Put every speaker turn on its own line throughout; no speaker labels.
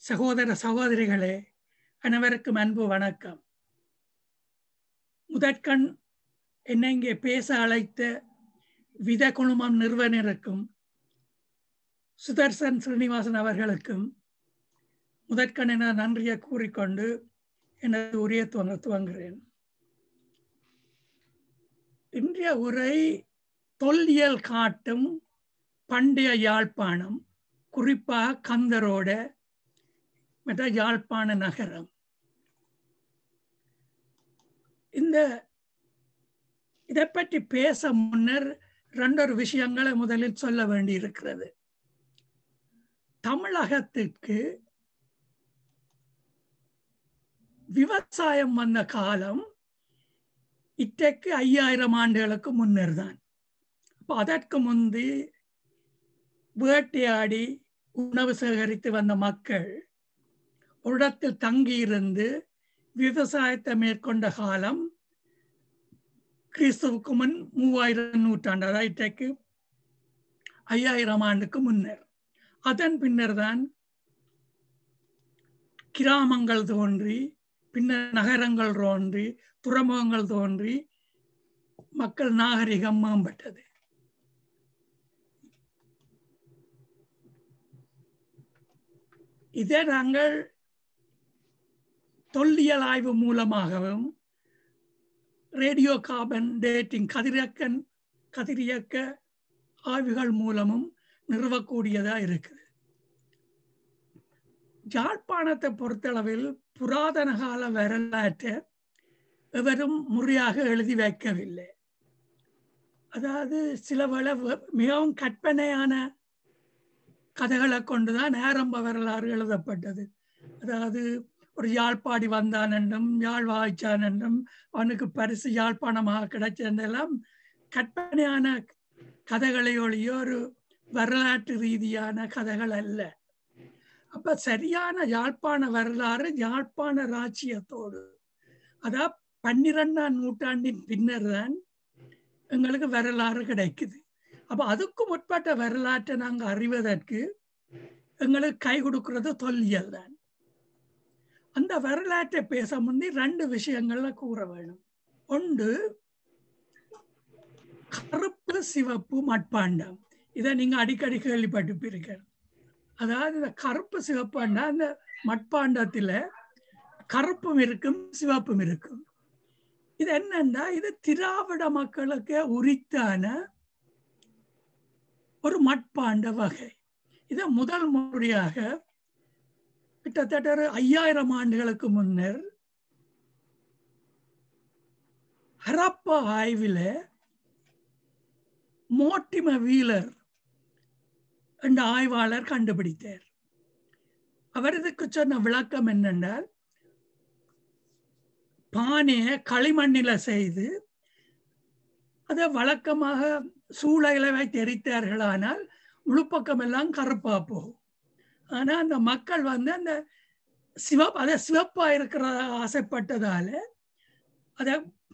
சகோதர சகோதரிகளே அனைவருக்கும் அன்பு வணக்கம் முதற்கண் என்னை இங்கே பேச அழைத்த வித குழுமம் நிறுவனருக்கும் சுதர்சன் ஸ்ரீனிவாசன் அவர்களுக்கும் முதற்கண் என நன்றியை கூறிக்கொண்டு எனது உரையை துவங்க துவங்குகிறேன் இன்றைய உரை தொல்லியல் காட்டும் பண்டைய யாழ்ப்பாணம் குறிப்பாக கந்தரோட மற்ற யாழ்ப்பாண நகரம் இந்த இதை பற்றி பேச முன்னர் ரெண்டொரு விஷயங்களை முதலில் சொல்ல வேண்டி இருக்கிறது தமிழகத்திற்கு விவசாயம் வந்த காலம் இன்றைக்கு ஐயாயிரம் ஆண்டுகளுக்கு முன்னர் தான் அப்போ அதற்கு முந்தி வேட்டையாடி உணவு சேகரித்து வந்த மக்கள் ஒரு இடத்தில் தங்கியிருந்து விவசாயத்தை மேற்கொண்ட காலம் கிறிஸ்துவுக்கு முன் மூவாயிரம் நூற்றாண்டு அதாவது இன்றைக்கு ஐயாயிரம் ஆண்டுக்கு முன்னர் அதன் பின்னர் தான் கிராமங்கள் தோன்றி பின்னர் நகரங்கள் தோன்றி துறைமுகங்கள் தோன்றி மக்கள் நாகரிகம் மேம்பட்டது இதை நாங்கள் தொல்லியல் ஆய்வு மூலமாகவும் ரேடியோ கார்பன் டேட்டிங் கதிரியக்கன் கதிரியக்க ஆய்வுகள் மூலமும் நிறுவக்கூடியதாக இருக்குது யாழ்ப்பாணத்தை பொறுத்தளவில் புராதன கால வரலாற்றை எவரும் முறையாக எழுதி வைக்கவில்லை அதாவது சில வேளை மிகவும் கற்பனையான கதைகளை கொண்டுதான் ஆரம்ப வரலாறு எழுதப்பட்டது அதாவது ஒரு யாழ்ப்பாடி வந்தான் என்றும் யாழ் வாய்ச்சான் என்றும் அவனுக்கு பரிசு யாழ்ப்பாணமாக கிடைச்சதெல்லாம் கற்பனையான கதைகளை ஒழிய ஒரு வரலாற்று ரீதியான கதைகள் அல்ல அப்ப சரியான யாழ்ப்பாண வரலாறு யாழ்ப்பாண ராச்சியத்தோடு அதான் பன்னிரெண்டாம் நூற்றாண்டின் பின்னர் தான் எங்களுக்கு வரலாறு கிடைக்குது அப்ப அதுக்கு முற்பட்ட வரலாற்றை நாங்க அறிவதற்கு எங்களுக்கு கை கொடுக்கிறது தொல்லியல் தான் அந்த வரலாற்றை பேச முந்தி ரெண்டு விஷயங்கள்ல கூற வேணும் ஒன்று கருப்பு சிவப்பு மட்பாண்டம் இதை நீங்க அடிக்கடி கேள்விப்பட்டிருப்பீர்கள் அதாவது இந்த கருப்பு சிவப்பாண்டா அந்த மட்பாண்டத்துல கருப்பும் இருக்கும் சிவப்பும் இருக்கும் இது என்னன்னா இது திராவிட மக்களுக்கு உரித்தான ஒரு மட்பாண்ட வகை இதை முதல் முறையாக கிட்டத்தட்ட ஒரு ஐயாயிரம் ஆண்டுகளுக்கு முன்னர் ஹரப்பா ஆய்வில் மோட்டிம வீலர் என்ற ஆய்வாளர் கண்டுபிடித்தார் அவர் இதுக்கு சொன்ன விளக்கம் என்னென்றால் பானையை களிமண்ணில செய்து அதை வழக்கமாக சூளைகளை வைத்து எரித்தார்களானால் முழுப்பக்கம் எல்லாம் கருப்பா போகும் ஆனா அந்த மக்கள் வந்து அந்த சிவப் அதை சிவப்பா இருக்கிற ஆசைப்பட்டதால அதை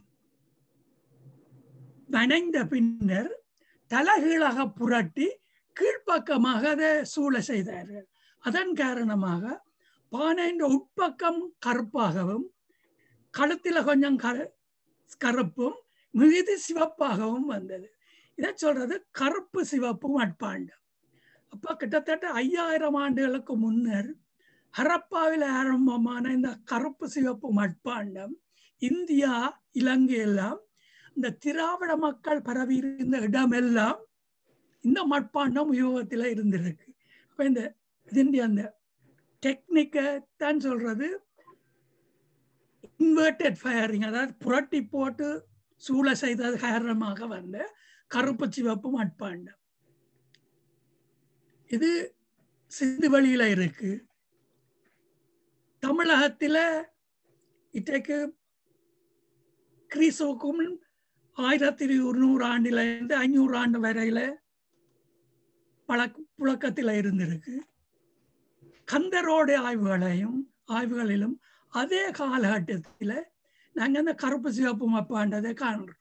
வணைந்த பின்னர் தலைகீழாக புரட்டி கீழ்ப்பக்கமாக அதை சூழ செய்தார்கள் அதன் காரணமாக பானையின் உட்பக்கம் கருப்பாகவும் கழுத்தில் கொஞ்சம் கரு கருப்பும் மிகுதி சிவப்பாகவும் வந்தது இதை சொல்றது கருப்பு சிவப்பு மட்பாண்டம் அப்ப கிட்டத்தட்ட ஐயாயிரம் ஆண்டுகளுக்கு முன்னர் ஹரப்பாவில் ஆரம்பமான இந்த கருப்பு சிவப்பு மட்பாண்டம் இந்தியா இலங்கை எல்லாம் இந்த திராவிட மக்கள் பரவி இருந்த இடமெல்லாம் இந்த மட்பாண்டம் உபயோகத்தில் இருந்திருக்கு அப்ப இந்த இதுண்டிய அந்த டெக்னிக்கை தான் சொல்றது இன்வெர்டட் ஃபயரிங் அதாவது புரட்டி போட்டு சூளை செய்தது காரணமாக வந்த கருப்பு சிவப்பு மட்பாண்டம் இது சிந்து வழியில இருக்கு தமிழகத்துல இன்றைக்கு கிறிஸ்துவுக்கும் ஆயிரத்தி இருநூறு ஆண்டுல இருந்து ஐநூறு ஆண்டு வரையில பழக்க புழக்கத்தில் இருந்திருக்கு கந்தரோட ஆய்வுகளையும் ஆய்வுகளிலும் அதே காலகட்டத்தில் நாங்கள் அந்த கருப்பு சிவப்பு மப்பாண்டதை காண்றோம்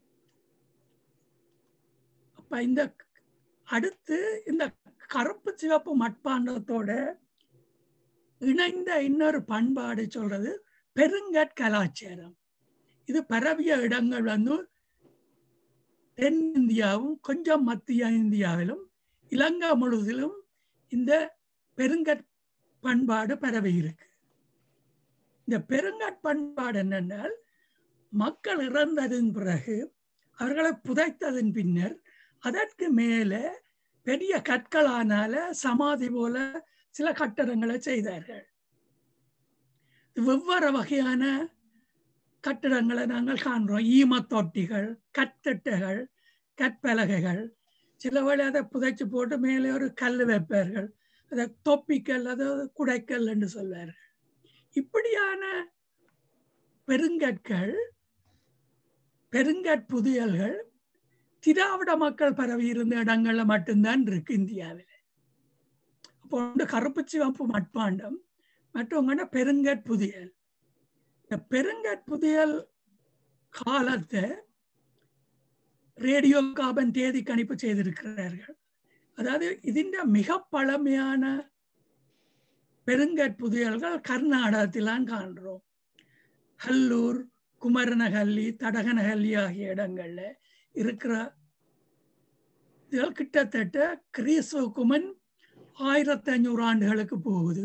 அப்ப இந்த அடுத்து இந்த கருப்பு சிவப்பு மட்பாண்டத்தோட இணைந்த இன்னொரு பண்பாடு சொல்றது பெருங்கற் கலாச்சாரம் இது பரவிய இடங்கள் வந்து தென்னிந்தியாவும் கொஞ்சம் மத்திய இந்தியாவிலும் இலங்கை முழுவதிலும் இந்த பெருங்கற் பண்பாடு பரவி இருக்கு இந்த பெருங்கற் பண்பாடு என்னென்னால் மக்கள் இறந்ததன் பிறகு அவர்களை புதைத்ததன் பின்னர் அதற்கு மேலே பெரிய கற்களானால சமாதி போல சில கட்டடங்களை செய்தார்கள் வெவ்வேறு வகையான கட்டிடங்களை நாங்கள் காண்றோம் ஈமத்தொட்டிகள் கத்தட்டைகள் கற்பலகைகள் சில வேளை அதை புதைச்சு போட்டு மேலே ஒரு கல் வைப்பார்கள் அதை தொப்பிக்கல் அதாவது குடைக்கல் என்று சொல்வார்கள் இப்படியான பெருங்கற்கள் பெருங்கற்புதியல்கள் திராவிட மக்கள் பரவி இருந்த இடங்கள்ல மட்டும்தான் இருக்கு இந்தியாவில் அப்போ வந்து கருப்பு சிவப்பு மட்பாண்டம் மற்றவங்கன்னா பெருங்கற்புதியல் இந்த பெருங்கற்புதியல் காலத்தை ரேடியோ காபன் தேதி கணிப்பு செய்திருக்கிறார்கள் அதாவது ഇതിൻ്റെ மிக பழமையான பெருங்கற்புதியல்கள் கர்நாடகத்திலாம் காண்றோம் ஹல்லூர் குமரனஹல்லி தடகனஹல்லி ஆகிய இடங்கள்ல இருக்கிற இதுகள் கிட்டத்தட்ட கிறிஸ்துவுக்கு முன் ஆயிரத்தி ஐநூறு ஆண்டுகளுக்கு போகுது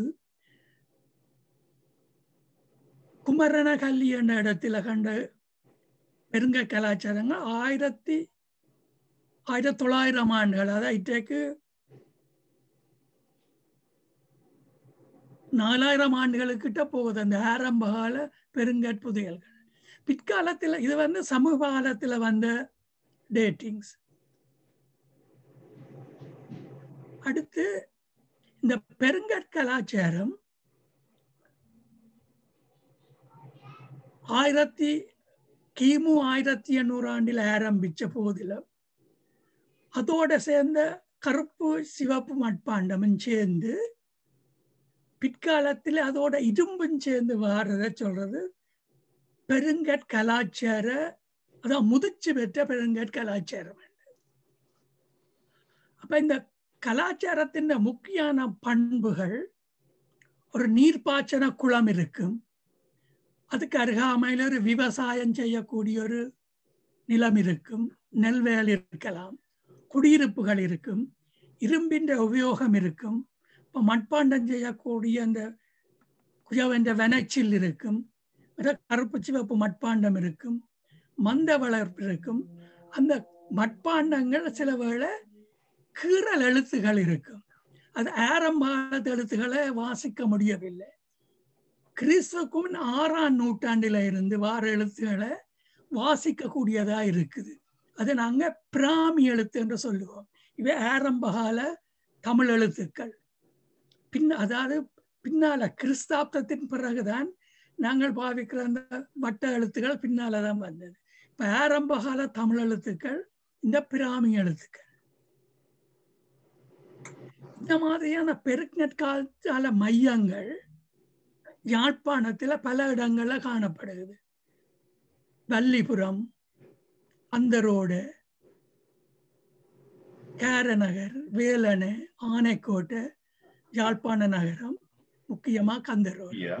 குமரனகல்லி என்ற இடத்துல கண்ட பெருங்க கலாச்சாரங்கள் ஆயிரத்தி ஆயிரத்தி தொள்ளாயிரம் ஆண்டுகள் அதாவது இன்றைக்கு நாலாயிரம் ஆண்டுகளுக்கிட்ட போகுது அந்த ஆரம்பகால பெருங்கற்புதையல்கள் பிற்காலத்தில் இது வந்து சமூக காலத்தில் வந்த டேட்டிங்ஸ் அடுத்து இந்த பெருங்கற்கலாச்சாரம் ஆயிரத்தி கிமு ஆயிரத்தி எண்ணூறு ஆண்டில் ஆரம்பிச்ச போதிலும் அதோட சேர்ந்த கருப்பு சிவப்பு மட்பாண்டமும் சேர்ந்து பிற்காலத்தில் அதோட இரும்பும் சேர்ந்து வாரத சொல்றது பெருங்கற் கலாச்சார அதான் முதிர்ச்சி பெற்ற பெருங்கற் கலாச்சாரம் அப்ப இந்த கலாச்சாரத்தின் முக்கியமான பண்புகள் ஒரு நீர்ப்பாய்ச்சன குளம் இருக்கும் அதுக்கு அருகாமையில் ஒரு விவசாயம் செய்யக்கூடிய ஒரு நிலம் இருக்கும் நெல்வேல் இருக்கலாம் குடியிருப்புகள் இருக்கும் இரும்பின் உபயோகம் இருக்கும் இப்போ மட்பாண்டம் செய்யக்கூடிய அந்த குயவென்ற வெனச்சில் இருக்கும் கருப்பு சிவப்பு மட்பாண்டம் இருக்கும் மந்த வளர்ப்பு இருக்கும் அந்த மட்பாண்டங்கள் சில வேளை கீறல் எழுத்துகள் இருக்கும் அது ஆரம்ப எழுத்துக்களை வாசிக்க முடியவில்லை கிறிஸ்துக்கும் ஆறாம் நூற்றாண்டில இருந்து வார எழுத்துக்களை வாசிக்கக்கூடியதா இருக்குது அதை நாங்க பிராமி எழுத்து என்று சொல்லுவோம் இவை ஆரம்பகால தமிழ் எழுத்துக்கள் பின் அதாவது பின்னால கிறிஸ்தாப்தத்தின் பிறகுதான் நாங்கள் பாவிக்கிற அந்த வட்ட எழுத்துக்கள் பின்னால தான் வந்தது இப்ப ஆரம்பகால தமிழ் எழுத்துக்கள் இந்த பிராமி எழுத்துக்கள் இந்த மாதிரியான பெருங்கற்கால மையங்கள் யாழ்ப்பாணத்துல பல இடங்கள்ல காணப்படுகிறது வள்ளிபுரம் அந்தரோடு கேரநகர் வேலணை ஆனைக்கோட்டை யாழ்ப்பாண நகரம் முக்கியமா கந்தரோடு
Yeah.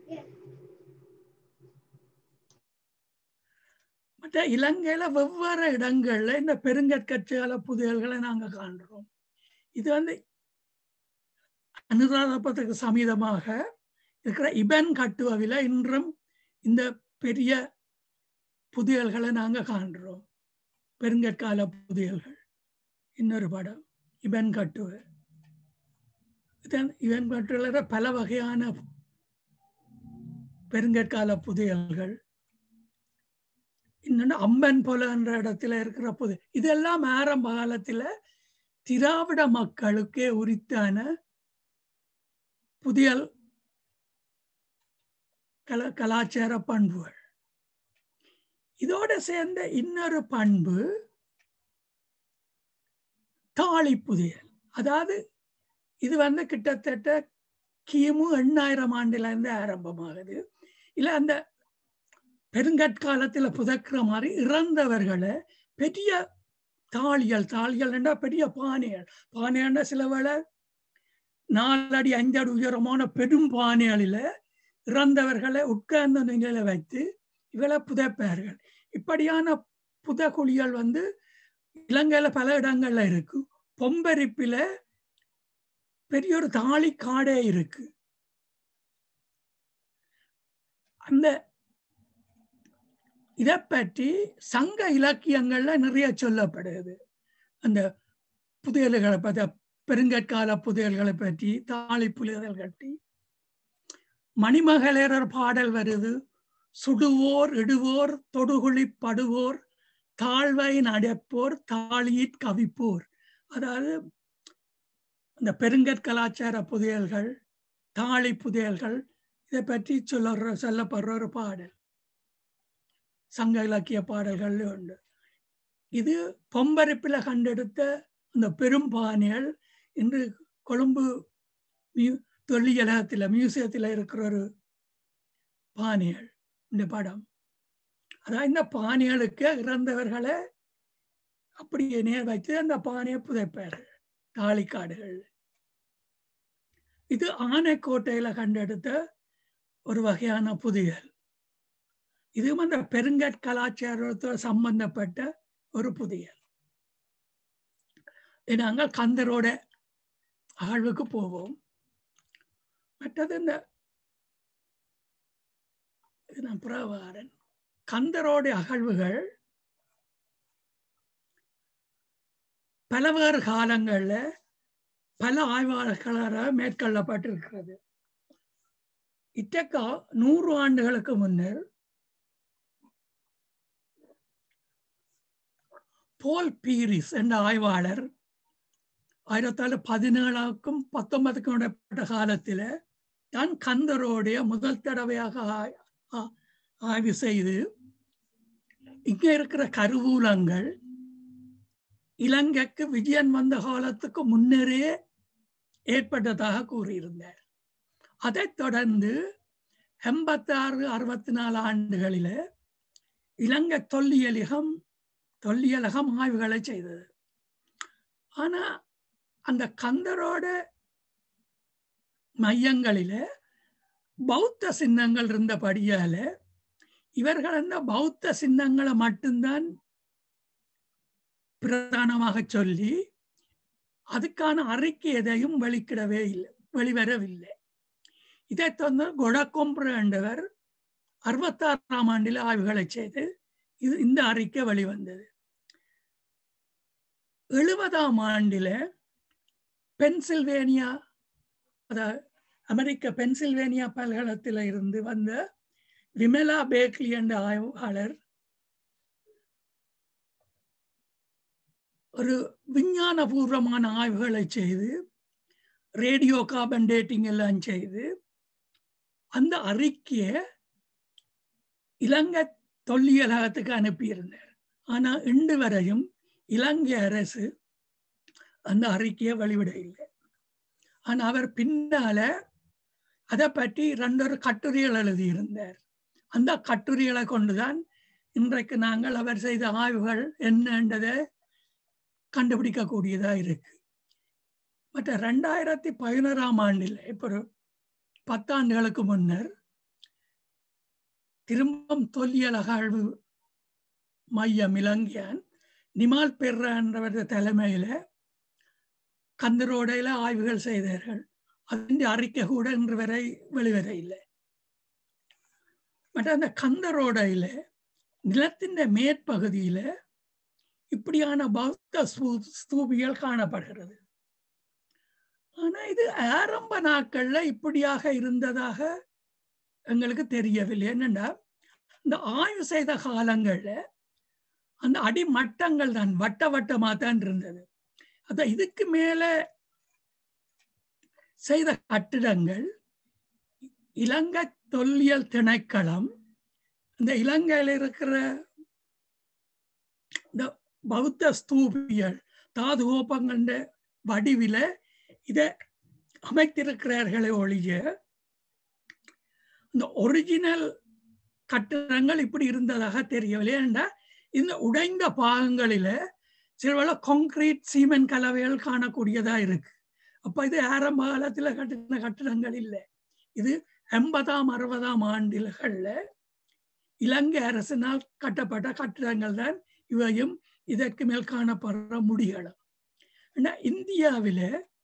மற்ற இலங்கையில வெவ்வேறு இடங்கள்ல இந்த பெருங்கற்கட்சிகள புதையல்களை நாங்க காண்றோம் இது வந்து அனுராதபத்துக்கு சமீதமாக இருக்கிற இபன் கட்டுவவில இன்றும் இந்த பெரிய புதையல்களை நாங்க காண்றோம் பெருங்கற்கால புதையல்கள் இன்னொரு படம் இபன் கட்டுவ இதன் இவன் கட்டுவல பல வகையான பெருங்கற்கால புதையல்கள் இன்னொன்று அம்பன் போல என்ற இடத்துல இருக்கிற புது இதெல்லாம் ஆரம்ப காலத்துல திராவிட மக்களுக்கே உரித்தான புதிய கல கலாச்சார பண்புகள் இதோட சேர்ந்த இன்னொரு பண்பு தாலி புதியல் அதாவது இது வந்து கிட்டத்தட்ட கிமு எண்ணாயிரம் ஆண்டுல இருந்து ஆரம்பமாகுது இல்ல அந்த பெருங்கற்காலத்துல புதைக்கிற மாதிரி இறந்தவர்களை பெரிய தாளியல் தாளியல் என்றா பெரிய பானைகள் பானையண்டா சில வேளை நாலடி அஞ்சடி உயரமான பெரும் பானைகளில இறந்தவர்களை உட்கார்ந்த நிலையில வைத்து இவளை புதைப்பார்கள் இப்படியான புதகுழிகள் வந்து இலங்கையில பல இடங்கள்ல இருக்கு பொம்பரிப்பில பெரிய ஒரு தாலி காடே இருக்கு அந்த இதை பற்றி சங்க இலக்கியங்கள்ல நிறைய சொல்லப்படுது அந்த புதையல்களை பற்றி பெருங்கற்கால புதையல்களை பற்றி தாலி புதையல் கட்டி மணிமகளேரர் பாடல் வருது சுடுவோர் இடுவோர் தொடுகுழி படுவோர் தாழ்வை நடப்போர் தாளியிற் கவிப்போர் அதாவது இந்த பெருங்கற்கலாச்சார புதையல்கள் தாலி புதையல்கள் இதை பற்றி சொல்ல சொல்லப்படுற ஒரு பாடல் சங்க இலக்கிய பாடல்கள் உண்டு இது பொம்பரிப்பில் கண்டெடுத்த அந்த பெரும் பானைகள் இன்று கொழும்பு மியூ தொல்லியலகத்தில் மியூசியத்தில் இருக்கிற ஒரு பானைகள் இந்த படம் அதான் இந்த பானைகளுக்கு இறந்தவர்களை அப்படியே நேர் வைத்து அந்த பானையை புதைப்பார்கள் தாலிக்காடுகள் இது ஆனைக்கோட்டையில கண்டெடுத்த ஒரு வகையான புதையல் இதுவும் அந்த பெருங்கற்கலாச்சாரத்தோடு சம்பந்தப்பட்ட ஒரு புதையல் நாங்கள் கந்தரோட ஆழ்வுக்கு போவோம் மற்றது இந்த நான் புறவாரன் கந்தரோட அகழ்வுகள் பலவேறு காலங்களில் பல ஆய்வாளர்களால் மேற்கொள்ளப்பட்டிருக்கிறது இத்தக்கா நூறு ஆண்டுகளுக்கு முன்னர் போல் பீரிஸ் என்ற ஆய்வாளர் ஆயிரத்தி தொள்ளாயிரத்தி பதினேழாக்கும் பத்தொன்பதுக்கும் இடைப்பட்ட காலத்தில் தான் கந்தரோடைய முதல் தடவையாக ஆய்வு செய்து இங்கே இருக்கிற கருவூலங்கள் இலங்கைக்கு விஜயன் வந்த காலத்துக்கு முன்னரே ஏற்பட்டதாக கூறியிருந்தார் அதைத் தொடர்ந்து எண்பத்தி ஆறு அறுபத்தி நாலு ஆண்டுகளில் இலங்கை தொல்லியலகம் தொல்லியலகம் ஆய்வுகளை செய்தது ஆனா அந்த கந்தரோட மையங்களில பௌத்த சின்னங்கள் இருந்தபடியால இவர்கள் அந்த பௌத்த சின்னங்களை மட்டும்தான் பிரதானமாக சொல்லி அதுக்கான அறிக்கை எதையும் வெளிக்கிடவே இல்லை வெளிவரவில்லை இதை தந்து கொடக்கொம்பு என்றவர் அறுபத்தாறாம் ஆண்டில் ஆய்வுகளை செய்து இது இந்த அறிக்கை வெளிவந்தது எழுபதாம் ஆண்டில பென்சில்வேனியா அதாவது அமெரிக்க பென்சில்வேனியா பல்கலத்தில் இருந்து வந்த விமலா பேக்லி என்ற ஆய்வாளர் ஒரு விஞ்ஞானபூர்வமான ஆய்வுகளை செய்து ரேடியோ கார்பன் டேட்டிங் எல்லாம் செய்து அந்த அறிக்கையை இலங்கை தொல்லியலகத்துக்கு அனுப்பியிருந்தார் ஆனா இன்று வரையும் இலங்கை அரசு அந்த அறிக்கையை வெளிவிட இல்லை ஆனா அவர் பின்னால அதை பற்றி ரெண்டொரு கட்டுரைகள் எழுதியிருந்தார் அந்த கட்டுரைகளை கொண்டுதான் இன்றைக்கு நாங்கள் அவர் செய்த ஆய்வுகள் என்னன்றதை கண்டுபிடிக்கக்கூடியதா இருக்கு மற்ற ரெண்டாயிரத்தி பதினோராம் ஆண்டில் இப்போ ஒரு பத்தாண்டுகளுக்கு முன்னர் திரும்பம் தொல்லியல் அகழ்வு மையம் இலங்கையான் நிமால் பெர்ரா என்றவரது தலைமையில கந்தரோடையில ஆய்வுகள் செய்தார்கள் അതിൻ്റെ அறிக்கை கூட இன்று வரை வெளிவர இல்லை மற்ற அந்த கந்தரோடையில நிலத்தின் மேற்பகுதியில இப்படியான பௌத்த ஸ்தூபிகள் காணப்படுகிறது ஆனா இது ஆரம்ப நாட்கள்ல இப்படியாக இருந்ததாக எங்களுக்கு தெரியவில்லை என்னன்னா இந்த ஆய்வு செய்த காலங்கள்ல அந்த அடிமட்டங்கள் தான் வட்ட வட்டமா தான் இருந்தது அத இதுக்கு மேல செய்த கட்டிடங்கள் இலங்கை தொல்லியல் திணைக்களம் இந்த இலங்கையில் இருக்கிற இந்த பௌத்த ஸ்தூபியல் தாது கோப்பங்கண்ட வடிவில இதை அமைத்திருக்கிறார்களே ஒழிய இந்த ஒரிஜினல் கட்டிடங்கள் இப்படி இருந்ததாக தெரியவில்லை ஏன்டா இந்த உடைந்த பாகங்களில சில கான்கிரீட் சீமெண்ட் கலவைகள் காணக்கூடியதா இருக்கு அப்ப இது ஆரம்ப காலத்துல கட்டின கட்டிடங்கள் இல்லை இது எண்பதாம் அறுபதாம் ஆண்டுகள்ல இலங்கை அரசினால் கட்டப்பட்ட கட்டிடங்கள் தான் இவையும் இதற்கு மேல் காணப்படுற முடிகளும் ஆனா இந்தியாவில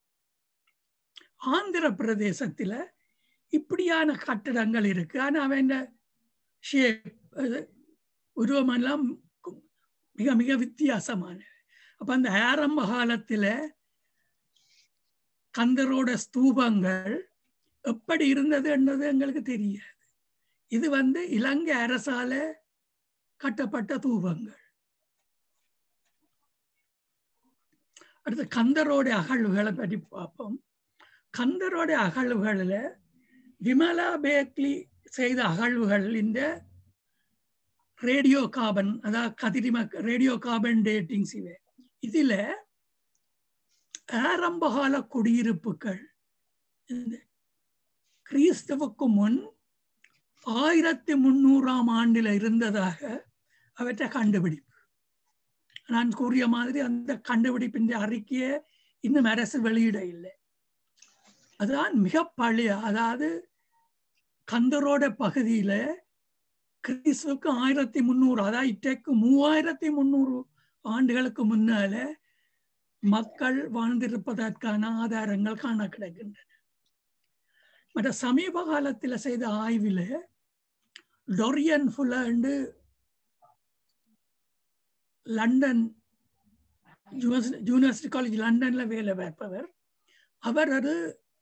ஆந்திர பிரதேசத்துல இப்படியான கட்டிடங்கள் இருக்கு ஆனா அவன் ஷேப் உருவமெல்லாம் மிக மிக வித்தியாசமானது அப்ப அந்த ஆரம்ப காலத்துல கந்தரோட ஸ்தூபங்கள் எப்படி இருந்தது என்றது எங்களுக்கு தெரியாது இது வந்து இலங்கை அரசால கட்டப்பட்ட தூபங்கள் அடுத்து கந்தரோட அகழ்வுகளை பற்றி பார்ப்போம் கந்தரோட அகழ்வுகளில் விமலா பேக்லி செய்த அகழ்வுகள் இந்த ரேடியோ கார்பன் அதாவது கதிரிம ரேடியோ கார்பன் டேட்டிங்ஸ் இவை இதுல ஆரம்பகால குடியிருப்புகள் கிறிஸ்தவுக்கு முன் ஆயிரத்தி முன்னூறாம் ஆண்டில் இருந்ததாக அவற்றை கண்டுபிடிப்பு நான் கூறிய மாதிரி அந்த கண்டுபிடிப்பின் அறிக்கையை இன்னும் அரசு வெளியிட இல்லை அதுதான் மிக பழைய அதாவது கந்தரோட பகுதியில கிறிஸ்துவுக்கு ஆயிரத்தி முந்நூறு அதாவது இன்றைக்கு மூவாயிரத்தி முந்நூறு ஆண்டுகளுக்கு முன்னால மக்கள் வாழ்ந்திருப்பதற்கான ஆதாரங்கள் காண கிடக்கின்றன மற்ற சமீப காலத்தில் செய்த ஆய்வில் டொரியன் ஃபுல்லாண்டு லண்டன் யூனிவர்சிட்டி காலேஜ் லண்டன்ல வேலை பார்ப்பவர் அவர் ஒரு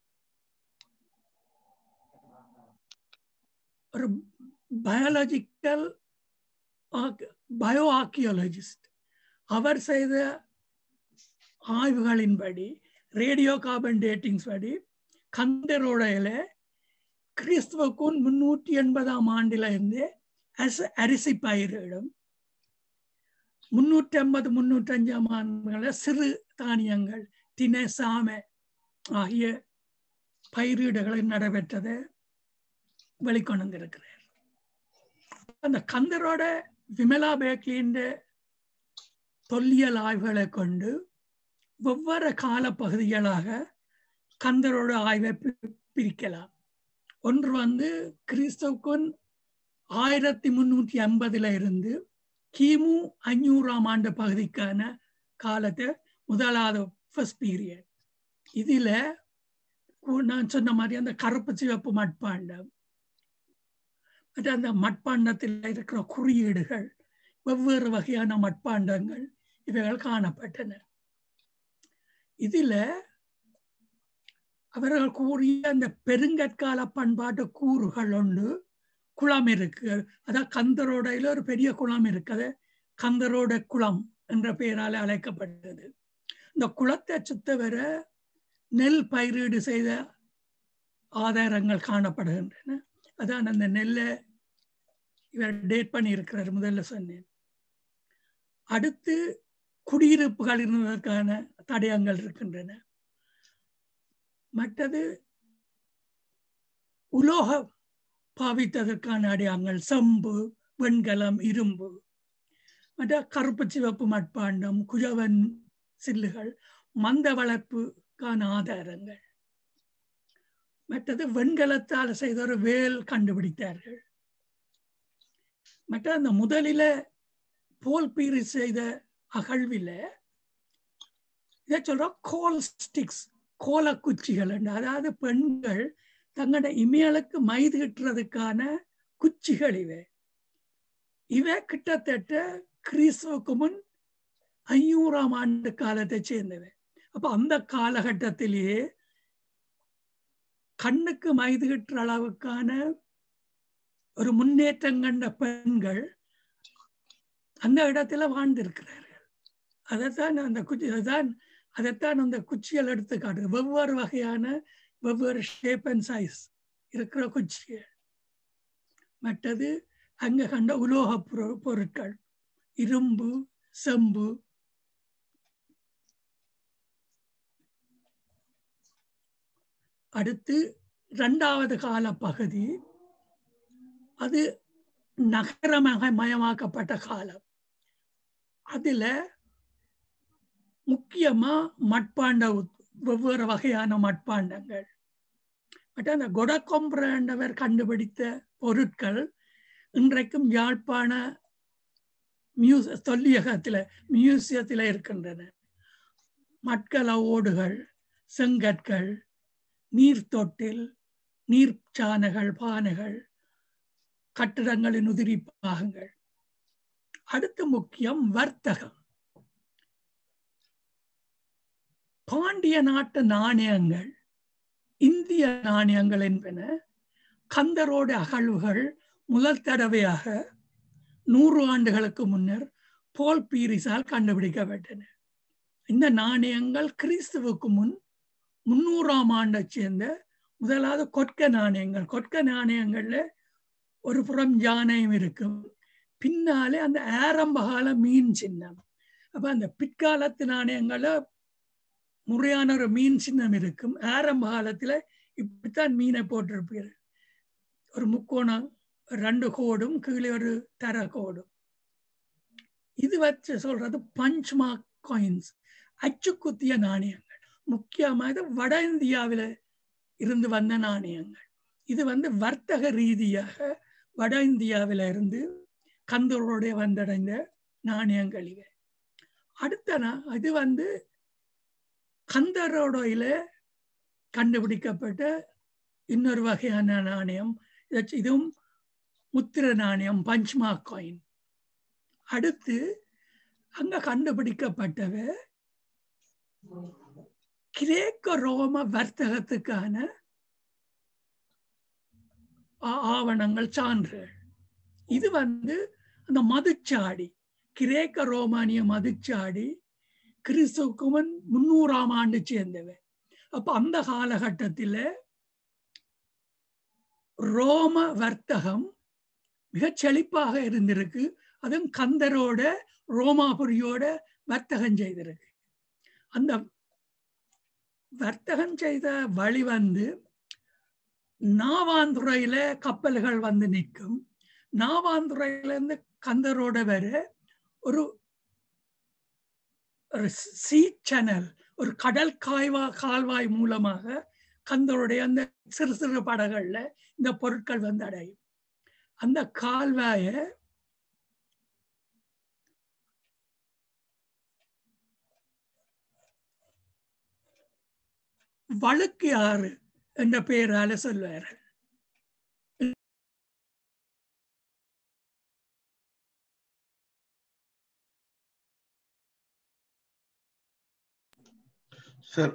ஒரு பயாலஜிக்கல் பயோ ஆர்கியாலஜிஸ்ட் அவர் செய்த ஆய்வுகளின்படி ரேடியோ கார்பன் டேட்டிங்ஸ் படி கந்தரோடையில கிறிஸ்துவுக்கும் முன்னூற்றி எண்பதாம் ஆண்டில இருந்து அரிசி பயிரிடும் முன்னூற்றி ஐம்பது முன்னூற்றி அஞ்சாம் ஆண்டுகளில் சிறு தானியங்கள் தினை சாமை ஆகிய பயிரீடுகளை நடைபெற்றதை வெளிக்கொண்டு வந்திருக்கிறார் அந்த கந்தரோட விமலா பேக்லின் தொல்லியல் ஆய்வுகளை கொண்டு ஒவ்வொரு கால பகுதிகளாக கந்தரோட ஆய்வை பிரிக்கலாம் ஒன்று வந்து கிறிஸ்தவுக்குன் ஆயிரத்தி முன்னூற்றி ஐம்பதுல இருந்து கிமு அஞ்சூறாம் ஆண்டு பகுதிக்கான காலத்தை முதலாவது ஃபர்ஸ்ட் பீரியட் இதில் நான் சொன்ன மாதிரி அந்த கருப்பு சிவப்பு மட்பாண்டம் மற்ற அந்த மட்பாண்டத்தில் இருக்கிற குறியீடுகள் வெவ்வேறு வகையான மட்பாண்டங்கள் இவைகள் காணப்பட்டன இதில் அவர்கள் கூறிய அந்த பெருங்கற்கால பண்பாட்டு கூறுகள் ஒன்று குளம் இருக்கு அதான் கந்தரோடையில ஒரு பெரிய குளம் இருக்கு அது கந்தரோட குளம் என்ற பெயரால் அழைக்கப்பட்டது இந்த குளத்தை சுத்த வர நெல் பயிரீடு செய்த ஆதாரங்கள் காணப்படுகின்றன அதான் அந்த நெல்லை இவர் டேட் பண்ணி இருக்கிறார் முதல்ல சொன்னேன் அடுத்து குடியிருப்புகள் இருந்ததற்கான தடயங்கள் இருக்கின்றன மற்றது உலோக பாவித்ததற்கான அடையாளங்கள் செம்பு வெண்கலம் இரும்பு மற்ற கருப்பு சிவப்பு மட்பாண்டம் குஜவன் சில்லுகள் மந்த வளர்ப்புக்கான ஆதாரங்கள் மற்றது வெண்கலத்தால் செய்த ஒரு வேல் கண்டுபிடித்தார்கள் மற்ற அந்த முதலில போல் பீரி செய்த அகழ்வில இதை சொல்றோம் கோல் ஸ்டிக்ஸ் கோலக்குச்சிகள் அதாவது பெண்கள் தங்களோட இமையலுக்கு மைது கட்டுறதுக்கான குச்சிகள் இவை இவை கிட்டத்தட்ட கிறிஸ்துவுக்கு முன் ஐநூறாம் ஆண்டு காலத்தை சேர்ந்தவை அப்ப அந்த காலகட்டத்திலேயே கண்ணுக்கு மைது கட்டுற அளவுக்கான ஒரு முன்னேற்றம் கண்ட பெண்கள் அந்த இடத்துல வாழ்ந்திருக்கிறார்கள் அதைத்தான் அந்த குச்சி அதான் அதைத்தான் அந்த குச்சிகள் எடுத்து காட்டுது வெவ்வேறு வகையான வெவ்வேறு ஷேப் அண்ட் சைஸ் இருக்கிற குச்சிகள் மற்றது அங்க கண்ட உலோக பொருட்கள் இரும்பு செம்பு அடுத்து இரண்டாவது கால பகுதி அது நகரமாக மயமாக்கப்பட்ட காலம் அதுல முக்கியமா மட்பாண்ட வெவ்வேறு வகையான மட்பாண்டங்கள் பட் அந்த கொடக்கொம்பரண்டவர் கண்டுபிடித்த பொருட்கள் இன்றைக்கும் யாழ்ப்பாண மியூஸ் தொல்லியகத்தில் மியூசியத்தில் இருக்கின்றன மட்கல ஓடுகள் செங்கற்கள் நீர்த்தொட்டில் நீர்ச்சானைகள் பானைகள் கட்டிடங்களின் உதிரி பாகங்கள் அடுத்து முக்கியம் வர்த்தகம் பாண்டிய நாட்டு நாணயங்கள் இந்திய நாணயங்கள் என்பன கந்தரோட அகழ்வுகள் முதல் தடவையாக நூறு ஆண்டுகளுக்கு முன்னர் போல் பீரிஸால் கண்டுபிடிக்கப்பட்டன இந்த நாணயங்கள் கிறிஸ்துவுக்கு முன் முன்னூறாம் ஆண்டை சேர்ந்த முதலாவது கொட்க நாணயங்கள் கொட்க நாணயங்கள்ல ஒரு புறம் யானையும் இருக்கும் பின்னாலே அந்த ஆரம்பகால மீன் சின்னம் அப்ப அந்த பிற்காலத்து நாணயங்கள்ல முறையான ஒரு மீன் சின்னம் இருக்கும் ஆரம்ப காலத்துல இப்படித்தான் மீனை போட்டிருப்பீர்கள் ஒரு முக்கோணம் ரெண்டு கோடும் கீழே ஒரு தர கோடும் இது வச்சு சொல்றது பஞ்ச் மார்க் காயின்ஸ் அச்சுக்குத்திய நாணயங்கள் முக்கியமாக வட இந்தியாவில இருந்து வந்த நாணயங்கள் இது வந்து வர்த்தக ரீதியாக வட இந்தியாவில இருந்து கந்தரோட வந்தடைந்த நாணயங்கள் இவை அடுத்த நா- இது வந்து கந்தரோடையில கண்டுபிடிக்கப்பட்ட இன்னொரு வகையான நாணயம் இத- இதுவும் முத்திர நாணயம் பஞ்ச்மா காயின் அடுத்து அங்க கண்டுபிடிக்கப்பட்டவ கிரேக்க ரோம வர்த்தகத்துக்கான ஆ- ஆவணங்கள் சான்றுகள் இது வந்து அந்த மதுச்சாடி கிரேக்க ரோமானிய மதுச்சாடி கிறிஸ்துவுக்கு முன் முன்னூறாம் ஆண்டு சேர்ந்தவன் அப்ப அந்த காலகட்டத்தில் ரோம வர்த்தகம் மிகச் செழிப்பாக இருந்திருக்கு அதுவும் கந்தரோட ரோமாபுரியோட வர்த்தகம் செய்திருக்கு அந்த வர்த்தகம் செய்த வழி வந்து நாவாந்துறையில கப்பல்கள் வந்து நிற்கும் நாவாந்துறையில இருந்து கந்தரோட வர ஒரு ஒரு சீ சேனல் ஒரு கடல் காய்வா கால்வாய் மூலமாக கந்தருடைய அந்த சிறு சிறு படகுகள்ல இந்த பொருட்கள் வந்து அடையும் அந்த கால்வாய வழுக்கு ஆறு என்ற பெயரால சொல்வார்கள்
சார்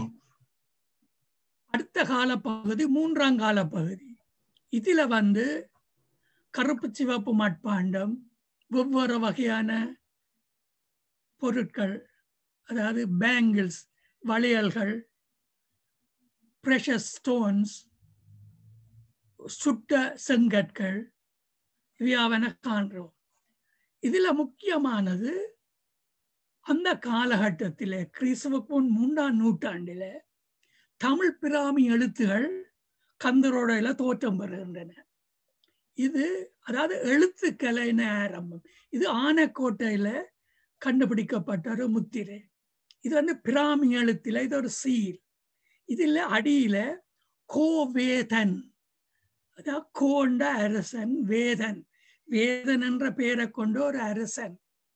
அடுத்த கால பகுதி மூன்றாம் கால பகுதி இதுல வந்து கருப்பு சிவப்பு மட்பாண்டம் வெவ்வேறு வகையான பொருட்கள் அதாவது பேங்கிள்ஸ் வளையல்கள் ப்ரெஷஸ் ஸ்டோன்ஸ் சுட்ட செங்கற்கள் இவையாவன காண்றோம் இதுல முக்கியமானது அந்த காலகட்டத்திலே கிறிஸ்துவுக்கு முன் மூன்றாம் நூற்றாண்டில தமிழ் பிராமி எழுத்துகள் கந்தரோடையில தோற்றம் பெறுகின்றன இது அதாவது எழுத்துக்கலைன ஆரம்பம் இது ஆனைக்கோட்டையில கண்டுபிடிக்கப்பட்ட ஒரு முத்திரை இது வந்து பிராமி எழுத்துல இது ஒரு சீல் இதுல அடியில கோவேதன் அதாவது கோண்ட அரசன் வேதன் வேதன் என்ற பெயரை கொண்ட ஒரு அரசன்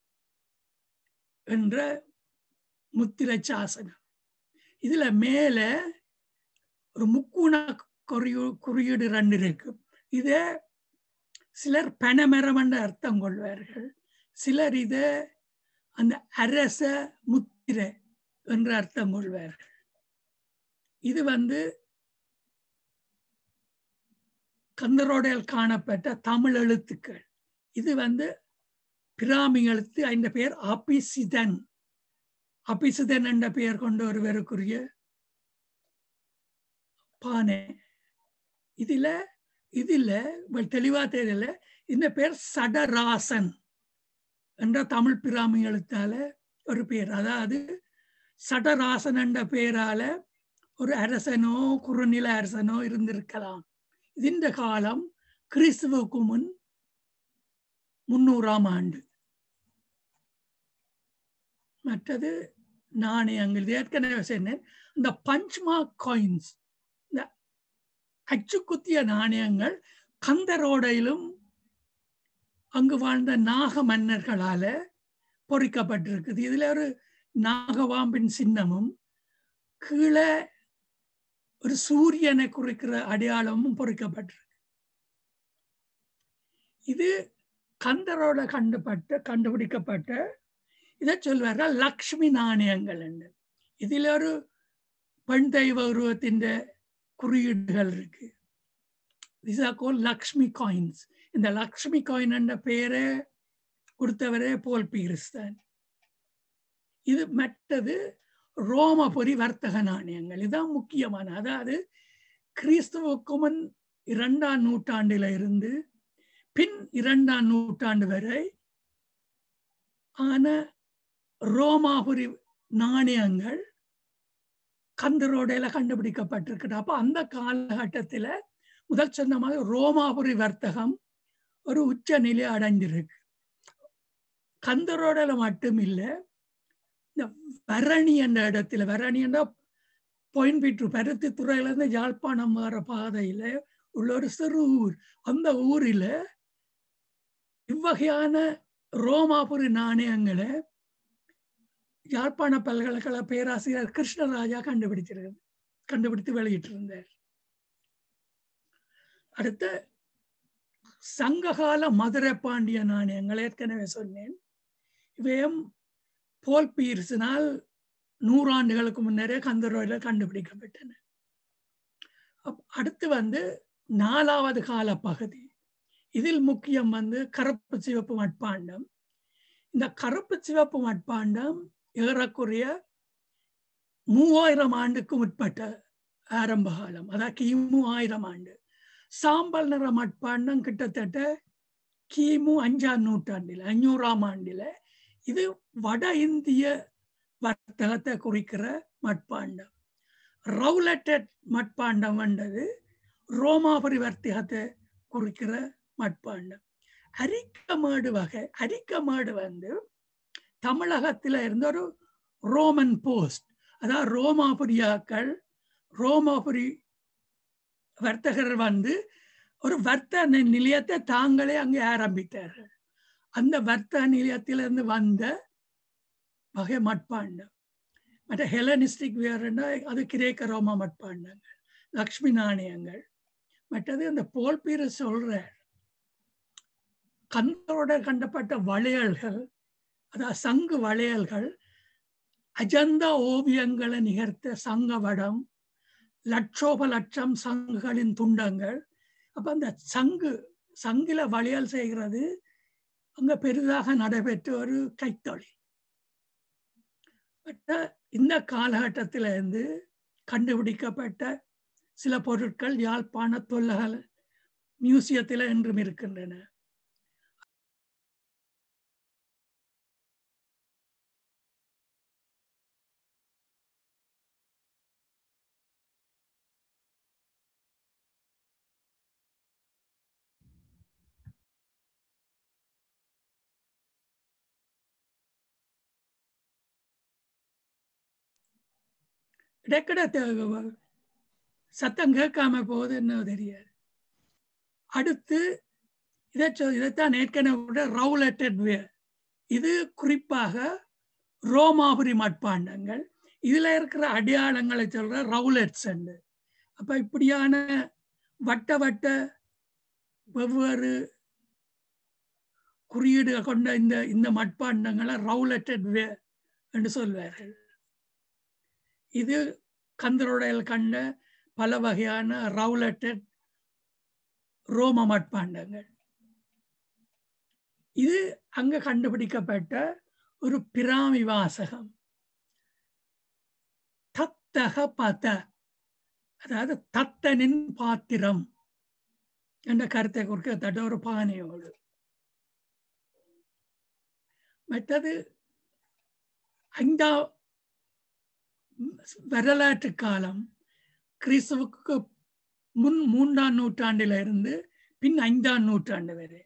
என்ற முத்திரை சாசனம் இதுல மேல ஒரு முக்கூண குறியீ குறியீடு ரெண்டு இருக்கு இத சிலர் பனமரம் என்ற அர்த்தம் கொள்வார்கள் சிலர் இத அந்த அரச முத்திரை என்று அர்த்தம் கொள்வார்கள் இது வந்து கந்தரோடையில் காணப்பட்ட தமிழ் எழுத்துக்கள் இது வந்து பிராமி எழுத்து இந்த பெயர் அபிசிதன் அபிசிதன் என்ற பெயர் கொண்ட ஒருவருக்குரிய பானை இதுல இதுல இவள் தெளிவா தெரியல இந்த பேர் சடராசன் என்ற தமிழ் பிராமி எழுத்தால ஒரு பேர் அதாவது சடராசன் என்ற பெயரால ஒரு அரசனோ குறுநில அரசனோ இருந்திருக்கலாம் இந்த காலம் கிறிஸ்துவுக்கு முன் முன்னூறாம் ஆண்டு மற்றது நாணயங்கள் இது ஏற்கனவே சொன்னேன் இந்த பஞ்ச்மார்க் காயின்ஸ் இந்த அச்சு குத்திய நாணயங்கள் கந்தரோடையிலும் அங்கு வாழ்ந்த நாக மன்னர்களால பொறிக்கப்பட்டிருக்குது இதுல ஒரு நாகவாம்பின் சின்னமும் கீழே ஒரு சூரியனை குறிக்கிற அடையாளமும் பொறிக்கப்பட்டிருக்கு இது கந்தரோட கண்டுபட்ட கண்டுபிடிக்கப்பட்ட இதை சொல்வார்கள் லக்ஷ்மி நாணயங்கள் என்று இதில் ஒரு பெண் தெய்வ உருவத்தின் குறியீடுகள் இருக்கு this are gold Lakshmi coins இந்த லக்ஷ்மி காயின் என்ற பெயரை கொடுத்தவரே போல் பீரிஸ் தான் இது மற்றது ரோமபுரி வர்த்தக நாணயங்கள் இதுதான் முக்கியமான அதாவது கிறிஸ்துவுக்கு முன் இரண்டாம் நூற்றாண்டில இருந்து பின் இரண்டாம் நூற்றாண்டு வரை ஆன ரோமாபுரி நாணயங்கள் கந்தரோடையில கண்டுபிடிக்கப்பட்டிருக்கு அப்ப அந்த காலகட்டத்தில் முதல் சொன்ன மாதிரி ரோமாபுரி வர்த்தகம் ஒரு உச்ச நிலை அடைஞ்சிருக்கு கந்தரோடையில மட்டும் இல்லை இந்த வரணி என்ற இடத்துல வரணி என்ற பொயின் வீட்டு பருத்தி துறையில இருந்து யாழ்ப்பாணம் வர பாதையில உள்ள ஒரு சிறு ஊர் அந்த ஊரில் இவ்வகையான ரோமாபுரி நாணயங்களை யாழ்ப்பாண பல்கலைக்கழக பேராசிரியர் கிருஷ்ணராஜா கண்டுபிடிச்சிருக்கிறது கண்டுபிடித்து வெளியிட்டிருந்தார் அடுத்த சங்ககால மதுரை பாண்டிய நாணயங்கள் ஏற்கனவே சொன்னேன் இவையும் போல் பீர்ஸினால் நூறாண்டுகளுக்கு முன்னரே கந்தரோயில் கண்டுபிடிக்கப்பட்டன அடுத்து வந்து நாலாவது கால பகுதி இதில் முக்கியம் வந்து கருப்பு சிவப்பு மட்பாண்டம் இந்த கருப்பு சிவப்பு மட்பாண்டம் ஏறக்குறைய மூவாயிரம் ஆண்டுக்கு முற்பட்ட ஆரம்ப காலம் அதாவது கிமு ஆயிரம் ஆண்டு சாம்பல் நிற மட்பாண்டம் கிட்டத்தட்ட கிமு அஞ்சாம் நூற்றாண்டில் அஞ்சூறாம் ஆண்டில இது வட இந்திய வர்த்தகத்தை குறிக்கிற மட்பாண்டம் ரவுலட்டட் மட்பாண்டம் வந்தது ரோமாபுரி வர்த்தகத்தை குறிக்கிற மட்பாண்டம் அரிக்கமேடு வகை அரிக்கமேடு வந்து தமிழகத்தில் இருந்த ஒரு ரோமன் போஸ்ட் அதாவது ரோமாபுரியாக்கள் ரோமாபுரி வர்த்தகர் வந்து ஒரு வர்த்தக நிலையத்தை தாங்களே அங்கே ஆரம்பித்தார்கள் அந்த வர்த்தக நிலையத்திலிருந்து வந்த வகை மட்பாண்டம் மற்ற ஹெலனிஸ்டிக் வேர்னா அது கிரேக்க ரோமா மட்பாண்டங்கள் லக்ஷ்மி நாணயங்கள் மற்றது அந்த போல் பீர சொல்றார் கந்தரோட கண்டப்பட்ட வளையல்கள் அதாவது சங்கு வளையல்கள் அஜந்தா ஓவியங்களை நிகர்த்த சங்க வடம் லட்சோப லட்சம் சங்குகளின் துண்டங்கள் அப்ப அந்த சங்கு சங்கில வளையல் செய்கிறது அங்க பெரிதாக நடைபெற்ற ஒரு கைத்தொழில் இந்த காலகட்டத்தில இருந்து கண்டுபிடிக்கப்பட்ட சில பொருட்கள் யாழ்ப்பாண தொல்லகல் மியூசியத்தில் என்றும் இருக்கின்றன இடைக்கட சத்தம் கேட்காம போகுது என்ன தெரியாது அடுத்து இதை சொல் இதைத்தான் ஏற்கனவே ரவுலட்டட் வே இது குறிப்பாக ரோமாபுரி மட்பாண்டங்கள் இதுல இருக்கிற அடையாளங்களை சொல்ற ரவுலட்ஸ் அப்ப இப்படியான வட்ட வட்ட வெவ்வேறு குறியீடுகள் கொண்ட இந்த இந்த மட்பாண்டங்களை ரவுலட்டட் வே என்று சொல்வார்கள் இது கந்தரோடையில் கண்ட பல வகையான ரவுலட்டட் ரோம மட்பாண்டங்கள் இது அங்க கண்டுபிடிக்கப்பட்ட ஒரு பிராமி வாசகம் தத்தக பத அதாவது தத்தனின் பாத்திரம் என்ற கருத்தை குறிக்கத்தட்ட ஒரு பானையோடு மற்றது ஐந்தா வரலாற்று காலம் கிறிஸ்துவுக்கு முன் மூன்றாம் நூற்றாண்டில இருந்து பின் ஐந்தாம் நூற்றாண்டு வரை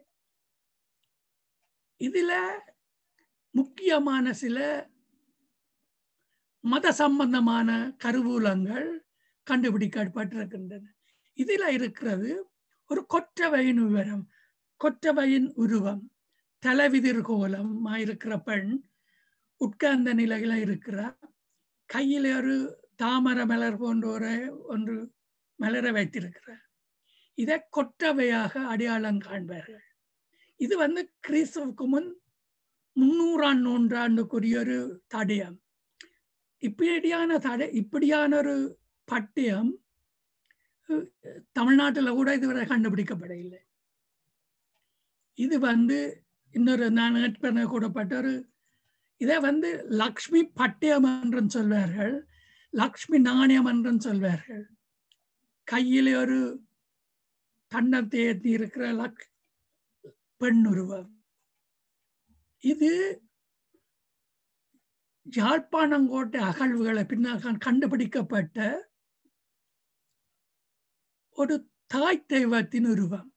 இதுல முக்கியமான சில மத சம்பந்தமான கருவூலங்கள் கண்டுபிடிக்கப்பட்டிருக்கின்றன இதில் இருக்கிறது ஒரு கொற்றவையின் விவரம் கொற்றவையின் உருவம் தலைவிதிர் கோலம் இருக்கிற பெண் உட்கார்ந்த நிலையில இருக்கிறார் கையில் ஒரு தாமர மலர் போன்ற ஒரு ஒன்று மலர வைத்திருக்கிறார் இதை கொற்றவையாக அடையாளம் காண்பார்கள் இது வந்து கிறிஸ்துவுக்கு முன் முன்னூறாம் நூற்றாண்டுக்குரிய ஒரு தடயம் இப்படியான தடை இப்படியான ஒரு பட்டியம் தமிழ்நாட்டில் கூட இதுவரை கண்டுபிடிக்கப்படவில்லை இது வந்து இன்னொரு நான் பண்ண கூடப்பட்ட ஒரு இதை வந்து லக்ஷ்மி பட்டியம் என்றும் சொல்வார்கள் லக்ஷ்மி நாணயம் என்றும் சொல்வார்கள் கையில் ஒரு தன்னத்தை ஏற்றி இருக்கிற லக் பெண் உருவம் இது யாழ்ப்பாணங்கோட்டை அகழ்வுகளை பின்னால் கண்டுபிடிக்கப்பட்ட ஒரு தாய் தெய்வத்தின் உருவம்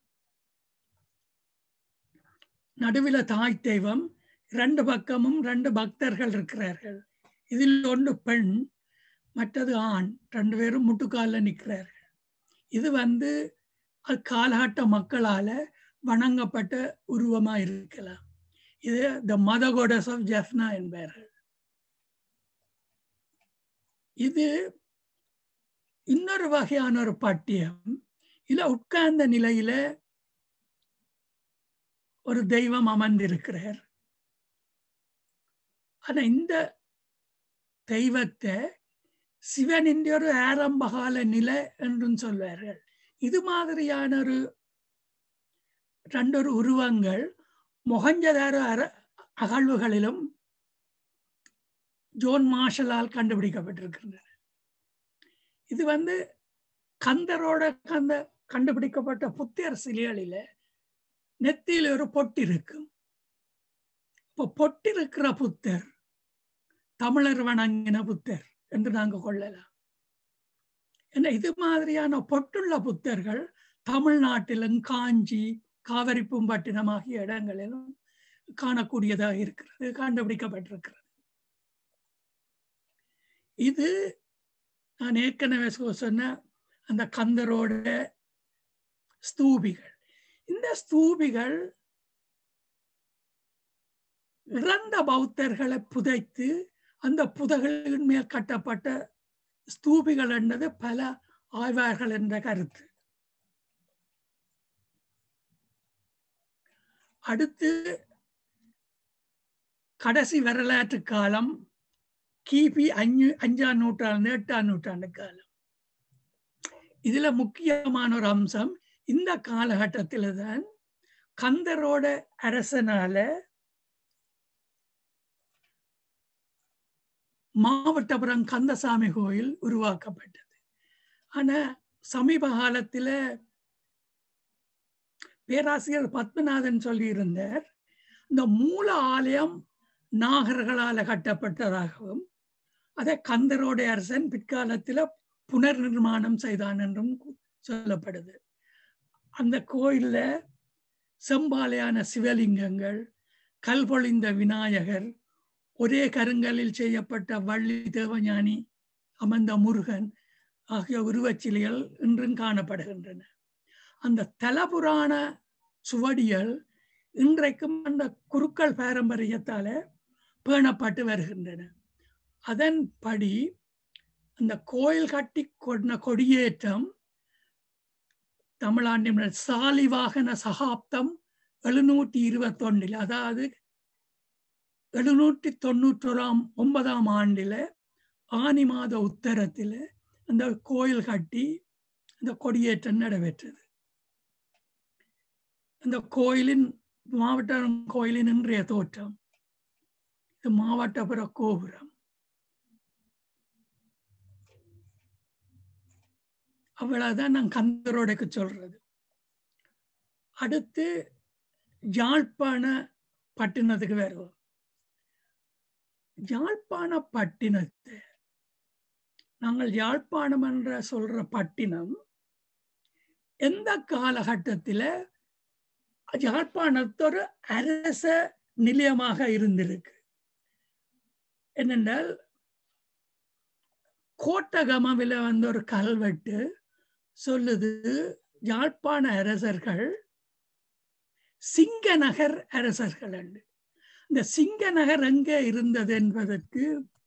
நடுவில் தாய் தெய்வம் ரெண்டு பக்கமும் ரெண்டு பக்தர்கள் இருக்கிறார்கள் இதில் ஒன்று பெண் மற்றது ஆண் ரெண்டு பேரும் முட்டுக்காலில் நிற்கிறார்கள் இது வந்து காலகட்ட மக்களால வணங்கப்பட்ட உருவமா இருக்கலாம் இது த மத கோடஸ் ஆஃப் ஜெஃப்னா என்பார்கள் இது இன்னொரு வகையான ஒரு பட்டியம் இல்ல உட்கார்ந்த நிலையில ஒரு தெய்வம் அமர்ந்திருக்கிறார் ஆனா இந்த தெய்வத்தை சிவனின் ஒரு ஆரம்பகால நிலை என்றும் சொல்வார்கள் இது மாதிரியான ஒரு ரெண்டொரு உருவங்கள் மொகஞ்சதார அர அகழ்வுகளிலும் ஜோன் மார்ஷலால் கண்டுபிடிக்கப்பட்டிருக்கின்றன இது வந்து கந்தரோட கந்த கண்டுபிடிக்கப்பட்ட புத்தியர் சிலைகளில நெத்தியில் ஒரு பொட்டு இருக்கும் இப்போ பொட்டிருக்கிற புத்தர் தமிழர் வணங்கின புத்தர் என்று நாங்கள் கொள்ளலாம் ஏன்னா இது மாதிரியான பொட்டுள்ள புத்தர்கள் தமிழ்நாட்டிலும் காஞ்சி காவிரி பூம்பட்டினம் ஆகிய இடங்களிலும் காணக்கூடியதாக இருக்கிறது கண்டுபிடிக்கப்பட்டிருக்கிறது இது நான் ஏற்கனவே சொன்ன அந்த கந்தரோட ஸ்தூபிகள் இந்த ஸ்தூபிகள் இறந்த பௌத்தர்களை புதைத்து அந்த புதைகளின் மேல் கட்டப்பட்ட ஸ்தூபிகள் என்பது பல ஆய்வார்கள் என்ற கருத்து அடுத்து கடைசி வரலாற்று காலம் கிபி அஞ்சு அஞ்சாம் நூற்றாண்டு எட்டாம் நூற்றாண்டு காலம் இதுல முக்கியமான ஒரு அம்சம் இந்த காலகட்டத்தில் தான் கந்தரோட அரசனால மாவட்டபுரம் கந்தசாமி கோயில் உருவாக்கப்பட்டது ஆனா சமீப காலத்துல பேராசிரியர் பத்மநாதன் சொல்லியிருந்தார் இந்த மூல ஆலயம் நாகர்களால கட்டப்பட்டதாகவும் அதை கந்தரோட அரசன் பிற்காலத்துல புனர் நிர்மாணம் செய்தான் என்றும் சொல்லப்படுது அந்த கோயில்ல செம்பாலையான சிவலிங்கங்கள் கல்பொழிந்த விநாயகர் ஒரே கருங்கலில் செய்யப்பட்ட வள்ளி தேவஞானி அமர்ந்த முருகன் ஆகிய உருவச்சிலைகள் இன்றும் காணப்படுகின்றன அந்த தலபுராண சுவடிகள் இன்றைக்கும் அந்த குருக்கள் பாரம்பரியத்தால பேணப்பட்டு வருகின்றன அதன்படி அந்த கோயில் கட்டி கொண்ட கொடியேற்றம் தமிழாண்டின் சாலிவாகன சகாப்தம் எழுநூற்றி இருபத்தொன்னில் அதாவது எழுநூற்றி தொண்ணூற்றோராம் ஒன்பதாம் ஆண்டில் ஆனி மாத உத்தரத்தில் அந்த கோயில் கட்டி அந்த கொடியேற்றம் நடைபெற்றது அந்த கோயிலின் மாவட்ட கோயிலின் இன்றைய தோற்றம் இது மாவட்டபுர கோபுரம் அவ்வளவுதான் நான் கந்தரோடைக்கு சொல்றது அடுத்து யாழ்ப்பாண பட்டினத்துக்கு வருவோம் யாழ்ப்பாண பட்டினத்தை நாங்கள் யாழ்ப்பாணம் என்ற சொல்ற பட்டினம் எந்த காலகட்டத்தில் யாழ்ப்பாணத்தொரு அரச நிலையமாக இருந்திருக்கு என்னென்றால் கோட்டகமவில வந்து ஒரு கல்வெட்டு சொல்லுது யாழ்ப்பாண அரசர்கள் சிங்கநகர் அரசர்கள் என்று இந்த சிங்கநகர் எங்கே இருந்தது என்பதற்கு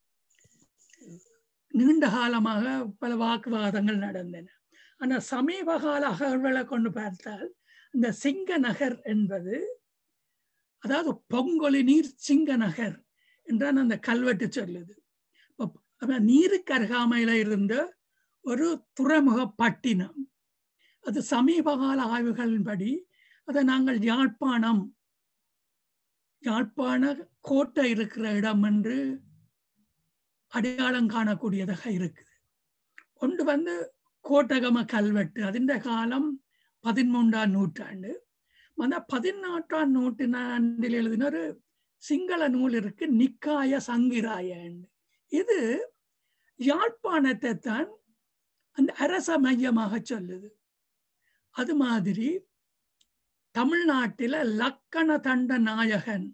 நீண்ட காலமாக பல வாக்குவாதங்கள் நடந்தன ஆனால் சமீப கால அகழ்வுகளை கொண்டு பார்த்தால் இந்த சிங்க நகர் என்பது அதாவது பொங்கொலி நீர் சிங்க நகர் என்றான் அந்த கல்வெட்டு சொல்லுது அப்ப நீருக்கு அருகாமையில இருந்த ஒரு துறைமுக பட்டினம் அது சமீப கால ஆய்வுகளின்படி அதை நாங்கள் யாழ்ப்பாணம் யாழ்ப்பாண கோட்டை இருக்கிற இடம் என்று அடையாளம் காணக்கூடியதாக இருக்குது ஒன்று வந்து கோட்டகம கல்வெட்டு அதிண்ட காலம் பதிமூன்றாம் நூற்றாண்டு அந்த பதினாற்றாம் நூற்றாண்டில் எழுதின ஒரு சிங்கள நூல் இருக்கு நிக்காய சங்கிராய இது யாழ்ப்பாணத்தை தான் அந்த அரச மையமாக சொல்லுது அது மாதிரி தமிழ்நாட்டில லக்கண தண்ட நாயகன்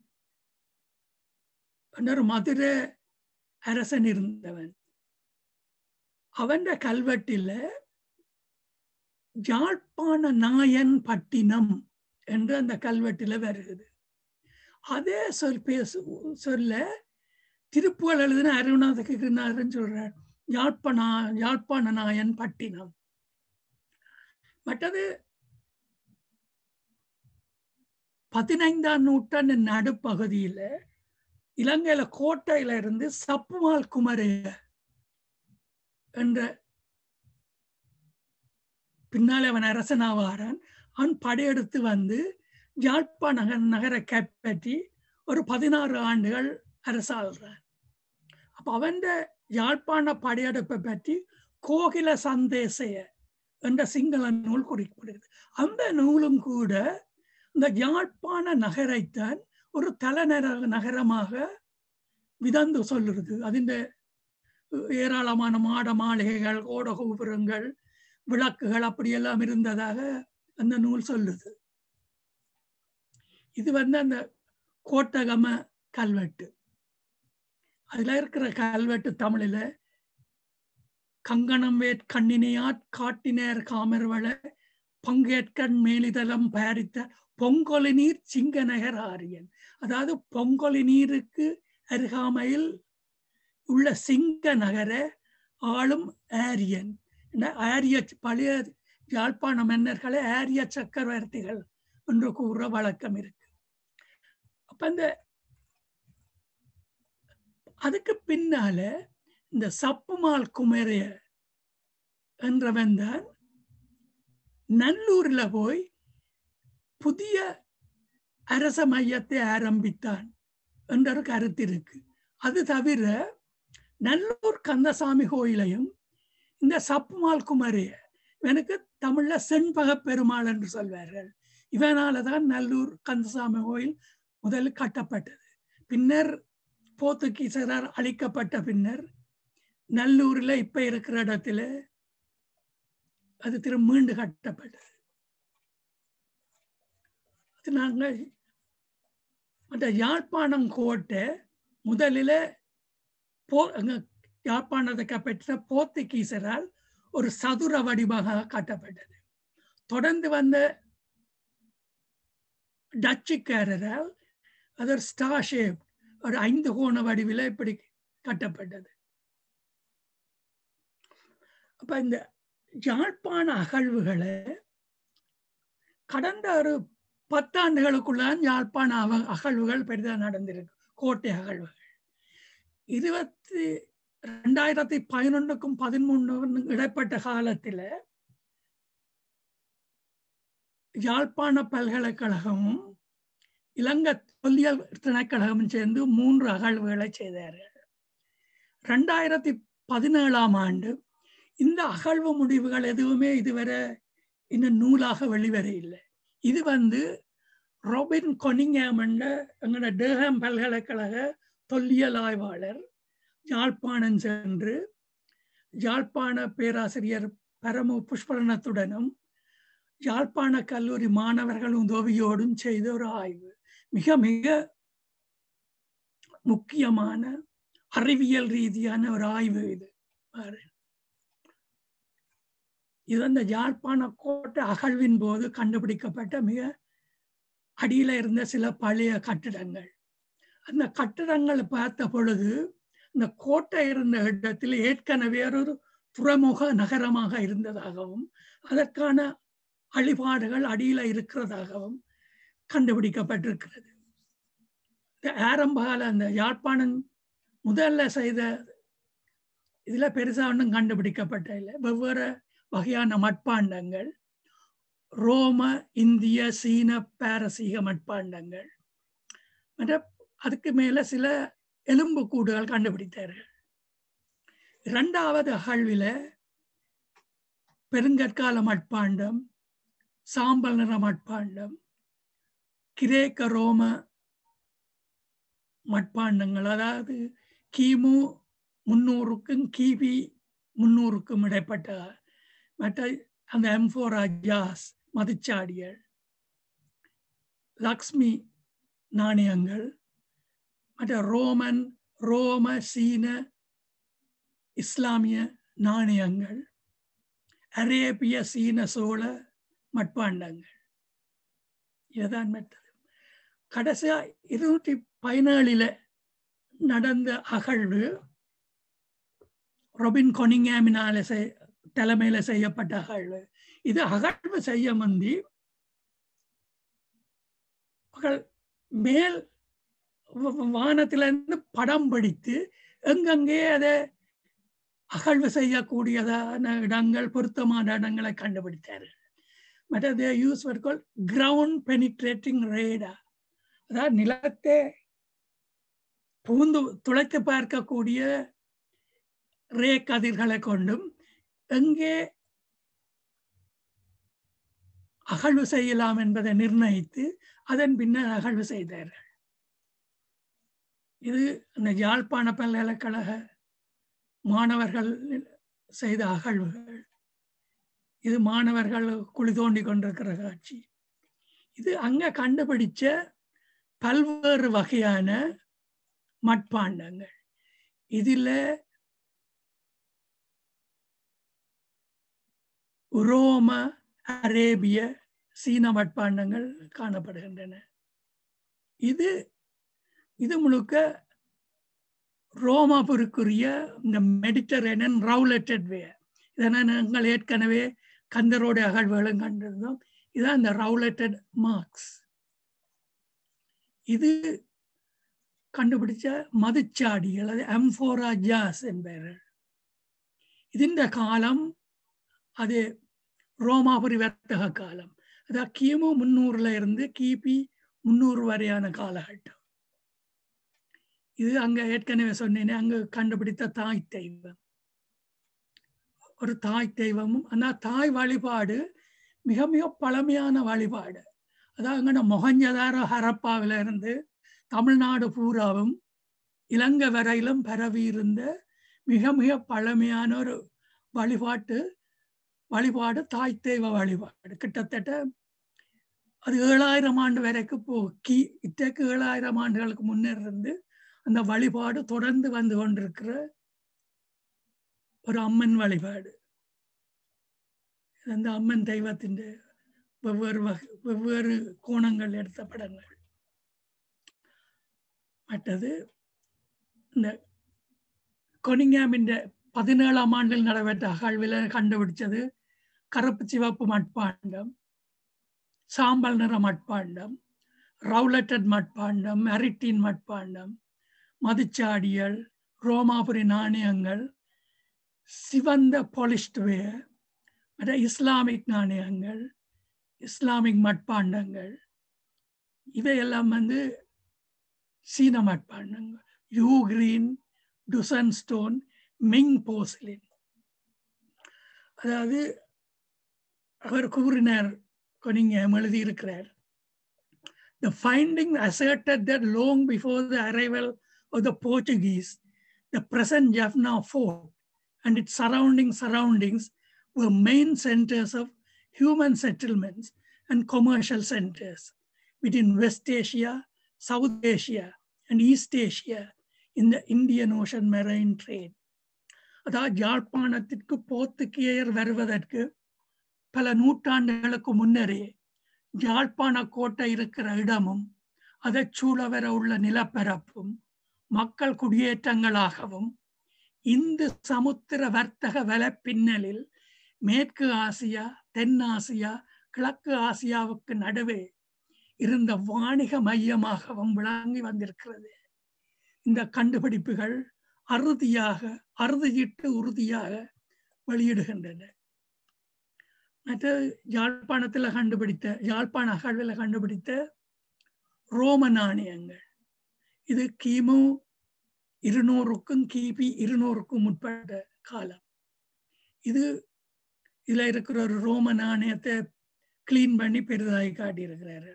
ஒரு மதுரை அரசன் இருந்தவன் அவன் கல்வெட்டில யாழ்ப்பாண நாயன் பட்டினம் என்று அந்த கல்வெட்டில வருகிறது அதே சொல் பேசு சொல்ல திருப்புகழ் எழுதின அருணாத கிருநாதன் சொல்றார் யாழ்ப்பாண யாழ்ப்பாண நாயன் பட்டினம் மற்றது பதினைந்தாம் நூற்றாண்டு நடுப்பகுதியில இலங்கையில கோட்டையில இருந்து சப்புமால் குமரைய என்ற பின்னாலே அவன் அரசனாவாரான் அவன் படையெடுத்து வந்து யாழ்ப்பா நகர் நகரை கைப்பற்றி ஒரு பதினாறு ஆண்டுகள் அரசாள்றான் அப்ப அவன் யாழ்ப்பாண படையெடுப்பை பற்றி கோகில சந்தேசைய என்ற சிங்கள நூல் குறிப்பிடுகிறது அந்த நூலும் கூட இந்த யாழ்ப்பாண நகரைத்தான் ஒரு தலைநர நகரமாக விதந்து சொல்லுறது அதிൻ്റെ ஏராளமான மாட மாளிகைகள் கோட கோபுரங்கள் விளக்குகள் அப்படியெல்லாம் இருந்ததாக அந்த நூல் சொல்லுது இது வந்து அந்த கோட்டகம கல்வெட்டு அதுல இருக்கிற கல்வெட்டு தமிழில கங்கணம் வேட் கண்ணினையாட் காட்டினேர் காமர்வள பங்கேற்கண் மேலிதளம் பாரித்த பொங்கொலி நீர் சிங்கநகர் ஆரியன் அதாவது பொங்கொலி நீருக்கு அருகாமையில் உள்ள சிங்க நகர ஆளும் ஆரியன் ஆரிய பழைய யாழ்ப்பாண மன்னர்களை ஆரிய சக்கரவர்த்திகள் என்று கூற வழக்கம் இருக்கு அப்ப இந்த அதுக்கு பின்னால இந்த சப்புமால் குமரைய என்றவன் தான் நல்லூர்ல போய் புதிய அரச மையத்தை ஆரம்பித்தான் என்ற ஒரு கருத்து இருக்கு அது தவிர நல்லூர் கந்தசாமி கோயிலையும் இந்த சப்புமால் குமரிய இவனுக்கு தமிழ்ல செண்பக பெருமாள் என்று சொல்வார்கள் இவனால தான் நல்லூர் கந்தசாமி கோயில் முதலில் கட்டப்பட்டது பின்னர் போர்த்துகீசரால் அழிக்கப்பட்ட பின்னர் நல்லூர்ல இப்ப இருக்கிற இடத்துல அது திரும்ப மீண்டு கட்டப்பட்டது அது நாங்கள் அந்த யாழ்ப்பாணம் கோட்டை முதலில் போ யாழ்ப்பாணத்தை கைப்பற்ற போர்த்துகீசரால் ஒரு சதுர வடிவாக கட்டப்பட்டது தொடர்ந்து வந்த டச்சுக்காரரால் அது ஒரு ஸ்டார் ஷேப் ஒரு ஐந்து கோண வடிவில் இப்படி கட்டப்பட்டது அப்ப இந்த யாழ்ப்பாண அகழ்வுகளை கடந்த ஒரு பத்தாண்டுகளுக்குள்ளான் யாழ்ப்பாண அவ அகழ்வுகள் பெரிதாக நடந்திருக்கு கோட்டை அகழ்வுகள் இருபத்தி ரெண்டாயிரத்தி பதினொன்றுக்கும் பதிமூணு இடைப்பட்ட காலத்தில் யாழ்ப்பாண பல்கலைக்கழகமும் இலங்கை தொல்லியல் திணைக்கழகமும் சேர்ந்து மூன்று அகழ்வுகளை செய்தார்கள் ரெண்டாயிரத்தி பதினேழாம் ஆண்டு இந்த அகழ்வு முடிவுகள் எதுவுமே இதுவரை இன்னும் நூலாக வெளிவர இல்லை இது வந்து ராபின் கொனிங்ஹாம் என்ற எங்களோட டேஹாம் பல்கலைக்கழக தொல்லியல் ஆய்வாளர் யாழ்ப்பாணம் சென்று யாழ்ப்பாண பேராசிரியர் பரமு புஷ்பரணத்துடனும் யாழ்ப்பாண கல்லூரி மாணவர்கள் உதவியோடும் செய்த ஒரு ஆய்வு மிக மிக முக்கியமான அறிவியல் ரீதியான ஒரு ஆய்வு இது இது அந்த யாழ்ப்பாண கோட்டை அகழ்வின் போது கண்டுபிடிக்கப்பட்ட மிக அடியில இருந்த சில பழைய கட்டிடங்கள் அந்த கட்டிடங்களை பார்த்த பொழுது இந்த கோட்டை இருந்த இடத்தில் ஏற்கனவே ஒரு துறைமுக நகரமாக இருந்ததாகவும் அதற்கான அழிபாடுகள் அடியில இருக்கிறதாகவும் கண்டுபிடிக்கப்பட்டிருக்கிறது இந்த ஆரம்பகால அந்த யாழ்ப்பாணம் முதல்ல செய்த இதுல பெருசா ஒன்றும் கண்டுபிடிக்கப்பட்ட இல்லை வெவ்வேறு வகையான மட்பாண்டங்கள் ரோம இந்திய சீன பாரசீக மட்பாண்டங்கள் மற்ற அதுக்கு மேல சில எலும்பு கூடுகள் கண்டுபிடித்தார்கள் இரண்டாவது அகழ்வில பெருங்கற்கால மட்பாண்டம் சாம்பல் நிற மட்பாண்டம் கிரேக்க ரோம மட்பாண்டங்கள் அதாவது கிமு முன்னூறுக்கும் கிபி முன்னூறுக்கும் இடைப்பட்ட மற்ற அந்த எம்ஃபோரா ஜாஸ் மதுச்சாடிகள் லக்ஷ்மி நாணயங்கள் மற்ற ரோமன் ரோம சீன இஸ்லாமிய நாணயங்கள் அரேபிய சீன சோழ மட்பாண்டங்கள் இதுதான் மெத்தது கடைசியா இருநூற்றி பதினேழுல நடந்த அகழ்வு ரொபின் கொனிங்காமினால செய் தலைமையில செய்யப்பட்ட அகழ்வு இது அகழ்வு செய்ய முந்தி மேல் வானத்திலிருந்து படம் பிடித்து எங்கெங்கே அதை அகழ்வு செய்யக்கூடியதான இடங்கள் பொருத்தமான இடங்களை கண்டுபிடித்தார்கள் மற்றது யூஸ் வர்கோல் கிரவுண்ட் பெனிட்ரேட்டிங் ரேடா அதாவது நிலத்தை பூந்து துளைத்து பார்க்கக்கூடிய ரே கதிர்களை கொண்டும் எங்கே அகழ்வு செய்யலாம் என்பதை நிர்ணயித்து அதன் பின்னர் அகழ்வு செய்தார்கள் இது அந்த யாழ்ப்பாண பல்கலைக்கழக மாணவர்கள் செய்த அகழ்வுகள் இது மாணவர்கள் குழி தோண்டி கொண்டிருக்கிற காட்சி இது அங்க கண்டுபிடிச்ச பல்வேறு வகையான மட்பாண்டங்கள் இதுல உரோம அரேபிய சீன மட்பாண்டங்கள் காணப்படுகின்றன இது இது முழுக்க ரோமாபுருக்குரிய இந்த மெடிட்டரேனியன் ரவுலெட்டட் வே இதனால் நாங்கள் ஏற்கனவே கந்தரோட அகழ்வுகளும் கண்டிருந்தோம் இதான் இந்த ரவுலெட்டட் மார்க்ஸ் இது கண்டுபிடிச்ச மதுச்சாடிகள் அது எம்ஃபோரா ஜாஸ் என்பார்கள் ഇതിൻ്റെ കാലം அது ரோமாபுரி வர்த்தக காலம் அதாவது கிமு முன்னூறுல இருந்து கிபி முன்னூறு வரையான காலகட்டம் இது அங்க ஏற்கனவே சொன்னேனே அங்கு கண்டுபிடித்த தாய் தெய்வம் ஒரு தாய் தெய்வமும் அந்த தாய் வழிபாடு மிக மிக பழமையான வழிபாடு அதாவது மொகஞ்சதார ஹரப்பாவில இருந்து தமிழ்நாடு பூராவும் இலங்கை வரையிலும் பரவி இருந்த மிக மிக பழமையான ஒரு வழிபாட்டு வழிபாடு தாய் தெய்வ வழிபாடு கிட்டத்தட்ட அது ஏழாயிரம் ஆண்டு வரைக்கும் போ கி இத்தக்கு ஏழாயிரம் ஆண்டுகளுக்கு முன்னர் இருந்து அந்த வழிபாடு தொடர்ந்து வந்து கொண்டிருக்கிற ஒரு அம்மன் வழிபாடு அந்த அம்மன் தெய்வத்தின் வெவ்வேறு வகை வெவ்வேறு கோணங்கள் எடுத்த படங்கள் மற்றது இந்த கொனிங்காமின் பதினேழாம் ஆண்டில் நடைபெற்ற அகழ்வில் கண்டுபிடிச்சது கருப்பு சிவப்பு மட்பாண்டம் சாம்பல் நிற மட்பாண்டம் ரவுலட்டட் மட்பாண்டம் மெரிட்டின் மட்பாண்டம் மதுச்சாடியல் ரோமாபுரி நாணயங்கள் சிவந்த பாலிஸ்ட்வேர் மற்ற இஸ்லாமிக் நாணயங்கள் இஸ்லாமிக் மட்பாண்டங்கள் இவையெல்லாம் வந்து சீன மட்பாண்டங்கள் யூ கிரீன் டுசன் ஸ்டோன் மிங் போஸ்லின் அதாவது அவர் கூறினார் கொனிங்கம் எழுதியிருக்கிறார் The finding asserted that long before the arrival of the Portuguese, the present Jaffna fort and its surrounding surroundings were main centers of human settlements and commercial centers within West Asia, South Asia, and East Asia in the Indian Ocean marine trade. அதாவது யாழ்ப்பாணத்திற்கு போர்த்துகேயர் வருவதற்கு பல நூற்றாண்டுகளுக்கு முன்னரே யாழ்ப்பாண கோட்டை இருக்கிற இடமும் அதை சூழ வர உள்ள நிலப்பரப்பும் மக்கள் குடியேற்றங்களாகவும் இந்து சமுத்திர வர்த்தக வலப்பின்னலில் மேற்கு ஆசியா தென் ஆசியா கிழக்கு ஆசியாவுக்கு நடுவே இருந்த வாணிக மையமாகவும் விளங்கி வந்திருக்கிறது இந்த கண்டுபிடிப்புகள் அறுதியாக அறுதியிட்டு உறுதியாக வெளியிடுகின்றன மற்ற யாழ்ப்பாணத்தில் கண்டுபிடித்த யாழ்ப்பாண அகழ்வில் கண்டுபிடித்த ரோம நாணயங்கள் இது கிமு இருநூறுக்கும் கிபி இருநூறுக்கும் உட்பட்ட காலம் இது இதுல இருக்கிற ஒரு ரோம நாணயத்தை கிளீன் பண்ணி பெரிதாகி காட்டியிருக்கிறார்கள்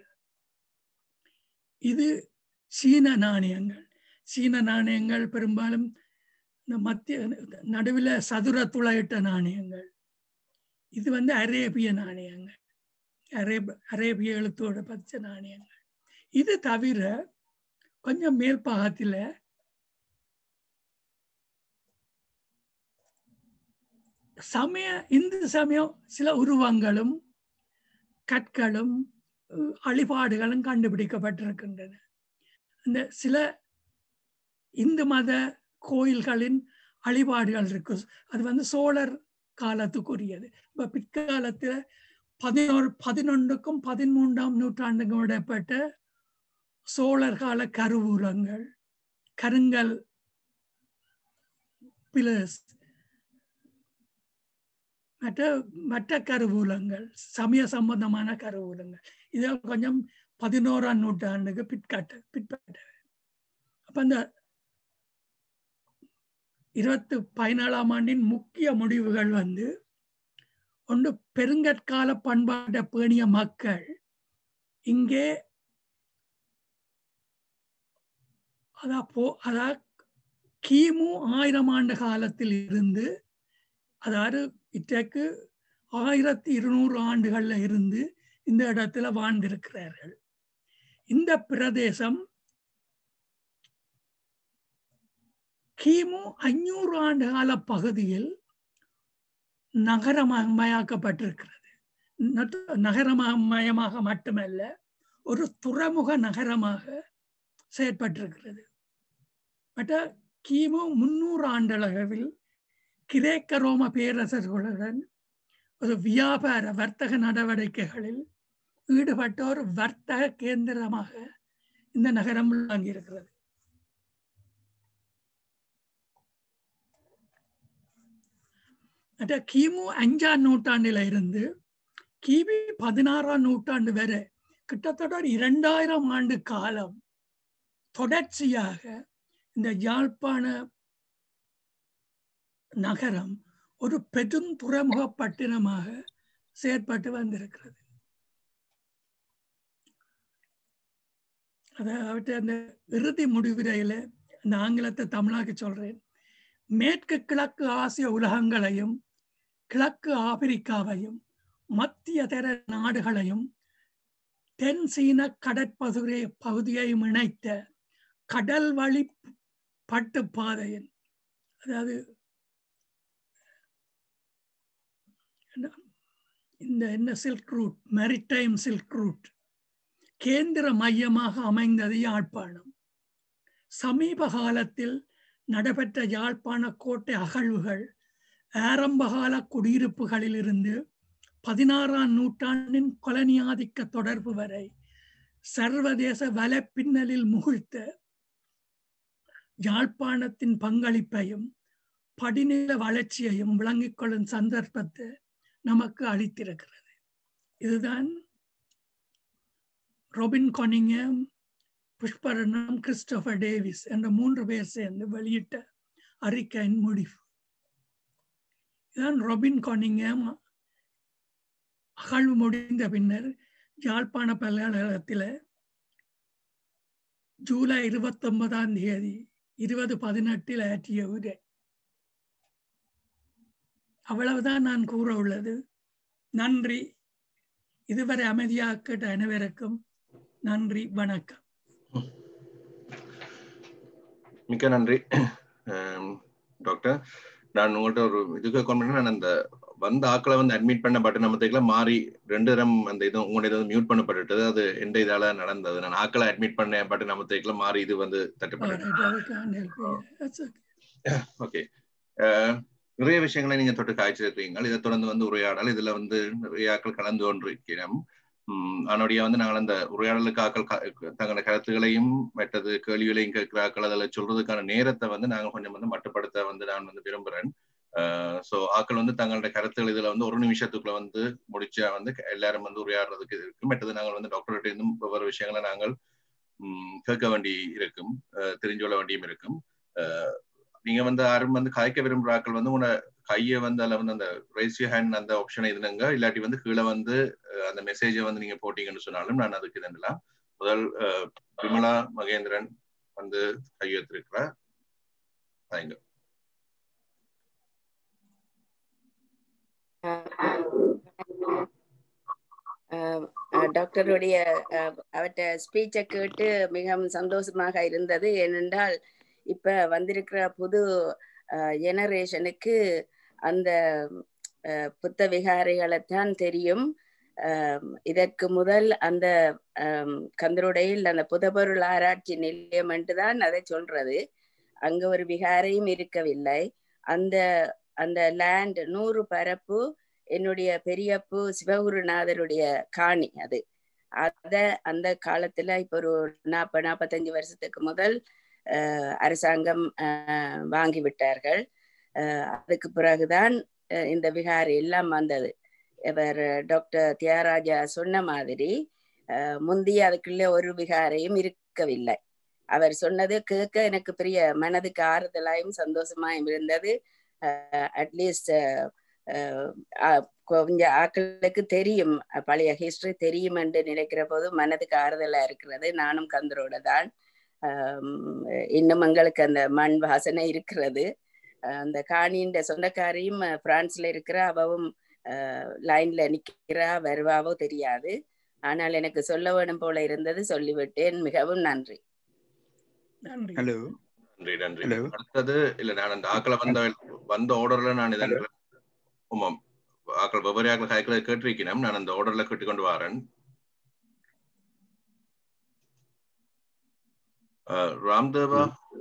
இது சீன நாணயங்கள் சீன நாணயங்கள் பெரும்பாலும் இந்த மத்திய நடுவில் சதுர துளையிட்ட நாணயங்கள் இது வந்து அரேபிய நாணயங்கள் அரேப அரேபிய எழுத்தோட பதிச்ச நாணயங்கள் இது தவிர கொஞ்சம் மேல் பாகத்தில் சமய இந்து சமயம் சில உருவங்களும் கற்களும் அழிபாடுகளும் கண்டுபிடிக்கப்பட்டிருக்கின்றன இந்த சில இந்து மத கோயில்களின் அழிபாடுகள் இருக்கு அது வந்து சோழர் காலத்துக்குரியது இப்போ பிற்காலத்தில் பதினோரு பதினொன்றுக்கும் பதிமூன்றாம் நூற்றாண்டுக்கும் இடைப்பட்ட சோழர் கால கருவூலங்கள் கருங்கல் பிலர்ஸ் மற்ற மற்ற கருவூலங்கள் சமய சம்பந்தமான கருவூலங்கள் இதெல்லாம் கொஞ்சம் பதினோராம் நூற்றாண்டுக்கு பிற்காட்ட பிற்பட்ட அப்ப அந்த இருபத்தி பதினாலாம் ஆண்டின் முக்கிய முடிவுகள் வந்து ஒன்று பெருங்கற்கால பண்பாட்டை பேணிய மக்கள் இங்கே அதா போ அதா கிமு ஆயிரம் ஆண்டு காலத்தில் இருந்து அதாவது இன்றைக்கு ஆயிரத்தி இருநூறு ஆண்டுகள்ல இருந்து இந்த இடத்துல வாழ்ந்திருக்கிறார்கள் இந்த பிரதேசம் கிமு அஞ்சூறு ஆண்டு கால பகுதியில் நகரமயமாக்கப்பட்டிருக்கிறது நகரமயமாக மட்டுமல்ல ஒரு துறைமுக நகரமாக செயற்பட்டிருக்கிறது மற்ற கிமு முன்னூறு ஆண்டளவில் கிரேக்க ரோம பேரரசர்களுடன் ஒரு வியாபார வர்த்தக நடவடிக்கைகளில் ஈடுபட்ட ஒரு வர்த்தக கேந்திரமாக இந்த நகரம் விளங்கியிருக்கிறது கிமு அஞ்சாம் நூற்றாண்டில இருந்து கிபி பதினாறாம் நூற்றாண்டு வரை கிட்டத்தட்ட ஒரு இரண்டாயிரம் ஆண்டு காலம் தொடர்ச்சியாக இந்த யாழ்ப்பாண நகரம் ஒரு பெரும் துறைமுக பட்டினமாக செயற்பட்டு வந்திருக்கிறது அதாவது அந்த இறுதி முடிவுரையில அந்த ஆங்கிலத்தை தமிழாக்க சொல்றேன் மேற்கு கிழக்கு ஆசிய உலகங்களையும் கிழக்கு ஆப்பிரிக்காவையும் மத்திய தர நாடுகளையும் தென் சீன கடற்பகுதியை பகுதியையும் இணைத்த கடல் வழி பட்டு பாதையின் அதாவது இந்த என்ன silk route maritime silk route கேந்திர மையமாக அமைந்தது யாழ்ப்பாணம் சமீப காலத்தில் நடைபெற்ற யாழ்ப்பாண கோட்டை அகழ்வுகள் ஆரம்பகால குடியிருப்புகளில் இருந்து பதினாறாம் நூற்றாண்டின் கொலனியாதிக்க தொடர்பு வரை சர்வதேச வலப்பின்னலில் முகிழ்த்த யாழ்ப்பாணத்தின் பங்களிப்பையும் படிநில வளர்ச்சியையும் விளங்கிக் கொள்ளும் சந்தர்ப்பத்தை நமக்கு அளித்திருக்கிறது இதுதான் Robin Coningham Pushparatnam Christopher Davis என்ற மூன்று பேர் சேர்ந்து வெளியிட்ட அறிக்கையின் முடிவு இதுதான் ரொபின் கொனிங்கம் அகழ்வு முடிந்த பின்னர் யாழ்ப்பாண பல்கலைக்கழகத்தில் ஜூலை இருபத்தி ஒன்பதாம் தேதி இருபது பதினெட்டில் ஆற்றிய உரை அவ்வளவுதான் நான் கூற உள்ளது நன்றி இதுவரை அமைதியாக கேட்ட அனைவருக்கும் நன்றி வணக்கம்
மிக்க நன்றி டாக்டர் நான் உங்கள்கிட்ட ஒரு இது கேட்கணும் நான் அந்த வந்த ஆக்களை வந்து அட்மிட் பண்ண பட்டணமத்துக்குள்ள மாறி ரெண்டு தரம் அந்த இது உங்களுடைய இது வந்து மியூட் பண்ணப்பட்டுட்டது அது எந்த இதால நடந்தது நான் ஆக்களை அட்மிட் பண்ண பட்டணமத்துக்குள்ள மாறி இது வந்து தட்டுப்பட்டு ஓகே நிறைய விஷயங்களை நீங்க தொட்டு காய்ச்சிருக்கீங்க இதை தொடர்ந்து வந்து உரையாடல் இதுல வந்து நிறைய ஆக்கள் கலந்து கொண்டிருக்கிறோம் உம் அதனுடைய வந்து நாங்கள் அந்த உரையாடலுக்கு ஆக்கள் தங்களோட கருத்துகளையும் மற்றது கேள்விகளையும் கேட்கிற ஆக்கள் அதில் சொல்றதுக்கான நேரத்தை வந்து நாங்கள் கொஞ்சம் வந்து மட்டுப்படுத்த வந்து நான் வந்து விரும்புறேன் ஸோ ஆக்கள் வந்து தங்களோட கருத்துகள் இதுல வந்து ஒரு நிமிஷத்துக்குள்ள வந்து முடிச்சா வந்து எல்லாரும் வந்து உரையாடுறதுக்கு இருக்கு மற்றது நாங்கள் வந்து டாக்டர்கிட்ட இருந்தும் ஒவ்வொரு விஷயங்களை நாங்கள் கேட்க வேண்டி இருக்கும் தெரிஞ்சு கொள்ள வேண்டியும் இருக்கும் நீங்க வந்து யாரும் வந்து காய்க்க விரும்புற ஆக்கள் வந்து உன கையை வந்து அதில் வந்து அந்த ரைஸ் ஹேண்ட் அந்த ஆப்ஷனை இதுனுங்க இல்லாட்டி வந்து கீழே வந்து அந்த மெசேஜை வந்து நீங்க போட்டீங்கன்னு சொன்னாலும் நான் அதுக்கு இதுலாம் முதல் விமலா மகேந்திரன் வந்து கையெழுத்திருக்கிறார் தேங்க்யூ
டாக்டருடைய அவற்ற ஸ்பீச்சை கேட்டு மிகவும் சந்தோஷமாக இருந்தது ஏனென்றால் இப்ப வந்திருக்கிற புது ஜெனரேஷனுக்கு அந்த புத்த விகாரிகளைத்தான் தெரியும் இதற்கு முதல் அந்த கந்தருடையில் அந்த புதப்பொருள் ஆராய்ச்சி நிலையம் என்றுதான் அதை சொல்றது அங்க ஒரு விகாரையும் இருக்கவில்லை அந்த அந்த லேண்ட் நூறு பரப்பு என்னுடைய பெரியப்பு சிவகுருநாதருடைய காணி அது அத அந்த காலத்துல இப்ப ஒரு நாற்பது நாற்பத்தஞ்சு வருஷத்துக்கு முதல் அரசாங்கம் வாங்கி விட்டார்கள் அதுக்கு பிறகுதான் இந்த விகாரி எல்லாம் வந்தது இவர் டாக்டர் தியாகராஜா சொன்ன மாதிரி முந்தைய அதுக்குள்ள ஒரு விகாரையும் இருக்கவில்லை அவர் சொன்னது கேட்க எனக்கு பெரிய மனதுக்கு ஆறுதலாயும் சந்தோஷமாயும் இருந்தது அட்லீஸ்ட் கொஞ்சம் ஆக்களுக்கு தெரியும் பழைய ஹிஸ்டரி தெரியும் என்று நினைக்கிற போது மனதுக்கு ஆறுதலா இருக்கிறது நானும் கந்தரோட தான் இன்னும் எங்களுக்கு அந்த மண் வாசனை இருக்கிறது அந்த காணின்ற சொந்தக்காரியும் பிரான்ஸ்ல இருக்கிற அவவும் லைன்ல நிக்கிறா வருவாவோ தெரியாது ஆனால் எனக்கு சொல்ல வேணும் போல இருந்தது சொல்லிவிட்டேன் மிகவும் நன்றி
ஹலோ
நன்றி நன்றி அடுத்தது இல்ல நான் அந்த ஆக்களை வந்த வந்த ஆர்டர்ல நான் இதன் ஆமாம் ஆக்கள் வெவ்வேறு ஆக்கள் காய்களை கேட்டிருக்கிறேன் நான் அந்த ஆர்டர்ல கேட்டு கொண்டு வரேன் ராம்தேவா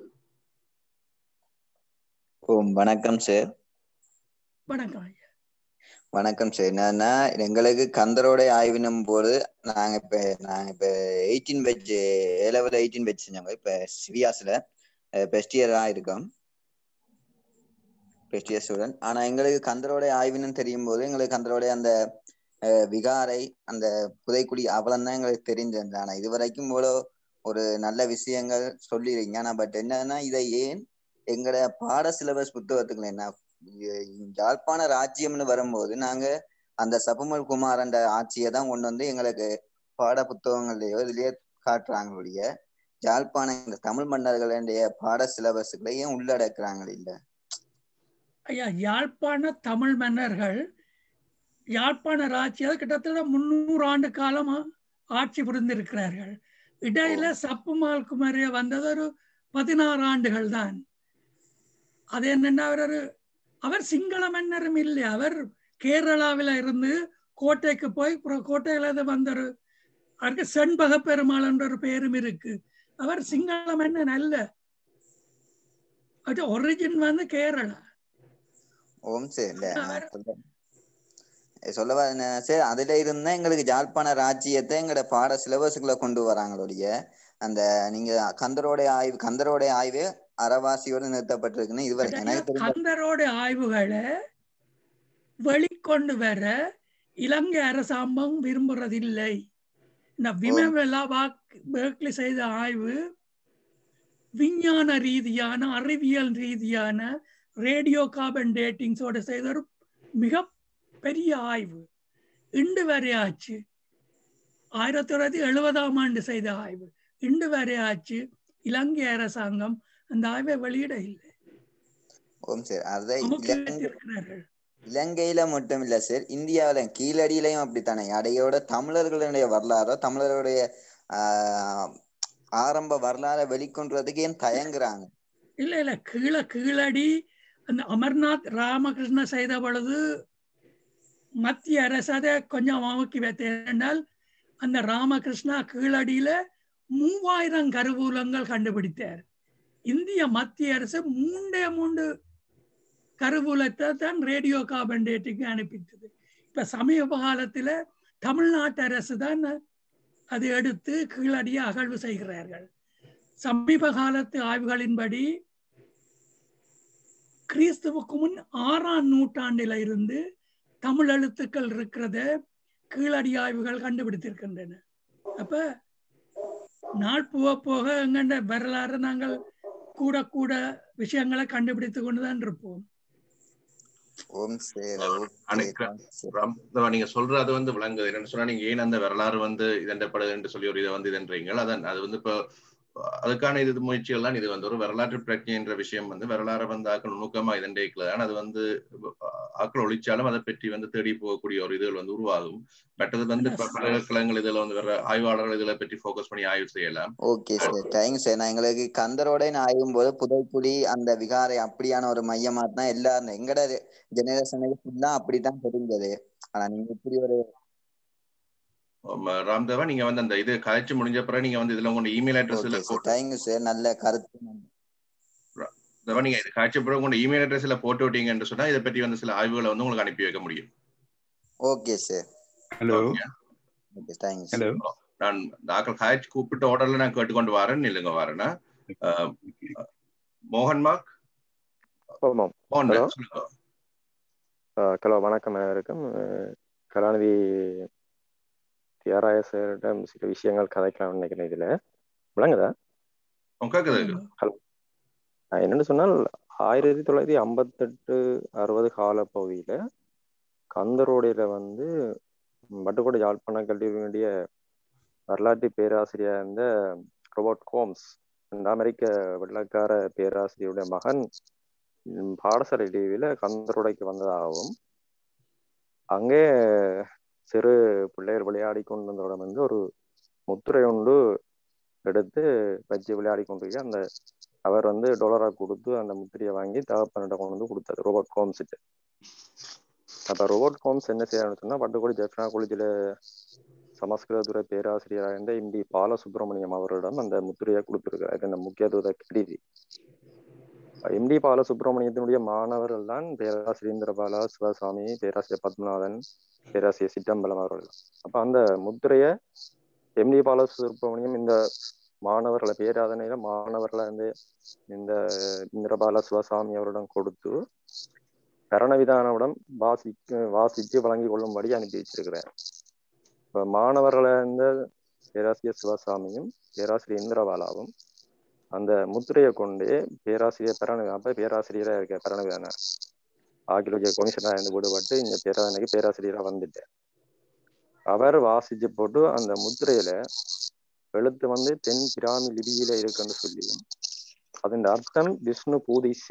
ஓம் வணக்கம் சார்
வணக்கம்
வணக்கம் சார் என்னன்னா எங்களுக்கு கந்தரோட ஆய்வினும் போது நாங்க இப்ப நாங்க இப்ப எயிட்டீன் வெஜ் ஏ லெவல் எயிட்டீன் வெஜ் செஞ்சோங்க இப்ப சிவியாஸ்ல பெஸ்ட் இயரா இருக்கோம் பெஸ்ட் இயர் ஸ்டூடெண்ட் ஆனா எங்களுக்கு கந்தரோட ஆய்வினும் தெரியும் போது எங்களுக்கு கந்தரோட அந்த விகாரை அந்த புதைக்குடி அவ்வளவு தான் எங்களுக்கு தெரிஞ்சது ஆனா இது வரைக்கும் இவ்வளோ ஒரு நல்ல விஷயங்கள் சொல்லிருக்கீங்க ஆனா பட் என்னன்னா இதை ஏன் எங்களோட பாட சிலபஸ் புத்தகத்துக்குள்ள என்ன யாழ்ப்பாண ராஜ்யம்னு வரும்போது நாங்க அந்த சபமல் குமாரண்ட ஆட்சியை தான் கொண்டு வந்து எங்களுக்கு பாட புத்தகங்கள்லயோ இதுலயே காட்டுறாங்களுடைய யாழ்ப்பாண இந்த தமிழ் மன்னர்களுடைய பாட சிலபஸுகளையும் உள்ளடக்குறாங்க இல்ல
ஐயா யாழ்ப்பாண தமிழ் மன்னர்கள் யாழ்ப்பாண ராஜ்யம் கிட்டத்தட்ட முன்னூறு ஆண்டு காலம் ஆட்சி புரிந்திருக்கிறார்கள் இடையில சப்புமால் குமாரிய வந்தது ஒரு பதினாறு ஆண்டுகள் தான் அது என்னன்னா அவர் ஒரு அவர் சிங்கள மன்னரும் இல்லை அவர் கேரளாவில் இருந்து கோட்டைக்கு போய் கோட்டையில வந்த ஒரு அவருக்கு செண்பக பெருமாள் என்ற ஒரு பேரும் இருக்கு அவர் சிங்கள மன்னன் அல்ல அது ஒரிஜின் வந்து கேரளா
ஓம் சரி சொல்லவா சரி அதுல இருந்தா எங்களுக்கு ஜாழ்ப்பாண ராஜ்யத்தை எங்களோட பாட சிலபஸுக்குள்ள கொண்டு வராங்களுடைய அந்த நீங்க கந்தரோட ஆய்வு கந்தரோட ஆய்வு அறவாசியோடு நிறுத்தப்பட்டிருக்குன்னு இதுவரை எனக்கு
கந்தரோட ஆய்வுகளை வெளிக்கொண்டு வர இலங்கை அரசாங்கம் விரும்புறதில்லை இந்த விமவெலா வாக்கு செய்த ஆய்வு விஞ்ஞான ரீதியான அறிவியல் ரீதியான ரேடியோ கார்பன் டேட்டிங்ஸோட செய்த ஒரு மிக பெரிய ஆய்வு இண்டு வரையாச்சு ஆயிரத்தி தொள்ளாயிரத்தி எழுபதாம் ஆண்டு செய்த ஆய்வு இண்டு வரையாச்சு இலங்கை அரசாங்கம் அந்த ஆய்வை வெளியிட இல்லை
ஓம் சார் அதான் இலங்கையில மட்டும் இல்ல சார் இந்தியாவில கீழடியிலையும் அப்படித்தானே அடையோட தமிழர்களுடைய வரலாறோ தமிழருடைய ஆஹ் ஆரம்ப வரலாறை வெளிக்கொண்டுறதுக்கு ஏன் தயங்குறாங்க
இல்ல இல்ல கீழே கீழடி அந்த அமர்நாத் ராமகிருஷ்ண செய்த பொழுது மத்திய அரசு அதை கொஞ்சம் அமுக்கி வைத்தால் அந்த ராமகிருஷ்ணா கீழடியில மூவாயிரம் கருவூலங்கள் கண்டுபிடித்தார் இந்திய மத்திய அரசு மூன்றே மூன்று கருவூலத்தை தான் ரேடியோ கார்பன் டேட்டிங்கு அனுப்பித்தது இப்ப சமீப காலத்துல தமிழ்நாட்டு அரசு தான் அது எடுத்து கீழடியை அகழ்வு செய்கிறார்கள் சமீப காலத்து ஆய்வுகளின்படி கிறிஸ்துவுக்கு முன் ஆறாம் நூற்றாண்டில இருந்து தமிழ் எழுத்துக்கள் இருக்கிறத கீழடி ஆய்வுகள் கண்டுபிடித்திருக்கின்றன அப்ப நாள் போக போக எங்கண்ட வரலாறு நாங்கள் கூட கூட விஷயங்களை கண்டுபிடித்து கொண்டுதான் இருப்போம்
ஓம் சேர்
அனைக்க- ராம், இதோ நீங்க சொல்றது வந்து விளங்குது என்னன்னு சொன்னா நீங்க ஏன் அந்த வரலாறு வந்து இதண்டப்படுது என்று சொல்லி ஒரு இதை வந்து இதன்றீங்க அதான் அது வந்து இப்போ அதுக்கான இது முயற்சிகள் தான் இது வந்து ஒரு வரலாற்று பிரச்சனை என்ற விஷயம் வந்து வரலாறு வந்து ஆக்கள் நுணுக்கமா இதண்டேக்கல தான் அது வந்து ஆக்கள் ஒழிச்சாலும் அதை பற்றி வந்து தேடி போகக்கூடிய ஒரு இதுகள் வந்து உருவாகும் மற்றது வந்து இப்ப பல்கலைக்கழகங்கள் இதுல வந்து வர ஆய்வாளர்கள் இதுல பற்றி ஃபோக்கஸ் பண்ணி ஆய்வு செய்யலாம்
ஓகே சார் தேங்க்ஸ் சார் நான் எங்களுக்கு கந்தரோட ஆயும் போது புதைக்குழி அந்த விகாரை அப்படியான ஒரு மையமா தான் எல்லாரும் எங்கட ஜெனரேஷனுக்கு ஃபுல்லா அப்படித்தான் தெரிஞ்சது ஆனா நீங்க இப்படி ஒரு
ஆமா, ராம்தேவா நீங்க வந்து அந்த இது கழிச்சு முடிஞ்ச பிறகு நீங்க வந்து இதுல உங்க இமெயில் அட்ரஸ்ல
ஓகே சார் தேங்க்யூ சார் நல்ல கருத்து
அதாவது நீங்க இது காய்ச்ச பிறகு உங்க இமெயில் அட்ரஸ்ல போட்டு விட்டீங்கன்னு சொன்னா இதை பற்றி வந்து சில ஆய்வுகளை வந்து உங்களுக்கு அனுப்பி வைக்க முடியும்
okay sir
hello
okay thank you
hello
நான் டாக்டர் காய்ச்சி கூப்பிட்ட ஆர்டர்ல நான் கேட்டுக்கொண்டு வரேன் இல்லைங்க வரேன்னா அஹ், மோகன் மார்க்
ஆமாம்
மோகன்
Hello.
சொல்லுங்க
ஹலோ வணக்கம் அனைவருக்கும் அஹ், கலாநிதி தியாராய சாரிடம் சில விஷயங்கள் கதைக்கலாம்னு நினைக்கிறேன் இதுல விளங்குதா
உங்க கேக்குது
அஹ், என்னன்னு சொன்னால் ஆயிரத்தி தொள்ளாயிரத்தி ஐம்பத்தெட்டு அறுபது கால பகுதியில கந்தரோடையில வந்து வட்டுக்கோட்டை யாழ்ப்பாண கல்லூரியினுடைய வரலாற்று பேராசிரியர் இருந்த ரோபர்ட் கோம்ஸ் இந்த அமெரிக்க வெள்ளக்கார பேராசிரியருடைய மகன் ம், பாடசாலை லீவில் கந்தரோடைக்கு வந்ததாகவும் அங்கே சிறு பிள்ளையர் விளையாடி கொண்டிருந்தவரிடம் வந்து ஒரு முத்திரை ஒன்று எடுத்து வச்சு விளையாடி கொண்டிருக்க அந்த அவர் வந்து டொலரா கொடுத்து அந்த முத்திரையை வாங்கி தகப்பனிடம் கொண்டு வந்து கொடுத்தாரு ரோபோட் கோம்ஸ்ட்டு அப்ப ரோபோட் கோம்ஸ் என்ன செய்யறாருன்னு சொன்னா பட்டுக்கோடி ஜெஃப்னா காலேஜில் சமஸ்கிருதத்துறை பேராசிரியராக இருந்த இம்பி பாலசுப்ரமணியம் அவரிடம் அந்த முத்திரையை கொடுத்திருக்கிறார் இந்த முக்கியத்துவத்தை கருதி எம்டி பாலசுப்ரமணியத்தினுடைய மாணவர்கள் தான் பேராசிரியர் பாலா சிவசாமி பேராசிரியர் பத்மநாதன் பேராசிரியர் சிற்றம்பலம் அவர்கள் அப்ப அந்த முத்திரையை எம்டி பாலசுப்ரமணியம் இந்த மாணவர்களை பேராதனையில மாணவர்களை வந்து இந்த இந்திரபால சிவசாமி அவரிடம் கொடுத்து கரணவிதானவிடம் வாசிக்க வாசித்து வழங்கி கொள்ளும்படி அனுப்பி வச்சிருக்கிறார் இப்ப மாணவர்களை வந்து பேராசிரியர் சிவசாமியும் பேராசிரியர் இந்திரபாலாவும் அந்த முத்திரையை கொண்டு பேராசிரியர் பரண அப்ப பேராசிரியரா இருக்க பரணவிதான ஆகியோஜி கமிஷனா இருந்து விடுபட்டு இந்த பேராதனைக்கு பேராசிரியரா வந்துட்டார் அவர் வாசிச்சு போட்டு அந்த முத்திரையில எழுத்து வந்து தென் பிராமி லிபியில இருக்குன்னு சொல்லியும் அதன் அர்த்தம் விஷ்ணு பூதிஷ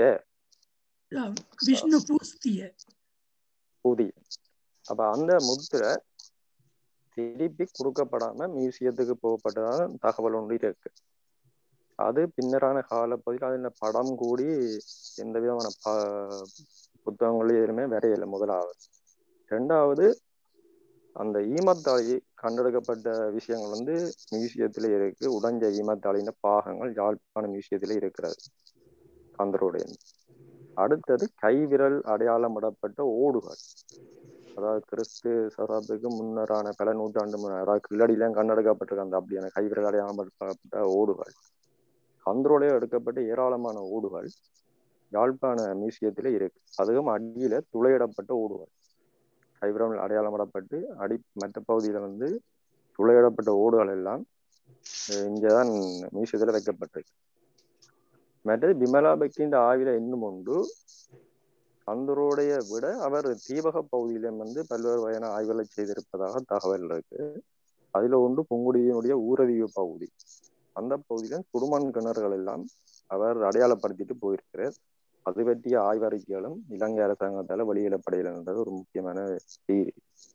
விஷ்ணு பூஸ்திய
பூதி அப்ப அந்த முத்திரை திருப்பி கொடுக்கப்படாம மியூசியத்துக்கு போகப்பட்டதான தகவல் ஒன்று இருக்கு அது பின்னரான காலப்பகுதியில் அதில் படம் கூடி எந்த விதமான ப புத்தகங்களும் எதுவுமே வரையலை முதலாவது ரெண்டாவது அந்த ஈமத்தாளி கண்டெடுக்கப்பட்ட விஷயங்கள் வந்து மியூசியத்துல இருக்கு உடைஞ்ச ஈமத்தாளின பாகங்கள் யாழ்ப்பாண மியூசியத்துல இருக்கிறது கந்தருடைய அடுத்தது கைவிரல் அடையாளமிடப்பட்ட ஓடுகள் அதாவது கிறிஸ்து சதாப்துக்கு முன்னரான பல நூற்றாண்டு முன்னர் அதாவது கிள்ளடியிலாம் கண்டெடுக்கப்பட்டிருக்க அந்த அப்படியான கைவிரல் அடையாளமிடப்பட்ட ஓடுகள் கந்தரோடைய எடுக்கப்பட்ட ஏராளமான ஓடுகள் யாழ்ப்பாண மியூசியத்துல இருக்கு அதுவும் அடியில துளையிடப்பட்ட ஓடுகள் கைவிரல் அடையாளமிடப்பட்டு அடி மற்ற பகுதியில வந்து துளையிடப்பட்ட ஓடுகள் எல்லாம் இங்கதான் மியூசியத்துல வைக்கப்பட்டிருக்கு மற்றது பிமலா பக்கின்ற ஆய்வில இன்னும் உண்டு கந்தரோடைய விட அவர் தீபக பகுதியிலும் வந்து பல்வேறு வகையான ஆய்வுகளை செய்திருப்பதாக தகவல் இருக்கு அதுல ஒன்று புங்குடியினுடைய ஊரதிவு பகுதி அந்த பகுதியில குடும்பன் கிணறுகள் எல்லாம் அவர் அடையாளப்படுத்திட்டு போயிருக்கிறார் அது பற்றிய ஆய்வறிக்கைகளும் இலங்கை அரசாங்கத்தால வெளியிடப்படையிலன்றது ஒரு முக்கியமான செய்தி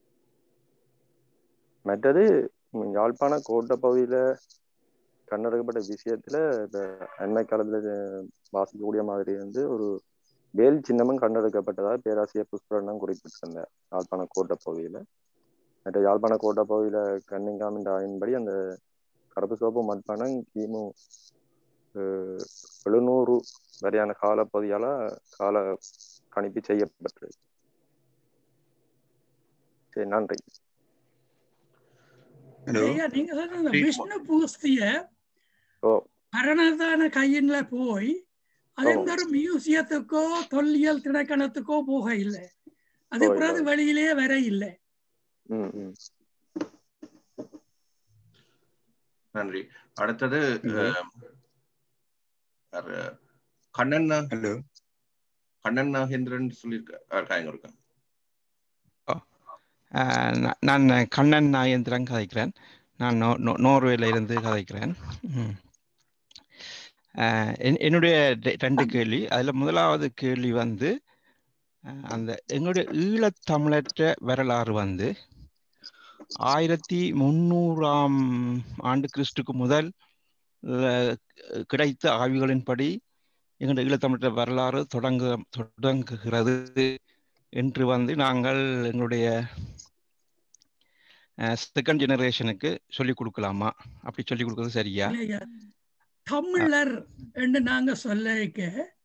மற்றது யாழ்ப்பாண கோட்டை பகுதியில கண்டெடுக்கப்பட்ட விஷயத்துல இந்த அண்மை காலத்துல வாசிக்கக்கூடிய மாதிரி வந்து ஒரு வேல் சின்னமும் கண்டெடுக்கப்பட்டதாக பேராசிரியர் புஷ்பரண்ணன் குறிப்பிட்டிருந்தார் யாழ்ப்பாண கோட்டை பகுதியில் மற்ற யாழ்ப்பாண கோட்டை பகுதியில் கன்னிங்காமின் ஆயின்படி அந்த கருப்பு சோப்பு மட்பானம் கிமு அஹ், எழுநூறு வரையான காலப்பகுதியால கால கணிப்பு செய்யப்பட்டது சரி நன்றி
ஹலோ
ஐயா நீங்க சொன்ன அந்த
சரி.
விஷ்ணு பூஸ்திய
ஓ
பரணதான கையின்ல போய் அது
ஓ.
எந்த ஒரு மியூசியத்துக்கோ தொல்லியல் திணைக்களத்துக்கோ போக இல்லை அது
ஓ,
பிறகு
இல்லை.
வெளியிலேயே வர இல்லை
ம் ம்
நன்றி அடுத்தது
ஹலோ
அஹ், யாரு? கண்ணன் நா-
ஹலோ
கண்ணன் நாகேந்திரன் சொல்லியிருக்க இருக்காங்க இருக்கா
ஆஹ் நா- நான் கண்ணன் நாயந்திரன் கதைக்கிறேன் நான் நோ நோ- நோர்வேல இருந்து கதைக்கிறேன் ம். ஆஹ் என்- என்னுடைய ரெ- ரெண்டு கேள்வி அதில் முதலாவது கேள்வி வந்து ஆஹ் அந்த எங்களுடைய ஈழத்தமிழற்ற வரலாறு வந்து ஆயிரத்தி முந்நூறாம் ஆண்டு கிறிஸ்துக்கு முதல் அஹ், கிடைத்த ஆய்வுகளின்படி எங்களுடைய ஈழத்தமிழற்ற வரலாறு தொடங்கு தொடங்குகிறது என்று வந்து நாங்கள் எங்களுடைய செகண்ட் ஜெனரேஷனுக்கு சொல்லிக் கொடுக்கலாமா அப்படி சொல்லிக் கொடுக்கறது சரியா
இல்லையா தமிழர் என்று நாங்க சொல்லிக்க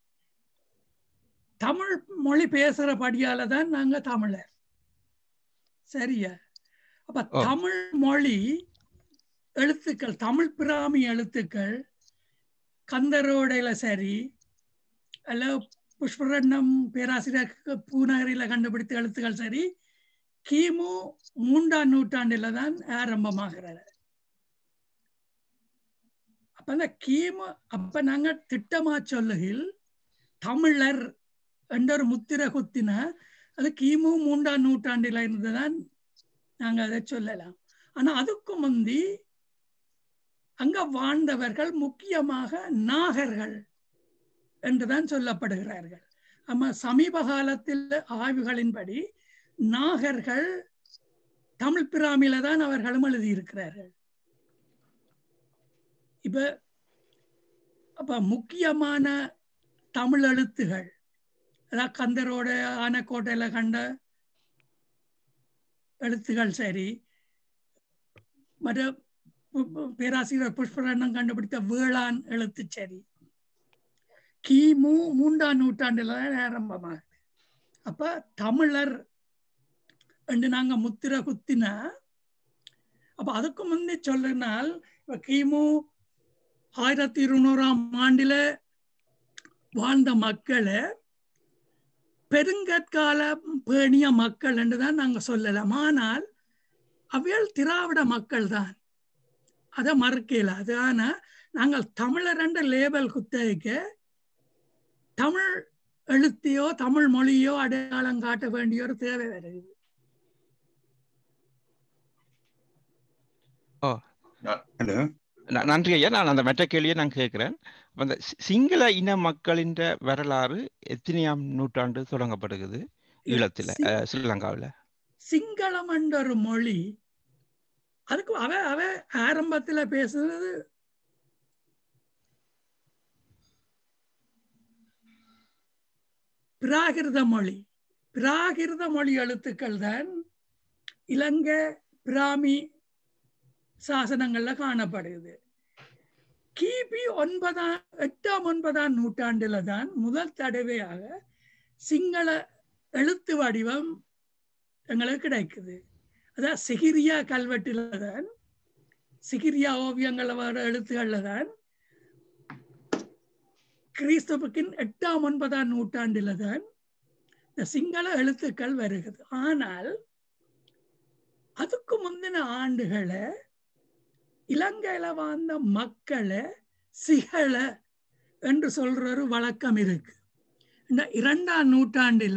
தமிழ் மொழி பேசுறபடியால தான் நாங்க தமிழர் சரியா அப்ப
ஓ.
தமிழ் மொழி எழுத்துக்கள் தமிழ் பிராமி எழுத்துக்கள் கந்தரோடையில சரி அல்ல புஷ்பரண்ணம் பேராசிரியர் பூநகரில கண்டுபிடித்த எழுத்துக்கள் சரி கிமு மூன்றாம் நூற்றாண்டில தான் ஆரம்பமாகிறது அப்ப அந்த கிமு அப்ப நாங்க திட்டமா சொல்லுகில் தமிழர் என்ற ஒரு முத்திரை குத்தின அது கிமு மூன்றாம் நூற்றாண்டில இருந்துதான் நாங்க அதை சொல்லலாம் ஆனா அதுக்கு முந்தி அங்க வாழ்ந்தவர்கள் முக்கியமாக நாகர்கள் என்றுதான் சொல்லப்படுகிறார்கள் ஆமா சமீப காலத்தில் ஆய்வுகளின்படி நாகர்கள் தமிழ் பிராமியில தான் அவர்களும் எழுதியிருக்கிறார்கள் இப்ப அப்ப முக்கியமான தமிழ் எழுத்துகள் அதாவது கந்தரோட ஆனக்கோட்டையில கண்ட எழுத்துகள் சரி மற்ற பு- பு- பேராசிரியர் புஷ்பரண்ணன் கண்டுபிடித்த வேளாண் எழுத்து சரி கிமு மூன்றாம் நூற்றாண்டுல தான் ஆரம்பமாகுது அப்ப தமிழர் என்று நாங்க முத்திரை குத்தினா அப்ப அதுக்கு முந்தி சொல்லினால் இப்ப கிமு ஆயிரத்தி இருநூறாம் ஆண்டுல வாழ்ந்த மக்களை பெருங்கற்கால பேணிய மக்கள் என்று தான் நாங்க சொல்லலாம் ஆனால் அவையால் திராவிட மக்கள் தான் அதை மறுக்க இயலாது ஆனா நாங்கள் தமிழர் என்ற லேபல் குத்தகைக்க தமிழ் எழுத்தையோ தமிழ் மொழியோ அடையாளம் காட்ட வேண்டிய ஒரு தேவை வருகிறது
ஹலோ
ந- நன்றி ஐயா நான் அந்த மெட்ட கேள்வியை நான் கேட்கிறேன் அந்த சி- சிங்கள இன மக்களின் வரலாறு எத்தனையாம் நூற்றாண்டு தொடங்கப்படுகிறது ஈழத்துல
சி-
அஹ், ஸ்ரீலங்காவுல
சிங்களம் என்ற ஒரு மொழி அதுக்கு அவ அவ ஆரம்பத்துல பேசுறது பிராகிருத மொழி பிராகிருத மொழி எழுத்துக்கள் தான் இலங்கை பிராமி சாசனங்கள்ல காணப்படுகிறது கிபி ஒன்பதாம் எட்டாம் ஒன்பதாம் நூற்றாண்டுல தான் முதல் தடவையாக சிங்கள எழுத்து வடிவம் எங்களுக்கு கிடைக்குது அதான் சிகிரியா கல்வெட்டில தான் சிகிரியா ஓவியங்கள் வர எழுத்துக்கள்ல தான் கிறிஸ்துவுக்கின் எட்டாம் ஒன்பதாம் நூற்றாண்டில தான் இந்த சிங்கள எழுத்துக்கள் வருகிறது ஆனால் அதுக்கு முந்தின ஆண்டுகளை இலங்கையில வாழ்ந்த மக்களை சிகள என்று சொல்ற ஒரு வழக்கம் இருக்கு இந்த இரண்டாம் நூற்றாண்டில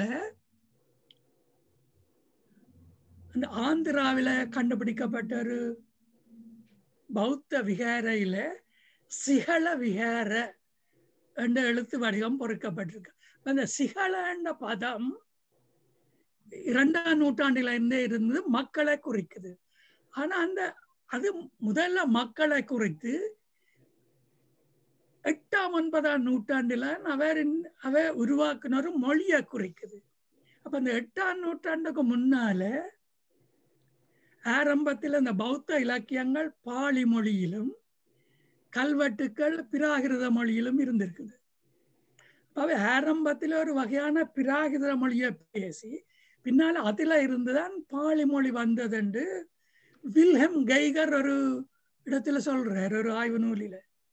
அந்த ஆந்திராவில கண்டுபிடிக்கப்பட்ட ஒரு பௌத்த விகாரையில சிகள விகார என்ற எழுத்து வடிவம் பொறிக்கப்பட்டிருக்கு அந்த சிகள என்ற பதம் இரண்டாம் நூற்றாண்டில இருந்தே இருந்து மக்களை குறிக்குது ஆனா அந்த அது முதல்ல மக்களை குறித்து எட்டாம் ஒன்பதாம் நூற்றாண்டுல அவர் அவ உருவாக்குன ஒரு மொழியை குறிக்குது அப்ப அந்த எட்டாம் நூற்றாண்டுக்கு முன்னால ஆரம்பத்தில் இந்த பௌத்த இலக்கியங்கள் பாலி மொழியிலும் கல்வெட்டுக்கள் பிராகிருத மொழியிலும் இருந்திருக்குது அவை ஆரம்பத்தில் ஒரு வகையான பிராகிருத மொழியை பேசி பின்னால் அதுல இருந்துதான் பாலி மொழி வந்ததுண்டு வில்ஹெம் கைகர் ஒரு இடத்துல சொல்றார் ஒரு ஆய்வு நூலில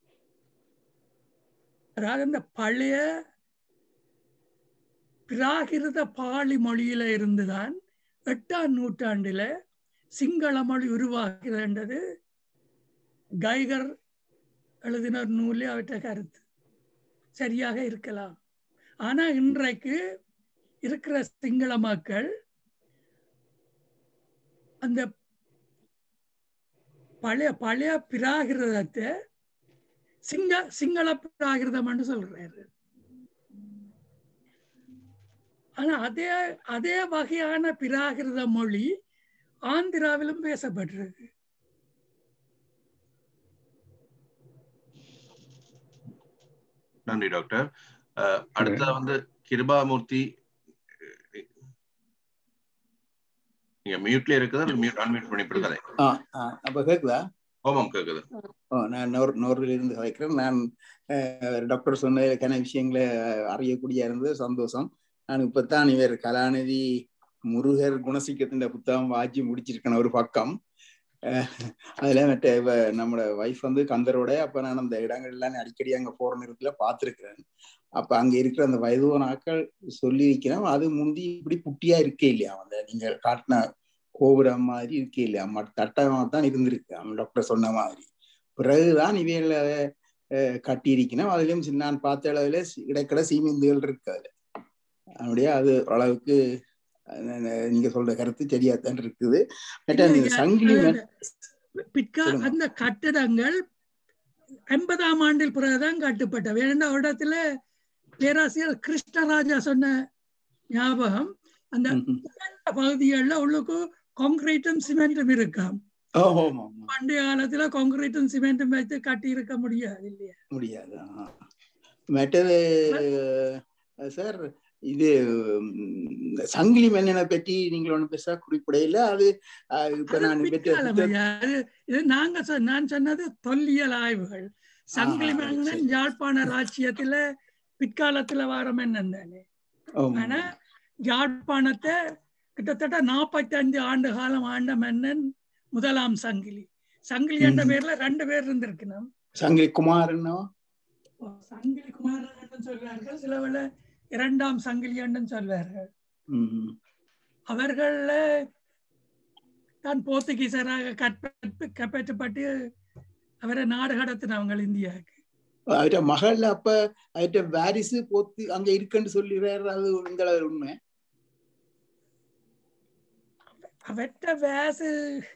அதாவது இந்த பழைய பிராகிருத பாலி மொழியில இருந்துதான் எட்டாம் நூற்றாண்டுல சிங்கள மொழி உருவாகிறன்றது கைகர் எழுதின ஒரு நூலே அவற்றை கருத்து சரியாக இருக்கலாம் ஆனா இன்றைக்கு இருக்கிற சிங்கள மக்கள் அந்த பழைய பழைய பிராகிருதத்தை சிங்க சிங்கள பிராகிருதம்னு சொல்றாரு ஆனா அதே அதே வகையான பிராகிருத மொழி ஆந்திராவிலும் பேசப்பட்டிருக்கு
நன்றி டாக்டர் அஹ், அடுத்ததா வந்து கிருபாமூர்த்தி நீங்க மியூட்ல இருக்குது மியூட் அன்மியூட் பண்ணி கொடுக்காதே
ஆ ஆ அப்ப கேக்குதா
ஓமம் கேக்குது
ஓ நான் நோர் நோர்ல இருந்து வைக்கிறேன் நான் அஹ், டாக்டர் சொன்ன கன விஷயங்களை அறியக்கூடிய இருந்தது சந்தோஷம் நான் இப்பதான் இவர் கலாநிதி முருகர் குணசிக்கத்தின் புத்தகம் வாஜி முடிச்சிருக்கேன் ஒரு பக்கம் அஹ், அதுல மற்ற இவ நம்மளோட வைஃப் வந்து கந்தரோட அப்ப நான் அந்த இடங்கள்லாம் அடிக்கடி அங்க போற நேரத்துல பார்த்திருக்கிறேன் அப்ப அங்க இருக்கிற அந்த வயதுவன ஆட்கள் சொல்லி இருக்கிறேன் அது முந்தி இப்படி புட்டியா இருக்கே இல்லையா அந்த நீங்க காட்டின கோபுரம் மாதிரி இருக்கே இல்லையா மட் தட்டமா தான் இருந்திருக்கு அவன் டாக்டர் சொன்ன மாதிரி பிறகுதான் இவைகளை அஹ், கட்டியிருக்கணும் அதுலயும் சின்ன நான் பார்த்த அளவுல சி- இடைக்கட சீமிந்துகள் இருக்கு அதுல அப்படியே அது ஓரளவுக்கு அஹ், நீங்க சொல்ற கருத்து சரியாத்தான் இருக்குது மற்ற அந்த
இல்லைங்க,
சங்கிலி
அது
மெ-
அந்த பிற்கா
சொல்லுங்க.
அந்த கட்டிடங்கள் எண்பதாம் ஆண்டில் பிறகுதான் கட்டுப்பட்டவை ஏன்னா ஒரு இடத்துல பேராசிரியர் கிருஷ்ணராஜா சொன்ன ஞாபகம் அந்த
ம்ஹும்.
பகுதிகளில் உள்ளுக்கு கான்கிரீட்டும் சிமெண்ட்டும் இருக்காம்
ஓ, ஆமா, ஆமா.
பண்டைய காலத்துல கான்கிரீட்டும் சிமெண்ட்டும் வைத்து கட்டி இருக்க முடியாது இல்லையா
முடியாது ஆ. மற்றது சார் இது ம், சங்கிலி மன்னனை பற்றி நீங்கள் ஒண்ணு பெருசா குறிப்பிடையில அது அஹ், இப்ப
அது
நான் பெற்ற
பிற்காலம்
புத்தக-
ஐயா. அது இது நாங்க சொ- நான் சொன்னது தொல்லியல் ஆய்வுகள் சங்கிலி
ஆஹா,
மன்னன்
சரி.
யாழ்ப்பாண ராஜ்யத்துல பிற்காலத்துல வாரம் தானே
ஆமா.
ஆனா யாழ்ப்பாணத்தை கிட்டத்தட்ட நாற்பத்தஞ்சு ஆண்டு காலம் ஆண்ட மன்னன் முதலாம் சங்கிலி சங்கிலி என்ற
ம்ஹும்.
பேர்ல ரெண்டு பேர் இருந்திருக்கணும்
சங்கிலி குமாரனோ
சங்கிலி குமாரன் என்று சொல்வார்கள் சில வேளை இரண்டாம் சங்கிலி என்று சொல்வார்கள்
ம்.
அவர்கள தான் போர்த்துகீசராக கற்பட்டு கைப்பற்றப்பட்டு அவரை நாடு கடத்தினவங்க இந்தியாவுக்கு
அவர்கிட்ட மகள் அப்ப அவர்கிட்ட வாரிசு போத்து அங்க இருக்குன்னு சொல்லிடுறாரு அது இந்த உண்மை
அவற்ற வேசு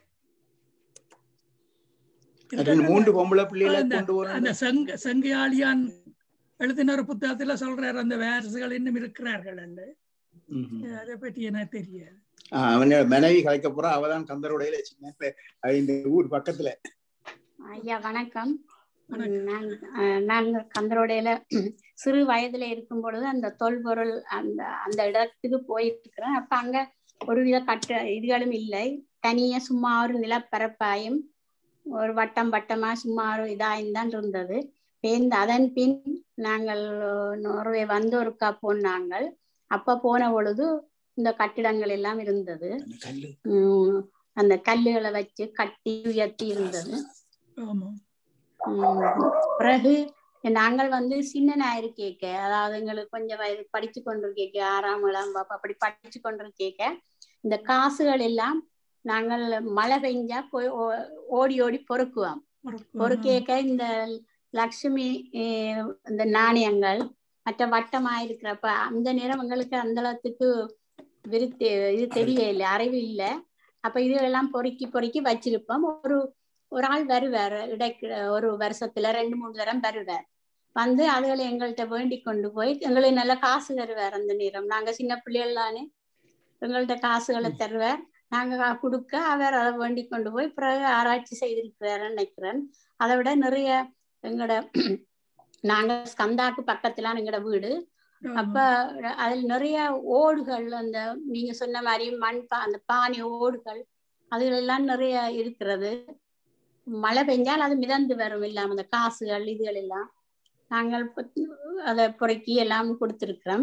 ரெண்டு மூன்று பொம்பளை பிள்ளைகளை
அந்த-
கொண்டு
அந்த
போறாங்க
செங்க செங்கையாளியான் எழுதின ஒரு புத்தகத்துல சொல்றாரு அந்த வாரிசுகள் இன்னும் இருக்கிறார்கள் என்று அதை பற்றி எனக்கு தெரியாது
அவன் மனைவி கலைக்க போறா அவதான் கந்தருடைய சின்ன அவ இந்த ஊர் பக்கத்துல
ஐயா வணக்கம்
வணக்கம்.
நான் அஹ், நான் கந்தரோடையில சிறு வயதுல இருக்கும் பொழுது அந்த தொல்பொருள் அந்த அந்த இடத்துக்கு போயிருக்கிறேன் அப்ப அங்க ஒரு வித கட்ட இதுகளும் இல்லை தனியா சும்மா ஒரு நிலப்பரப்பாயும் ஒரு வட்டம் வட்டமா சும்மா ஒரு இதாயும் தான் இருந்தது பேருந்து அதன் பின் நாங்கள் நோர்வே வந்து ஒருக்கா போனாங்கள் அப்ப போன பொழுது இந்த கட்டிடங்கள் எல்லாம் இருந்தது
அந்த கல்லு
உம் அந்த கல்லுகளை வச்சு கட்டி உயர்த்தி இருந்தது
ஆமா
உம் பிறகு நாங்கள் வந்து சின்ன கேட்க அதாவது எங்களுக்கு கொஞ்சம் வயது படிச்சு கொண்டு கேட்க ஆறாம் ஏழாம் வகுப்பு அப்படி படிச்சு கொண்டு கேட்க இந்த காசுகள் எல்லாம் நாங்கள் மழை பெஞ்சா போய் ஓ- ஓடி ஓடி பொறுக்குவோம் பொறுக்கேக்க இந்த லக்ஷ்மி அஹ், இந்த நாணயங்கள் மற்ற வட்டமா இருக்கிறப்ப அந்த நேரம் எங்களுக்கு அந்த அளவுக்கு விருத்தி இது தெரியல அறிவு இல்லை அப்ப இதெல்லாம் பொறுக்கி பொறுக்கி வச்சிருப்போம் ஒரு ஒரு ஆள் வருவார் இடைக்கு ஒரு வருஷத்துல ரெண்டு மூணு தரம் வருவார் வந்து அதுகளை எங்கள்கிட்ட வேண்டி கொண்டு போய் எங்களுக்கு நல்ல காசு தருவார் அந்த நேரம் நாங்க சின்ன பிள்ளைகள் தானே எங்கள்கிட்ட காசுகளை தருவார் நாங்க கா- கொடுக்க அவர் அதை வேண்டி கொண்டு போய் பிறகு ஆராய்ச்சி செய்திருக்கிறாருன்னு நினைக்கிறேன் அதை விட நிறைய எங்களோட நாங்க ஸ்கந்தாக்கு பக்கத்துல எங்களோட வீடு அப்ப அதில் நிறைய ஓடுகள் அந்த நீங்க சொன்ன மாதிரி மண் பா அந்த பானை ஓடுகள் அதுகளெல்லாம் நிறைய இருக்கிறது மழை பெஞ்சால் அது மிதந்து வரும் இல்லாம அந்த காசுகள் இதுகள் எல்லாம் நாங்கள் அதை பொறுக்கி எல்லாம் கொடுத்திருக்கிறோம்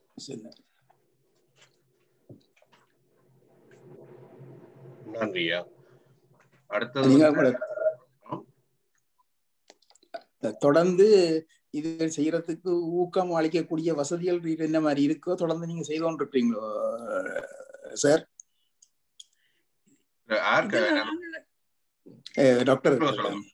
நன்றியா அடுத்தது
நீங்க
வந்து-
கூட தொடர்ந்து இது செய்யறதுக்கு ஊக்கம் அளிக்கக்கூடிய வசதிகள் இது என்ன மாதிரி இருக்கோ தொடர்ந்து நீங்க செய்து கொண்டிருக்கீங்களோ சார்
யாருக்கு
இதுல நாங்கள்
டாக்டர்
சொல்லுங்க.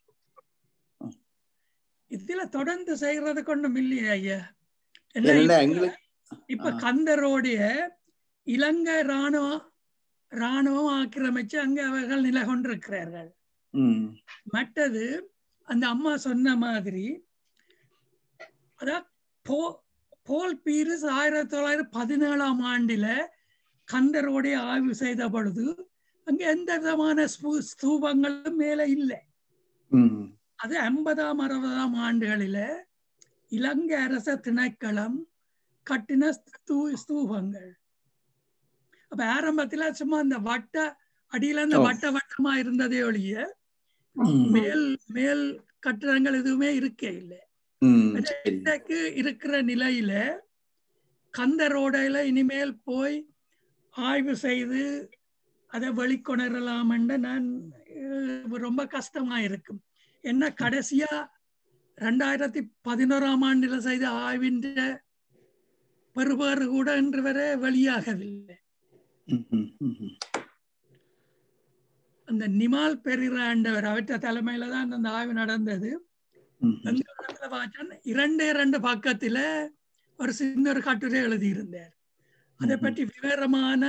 இதுல தொடர்ந்து செய்யறது கொண்டும் இல்லையே ஐயா என்ன
இல்ல,
இப்ப-
எங்களுக்கு
இப்ப
ஆ.
கந்தரோடைய இலங்கை ராணுவம் ராணுவம் ஆக்கிரமிச்சு அங்க அவர்கள் நிலை கொண்டிருக்கிறார்கள்
ம்
மற்றது அந்த அம்மா சொன்ன மாதிரி அதான் போ போல் பீரிஸ் ஆயிரத்தி தொள்ளாயிரத்தி பதினேழாம் ஆண்டில கந்தரோடைய ஆய்வு செய்த பொழுது அங்க எந்த விதமான ஸ்பூ- ஸ்தூபங்களும் மேல இல்லை
ம்
அது ஐம்பதாம் அறுபதாம் ஆண்டுகளில இலங்கை அரச திணைக்களம் கட்டின ஸ்தூ- ஸ்தூபங்கள் அப்ப ஆரம்பத்துல சும்மா அந்த வட்ட அடியில அந்த
ஓ.
வட்ட வட்டமா இருந்ததே ஒழிய
ம்,
மேல் மேல் கட்டிடங்கள் எதுவுமே இருக்கே இல்லை
ம்,
அது
சரி.
இன்றைக்கு இருக்கிற நிலையில கந்தரோடையில இனிமேல் போய் ஆய்வு செய்து அதை வெளிக்கொணரலாம் என்று நான் அஹ், ரொம்ப கஷ்டமா இருக்கும் என்ன கடைசியா ரெண்டாயிரத்தி பதினோராம் ஆண்டுல செய்த ஆய்வின் பெறுபாறு கூட இன்று வரை வெளியாகவில்லை
ம், ம், ம், ம்.
அந்த நிமால் பெரிராண்டவர் அவற்ற தலைமையில தான் அந்த ஆய்வு நடந்தது
ம், ம்.
அந்த இடத்துல பார்த்தா இரண்டே ரெண்டு பக்கத்துல ஒரு சின்ன ஒரு கட்டுரை எழுதியிருந்தார் அதை
ம்ஹும்.
பற்றி விவரமான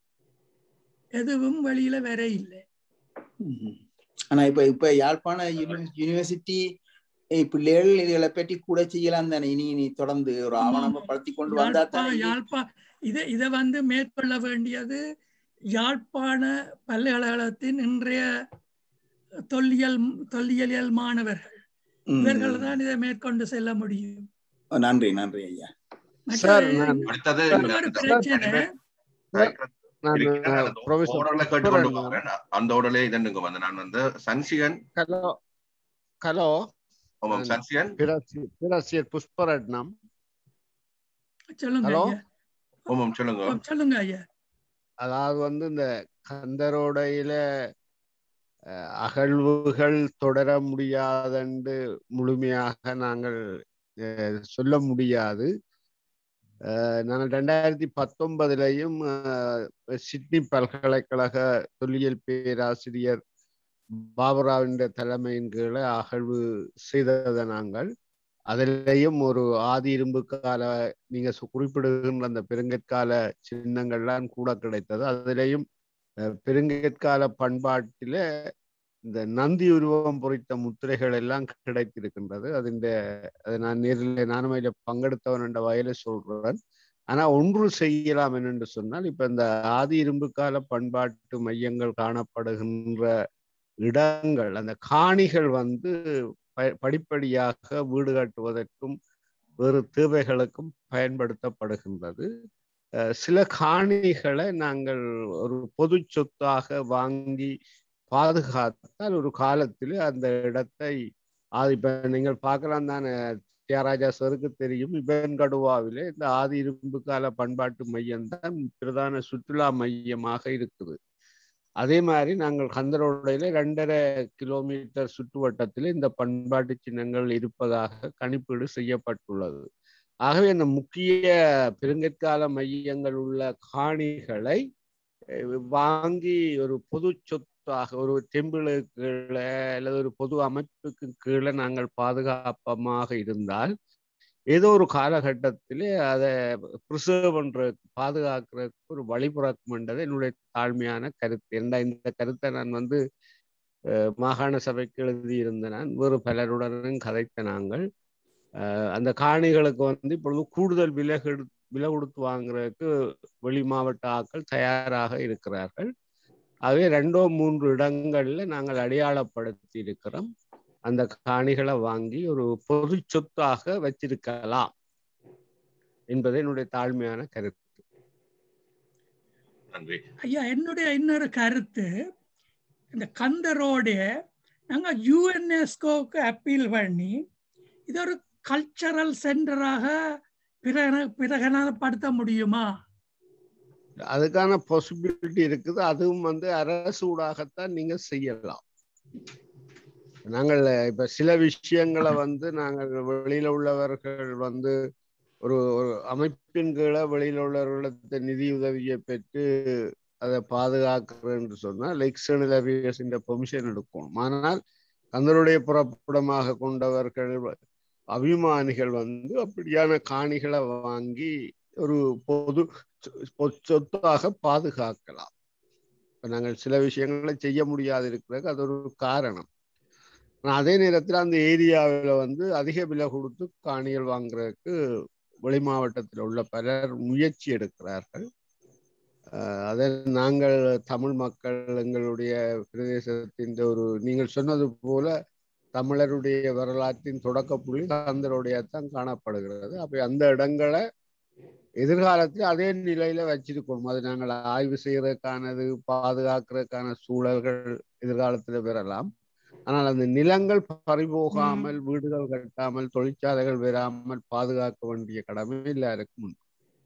எதுவும் வெளியில வர இல்லை
ம்ஹும். ஆனா இப்ப இப்ப யாழ்ப்பாண யூனி- யூனிவர்சிட்டி ஏய், பிள்ளைகள் இதுகளை பற்றி கூட செய்யலாம் தானே இனி இனி தொடர்ந்து ஒரு ஆவணம் படுத்தி கொண்டு வந்தா
யாழ்ப்பா
தானே
யாழ்ப்பா இதை இதை வந்து மேற்கொள்ள வேண்டியது யாழ்ப்பாண பல்கலைக்கழகத்தின் இன்றைய தொல்லியல் தொல்லியலியல் மாணவர்கள்
ம்.
இவர்கள் தான் இதை மேற்கொண்டு செல்ல முடியும்
நன்றி நன்றி ஐயா
சார்
மற்றது
நான்
அடுத்தது
இன்னொரு
இந்த-
பிரச்சனை
நான்
இருக்கிற அந்த
ப்ரொஃபசர்
ஓடர்ல கேட்டுக்கொண்டு போகிறேன் அந்த ஓடலே இதனுங்க வந்து நான் வந்து சன்சிகன்
ஹலோ ஹலோ
ஆமாம் சன்சிகன்
பேராசிரியர் பேராசிரியர் புஷ்பரட்னம்
சொல்லுங்க
ஹலோ
ஐயா
ஆமாம் சொல்லுங்க
ஓ, சொல்லுங்க ஐயா
அதாவது வந்து இந்த கந்தரோடையில அஹ், அகழ்வுகள் தொடர முடியாதென்று முழுமையாக நாங்கள் அஹ், சொல்ல முடியாது அஹ், நாங்கள் ரெண்டாயிரத்தி பத்தொன்பதுலையும் சிட்னி பல்கலைக்கழக தொல்லியல் பேராசிரியர் பாபுராவின் தலைமையின் கீழே அகழ்வு செய்ததை நாங்கள் அதிலேயும் ஒரு ஆதி இரும்பு கால நீங்க சு- குறிப்பிடுகின்ற அந்த பெருங்கற்கால சின்னங்கள்லாம் கூட கிடைத்தது அதிலேயும் அஹ், பெருங்கற்கால பண்பாட்டில இந்த நந்தி உருவம் பொறித்த முத்திரைகள் எல்லாம் கிடைத்திருக்கின்றது அது இந்த அதை நான் நேரில் நானும் அதில் பங்கெடுத்தவன் என்ற வயலை சொல்றேன் ஆனா ஒன்று செய்யலாம் என்னென்று சொன்னால் இப்ப இந்த ஆதி இரும்பு கால பண்பாட்டு மையங்கள் காணப்படுகின்ற இடங்கள் அந்த காணிகள் வந்து ப- படிப்படியாக வீடு கட்டுவதற்கும் வேறு தேவைகளுக்கும் பயன்படுத்தப்படுகின்றது அஹ் சில காணிகளை நாங்கள் ஒரு பொது சொத்தாக வாங்கி பாதுகாத்தால் ஒரு காலத்தில் அந்த இடத்தை அது இப்ப நீங்கள் பார்க்கலாம் தானே தியாகராஜா சருக்கு தெரியும் இபன் கடுவாவிலே இந்த ஆதி இரும்பு கால பண்பாட்டு மையம் தான் பிரதான சுற்றுலா மையமாக இருக்குது அதே மாதிரி நாங்கள் கந்தரோடையில ரெண்டரை கிலோமீட்டர் சுற்றுவட்டத்தில் இந்த பண்பாட்டு சின்னங்கள் இருப்பதாக கணிப்பீடு செய்யப்பட்டுள்ளது ஆகவே இந்த முக்கிய பெருங்கற்கால மையங்கள் உள்ள காணிகளை அஹ், வாங்கி ஒரு பொது சொத்தாக ஒரு டெம்பிளுக்கு கீழே அல்லது ஒரு பொது அமைப்புக்கு கீழே நாங்கள் பாதுகாப்பமாக இருந்தால் ஏதோ ஒரு காலகட்டத்திலே அதை ப்ரிசர்வ் பண்றதுக்கு பாதுகாக்கிறதுக்கு ஒரு வழி பிறக்கும்ன்றது என்னுடைய தாழ்மையான கருத்து ஏன்னா இந்த கருத்தை நான் வந்து அஹ், மாகாண சபைக்கு எழுதியிருந்த நான் வேறு பலருடனும் கதைத்த நாங்கள் அஹ், அந்த காணிகளுக்கு வந்து இப்பொழுது கூடுதல் விலை கெடு விலை கொடுத்து வாங்குறதுக்கு வெளி மாவட்ட ஆட்கள் தயாராக இருக்கிறார்கள் ஆகவே ரெண்டோ மூன்று இடங்கள்ல நாங்கள் அடையாளப்படுத்தி இருக்கிறோம் அந்த காணிகளை வாங்கி ஒரு பொது சொத்தாக வச்சிருக்கலாம் என்பது என்னுடைய தாழ்மையான கருத்து
நன்றி
ஐயா என்னுடைய இன்னொரு கருத்து இந்த கந்தரோடைய நாங்கள் யுஎன்எஸ்கோவுக்கு அப்பீல் பண்ணி இது ஒரு கல்ச்சரல் சென்டராக பிரகன பிரகடனப்படுத்த முடியுமா
அதுக்கான பாசிபிலிட்டி இருக்குது அதுவும் வந்து அரசு ஊடாகத்தான் நீங்க செய்யலாம் நாங்கள் இப்ப சில விஷயங்களை வந்து நாங்கள் வெளியில உள்ளவர்கள் வந்து ஒரு ஒரு அமைப்பின் கீழே வெளியில உள்ளவர்களது நிதி உதவியை பெற்று அதை பாதுகாக்கிறேன்னு சொன்னால் எக்ஸ்டர்னல் அஃபேர்ஸ் பெர்மிஷன் எடுக்கணும் ஆனால் கந்தருடைய புறப்படமாக கொண்டவர்கள் அபிமானிகள் வந்து அப்படியான காணிகளை வாங்கி ஒரு பொது சொத்தாக பாதுகாக்கலாம் இப்ப நாங்கள் சில விஷயங்களை செய்ய முடியாது இருக்கிறதுக்கு அது ஒரு காரணம் ஆனால் அதே நேரத்தில் அந்த ஏரியாவில் வந்து அதிக விலை கொடுத்து காணிகள் வாங்குறதுக்கு வெளி மாவட்டத்தில் உள்ள பலர் முயற்சி எடுக்கிறார்கள் அதை நாங்கள் தமிழ் மக்கள் எங்களுடைய பிரதேசத்தின் ஒரு நீங்கள் சொன்னது போல தமிழருடைய வரலாற்றின் தொடக்க புள்ளி கந்தருடைய தான் காணப்படுகிறது அப்ப அந்த இடங்களை எதிர்காலத்தில் அதே நிலையில வச்சிருக்கணும் அது நாங்கள் ஆய்வு செய்யறதுக்கானது பாதுகாக்கிறதுக்கான சூழல்கள் எதிர்காலத்தில் பெறலாம் ஆனால் அந்த நிலங்கள் பறிபோகாமல் வீடுகள் கட்டாமல் தொழிற்சாலைகள் வராமல் பாதுகாக்க வேண்டிய கடமை எல்லாருக்கும் உண்டு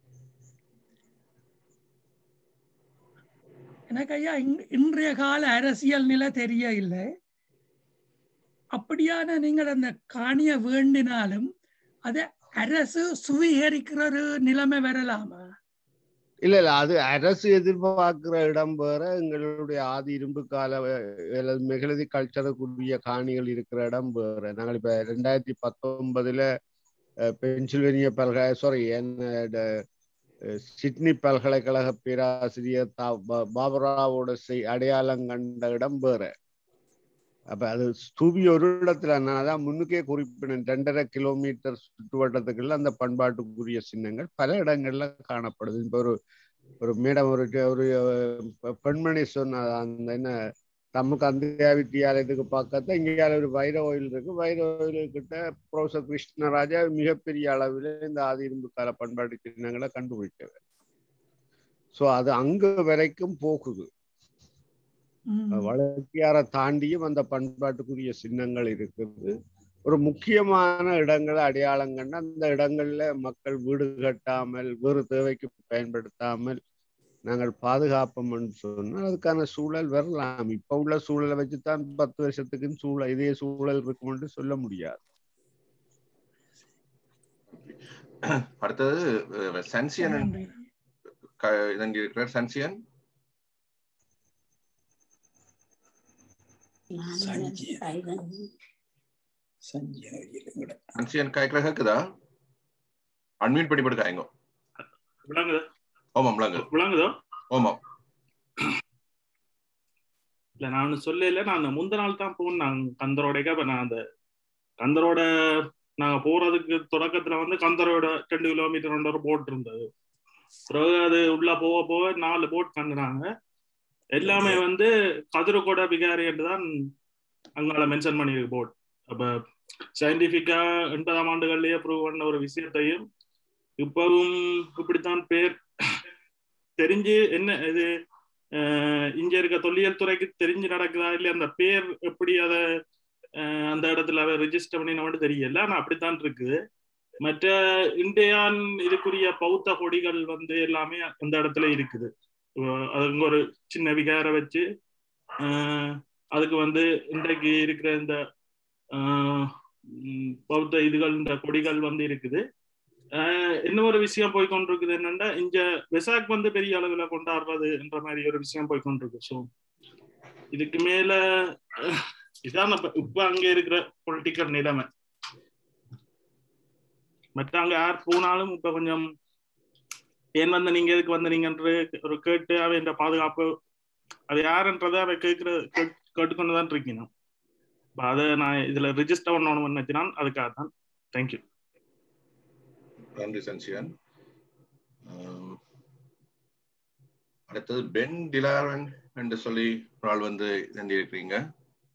எனக்கு ஐயா இன்றைய கால அரசியல் நிலை தெரிய இல்லை அப்படியான நீங்கள் அந்த காணிய வேண்டினாலும் அதை அரசு சுவீகரிக்கிற ஒரு நிலைமை வரலாமா
இல்ல இல்ல அது அரசு எதிர்பார்க்கிற இடம் வேற எங்களுடைய ஆதி இரும்பு கால மெகலதி கல்ச்சருக்குரிய காணிகள் இருக்கிற இடம் வேற நாங்கள் இப்ப ரெண்டாயிரத்தி பத்தொன்பதுல பென்சில்வேனியா பல்கலை சாரி சிட்னி பல்கலைக்கழக பேராசிரியர் பாபராவோட செய் அடையாளம் கண்ட இடம் வேற அப்ப அது ஸ்தூபி ஒரு இடத்துல நான் தான் முன்னுக்கே குறிப்பினேன் ரெண்டரை கிலோமீட்டர் சுற்றுவட்டத்துக்குள்ள அந்த பண்பாட்டுக்குரிய சின்னங்கள் பல இடங்கள்ல காணப்படுது இப்ப ஒரு ஒரு மேடம் ஒரு ஒரு பெண்மணி சொன்ன அந்த என்ன நமக்கு அந்த வித்தியாலயத்துக்கு பார்க்கத்தான் இங்கே ஒரு வைர கோயில் இருக்கு வைர கோயில் கிட்ட ப்ரொஃபசர் கிருஷ்ணராஜா மிகப்பெரிய அளவில் இந்த ஆதி இரும்பு கால பண்பாட்டு சின்னங்களை கண்டுபிடிச்சவர் ஸோ அது அங்க வரைக்கும் போகுது வளர்ச்சியார தாண்டியும் அந்த பண்பாட்டுக்குரிய சின்னங்கள் இருக்குது ஒரு முக்கியமான இடங்களை அடையாளம் கண்டு அந்த இடங்கள்ல மக்கள் வீடு கட்டாமல் வேறு தேவைக்கு பயன்படுத்தாமல் நாங்கள் பாதுகாப்போம்னு சொன்னால் அதுக்கான சூழல் வரலாம் இப்ப உள்ள சூழலை வச்சுதான் பத்து வருஷத்துக்கு சூழல் இதே சூழல் இருக்கும்னு சொல்ல முடியாது
அடுத்தது சன்சியன் இருக்கிறார் சன்சியன் சன்சியன் காய்க்கிற கேக்குதா அன்மியூட் பண்ணி போட்டு காய்ங்கோ
விளங்குதா
ஓமாம் விளங்கு
விளங்குதோ
ஓமாம்
இல்ல நான் சொல்லல நான் முந்த நாள் தான் போனேன் கந்தரோடைக்கு அப்ப நான் அந்த கந்தரோட நாங்க போறதுக்கு தொடக்கத்துல வந்து கந்தரோட ரெண்டு கிலோமீட்டர் ஒரு போட் இருந்தது பிறகு அது உள்ள போக போக நாலு போட் கண்டுனாங்க எல்லாமே வந்து கதிரகோட பிகாரி என்று தான் அங்கால மென்ஷன் பண்ணியிருக்கு போட் அப்ப சயின்டிபிக்கா எண்பதாம் ஆண்டுகள்லயே ப்ரூவ் பண்ண ஒரு விஷயத்தையும் இப்பவும் இப்படித்தான் பேர் தெரிஞ்சு என்ன இது இங்க இருக்க தொல்லியல் துறைக்கு தெரிஞ்சு நடக்குதா இல்ல அந்த பேர் எப்படி அதை அந்த இடத்துல ரிஜிஸ்டர் பண்ணி மட்டும் தெரியல ஆனா அப்படித்தான் இருக்குது மற்ற இந்தியான் இதுக்குரிய பௌத்த கொடிகள் வந்து எல்லாமே அந்த இடத்துல இருக்குது அதுங்க ஒரு சின்ன விகார வச்சு அதுக்கு வந்து இன்றைக்கு இருக்கிற இந்த பௌத்த இதுகள் இந்த கொடிகள் வந்து இருக்குது இன்னொரு விஷயம் போய் கொண்டிருக்குது என்னன்னா இங்க வெசாக் வந்து பெரிய அளவுல கொண்டாடுறது என்ற மாதிரி ஒரு விஷயம் போய் கொண்டிருக்கு ஸோ இதுக்கு மேல இதான் இப்ப அங்க இருக்கிற பொலிட்டிக்கல் நிலைமை மற்ற அங்க யார் போனாலும் இப்ப கொஞ்சம் ஏன் வந்து நீங்க எதுக்கு வந்து நீங்கன்ற ஒரு கேட்டு அவன் இந்த பாதுகாப்பு அது யாருன்றதை அவன் கேட்கிற கேட்டுக்கொண்டுதான் இருக்கணும் அதை நான் இதுல ரிஜிஸ்டர் பண்ணணும்னு நினைச்சினான் அதுக்காக தான் தேங்க்யூ
நன்றி சன்சியன் அடுத்தது பென் டிலாரன் என்று சொல்லி ஒரு ஆள் வந்து இருக்கிறீங்க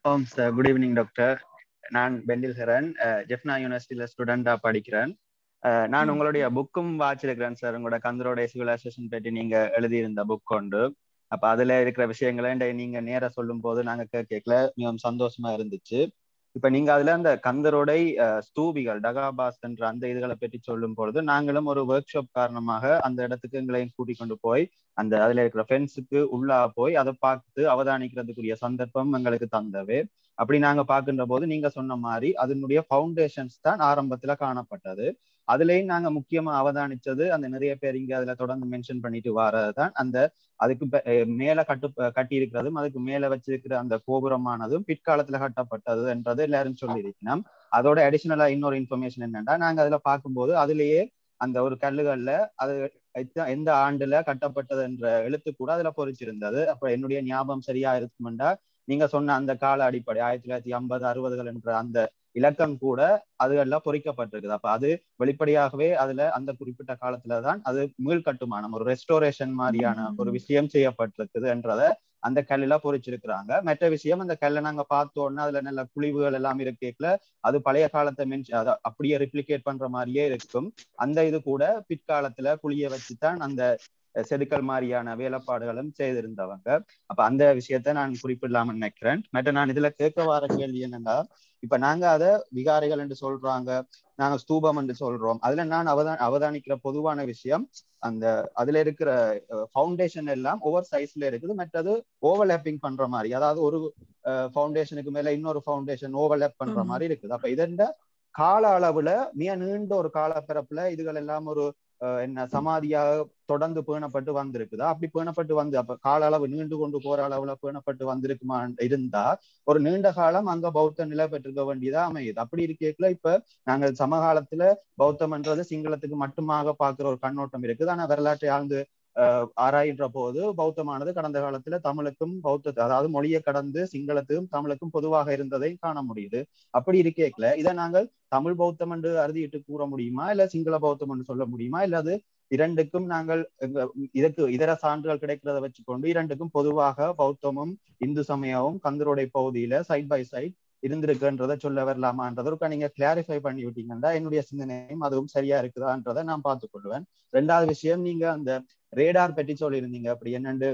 ஓம் சார் குட் ஈவினிங் டாக்டர் நான் பெண்டில் ஹரன் ஜெஃப்னா யூனிவர்சிட்டியில ஸ்டூடெண்டா படிக்கிறேன் அஹ், நான் உங்களுடைய புக்கும் வாச்சிருக்கிறேன் சார் உங்களோட கந்தரோட சிவிலைசேஷன் பற்றி நீங்க எழுதியிருந்த புக் உண்டு அப்ப அதுல இருக்கிற விஷயங்களை இந்த நீங்க நேரா சொல்லும் போது நாங்க கேட்கல மிகவும் சந்தோஷமா இருந்துச்சு இப்ப நீங்க அதுல அந்த கந்தரோடை அஹ், ஸ்தூபிகள் டகாபாஸ் என்ற அந்த இதுகளை பற்றி சொல்லும் பொழுது நாங்களும் ஒரு ஒர்க் ஷாப் காரணமாக அந்த இடத்துக்கு எங்களையும் கூட்டிக் கொண்டு போய் அந்த அதுல இருக்கிற ஃபென்ஸுக்கு உள்ளா போய் அதை பார்த்து அவதானிக்கிறதுக்குரிய சந்தர்ப்பம் எங்களுக்கு தந்தவே அப்படி நாங்க பார்க்கின்ற போது நீங்க சொன்ன மாதிரி அதனுடைய ஃபவுண்டேஷன்ஸ் தான் ஆரம்பத்துல காணப்பட்டது அதுலயும் நாங்க முக்கியமா அவதானிச்சது அந்த நிறைய பேர் இங்க அதுல தொடர்ந்து மென்ஷன் பண்ணிட்டு வரதுதான் அந்த அதுக்கு ப- அஹ் மேல கட்டு கட்டி இருக்கிறதும் அதுக்கு மேல வச்சிருக்கிற அந்த கோபுரமானதும் பிற்காலத்துல கட்டப்பட்டது என்றது எல்லாரும் சொல்லியிருக்கணும் அதோட அடிஷனலா இன்னொரு இன்ஃபர்மேஷன் என்னன்னா நாங்க அதுல பார்க்கும்போது அதுலயே அந்த ஒரு கல்லுகள்ல அது எத்த- எந்த ஆண்டுல கட்டப்பட்டது என்ற எழுத்து கூட அதுல பொறிச்சிருந்தது அப்ப என்னுடைய ஞாபகம் சரியா இருக்குமெண்டா நீங்க சொன்ன அந்த கால அடிப்படை ஆயிரத்தி தொள்ளாயிரத்தி ஐம்பது அறுபதுகள் என்ற அந்த இலக்கம் கூட அதுகள்லாம் பொறிக்கப்பட்டிருக்குது அப்ப அது வெளிப்படையாகவே அதுல அந்த குறிப்பிட்ட காலத்துலதான் அது மீள் கட்டுமானம் ஒரு ரெஸ்டோரேஷன் மாதிரியான ஒரு விஷயம் செய்யப்பட்டிருக்குது என்றத அந்த கல்லுல பொறிச்சிருக்கிறாங்க மற்ற விஷயம் அந்த கல்லை நாங்க பார்த்தோன்னா அதுல நல்ல குழிவுகள் எல்லாம் இருக்கேக்கல அது பழைய காலத்தை மென்ஷன் அதை அப்படியே ரிப்ளிகேட் பண்ற மாதிரியே இருக்கும் அந்த இது கூட பிற்காலத்துல குழிய வச்சுதான் அந்த அஹ், செதுக்கல் மாதிரியான வேலைப்பாடுகளும் செய்திருந்தவங்க அப்ப அந்த விஷயத்த நான் குறிப்பிடலாம்னு நினைக்கிறேன் மற்ற நான் இதுல கேட்க வர கேள்வி என்னன்னா இப்ப நாங்க அத விகாரிகள் என்று சொல்றாங்க நாங்க ஸ்தூபம் என்று சொல்றோம் அதுல நான் அவதா அவதானிக்கிற பொதுவான விஷயம் அந்த அதுல இருக்கிற ஃபவுண்டேஷன் எல்லாம் ஓவர் சைஸ்ல இருக்குது மற்றது ஓவர்லேப்பிங் பண்ற மாதிரி அதாவது ஒரு ஃபவுண்டேஷனுக்கு மேல இன்னொரு ஃபவுண்டேஷன் ஓவர்லேப் பண்ற
ஆமா.
மாதிரி இருக்குது அப்ப இதெண்ட கால அளவுல மிக நீண்ட ஒரு காலப்பரப்புல இதுகள் எல்லாம் ஒரு அஹ், என்ன சமாதியாக தொடர்ந்து பேணப்பட்டு வந்திருக்குதா அப்படி பேணப்பட்டு வந்து அப்ப கால அளவு நீண்டு கொண்டு போற அளவுல பேணப்பட்டு வந்திருக்குமா இருந்தா ஒரு நீண்ட காலம் அங்க பௌத்தம் நிலை பெற்றிருக்க வேண்டியதா அமையுது அப்படி இருக்கேக்குல இப்ப நாங்கள் சமகாலத்துல பௌத்தம்ன்றது சிங்களத்துக்கு மட்டுமாக பார்க்கிற ஒரு கண்ணோட்டம் இருக்குது ஆனா வரலாற்றை ஆழ்ந்து அஹ், ஆராய்கின்ற போது பௌத்தமானது கடந்த காலத்துல தமிழுக்கும் பௌத்த அதாவது மொழியை கடந்து சிங்களத்துக்கும் தமிழுக்கும் பொதுவாக இருந்ததை காண முடியுது அப்படி இருக்கேக்கல இதை நாங்கள் தமிழ் பௌத்தம் என்று அறுதிட்டு கூற முடியுமா இல்ல சிங்கள பௌத்தம் என்று சொல்ல முடியுமா இல்ல அது இரண்டுக்கும் நாங்கள் எங்க- இதற்கு இதர சான்றுகள் கிடைக்கிறத வச்சுக்கொண்டு இரண்டுக்கும் பொதுவாக பௌத்தமும் இந்து சமயமும் கந்தருடைய பகுதியில சைட் பை சைட் இருந்திருக்குன்றதை சொல்ல வரலாமான்றதை ஒருக்கா நீங்க கிளாரிஃபை பண்ணி விட்டீங்கன்னா என்னுடைய சிந்தனையும் அதுவும் சரியா இருக்குதான்றதை நான் பார்த்துக் கொள்வேன் ரெண்டாவது விஷயம் நீங்க அந்த ரேடார் பற்றி சொல்லியிருந்தீங்க அப்படி என்னண்டு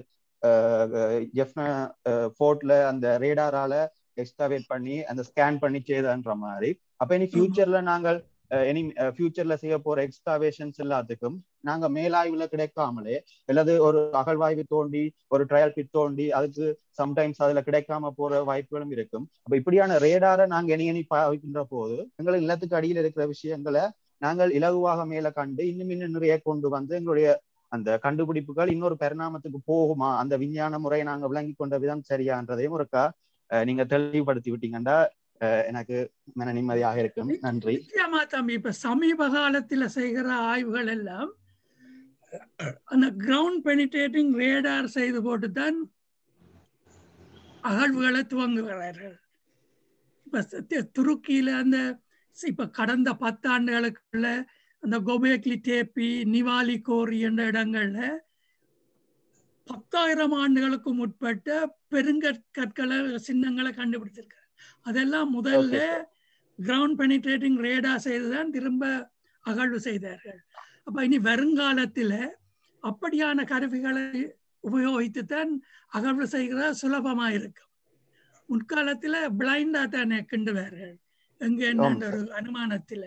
போர்ட்ல அந்த ரேடாரால எக்ஸ்டாவேட் பண்ணி அந்த ஸ்கேன் பண்ணி செய்தன்ற மாதிரி அப்ப இனி ஃபியூச்சர்ல நாங்கள் எனி ஃபியூச்சர்ல செய்ய போற எக்ஸ்காவேஷன்ஸ் எல்லாத்துக்கும் நாங்க மேலாய்வுல கிடைக்காமலே அல்லது ஒரு அகழ்வாய்வு தோண்டி ஒரு ட்ரையல் பிட் தோண்டி அதுக்கு சம்டைம்ஸ் அதுல கிடைக்காம போற வாய்ப்புகளும் இருக்கும் அப்ப இப்படியான ரேடாரை நாங்க இனி இனி பாவிக்கின்ற போது எங்களுக்கு நிலத்துக்கு அடியில் இருக்கிற விஷயங்களை நாங்கள் இலகுவாக மேல கண்டு இன்னும் இன்னும் நிறைய கொண்டு வந்து எங்களுடைய அந்த கண்டுபிடிப்புகள் இன்னொரு பரிணாமத்துக்கு போகுமா அந்த விஞ்ஞான முறையை நாங்க விளங்கி கொண்ட விதம் சரியான்றதையும் ஒருக்கா அஹ், நீங்க தெளிவுபடுத்தி விட்டீங்கன்னா அஹ், எனக்கு மன நிம்மதியாக இருக்கும் நன்றி
நிச்சயமா தம்பி இப்ப சமீப காலத்துல செய்கிற ஆய்வுகள் எல்லாம் அந்த கிரவுண்ட் பெனிட்ரேட்டிங் ரேடார் செய்து போட்டுத்தான் அகழ்வுகளை துவங்குகிறார்கள் இப்ப தி- துருக்கியில அந்த சி- இப்ப கடந்த பத்தாண்டுகளுக்குள்ள அந்த கொபேக்லி டேப்பி நிவாலி கோரி என்ற இடங்கள்ல பத்தாயிரம் ஆண்டுகளுக்கு முற்பட்ட பெருங்கற்களை சின்னங்களை கண்டுபிடிச்சிருக்காங்க அதெல்லாம் முதல்ல கிரவுண்ட் பெனிட்ரேட்டிங் ரேடா செய்துதான் திரும்ப அகழ்வு செய்தார்கள் அப்ப இனி வருங்காலத்துல அப்படியான கருவிகளை உபயோகித்துத்தான் அகழ்வு செய்கிற சுலபமா இருக்கும் முற்காலத்துல பிளைண்டா தானே கிண்டுவார்கள் எங்க என்னன்ற ஒரு அனுமானத்துல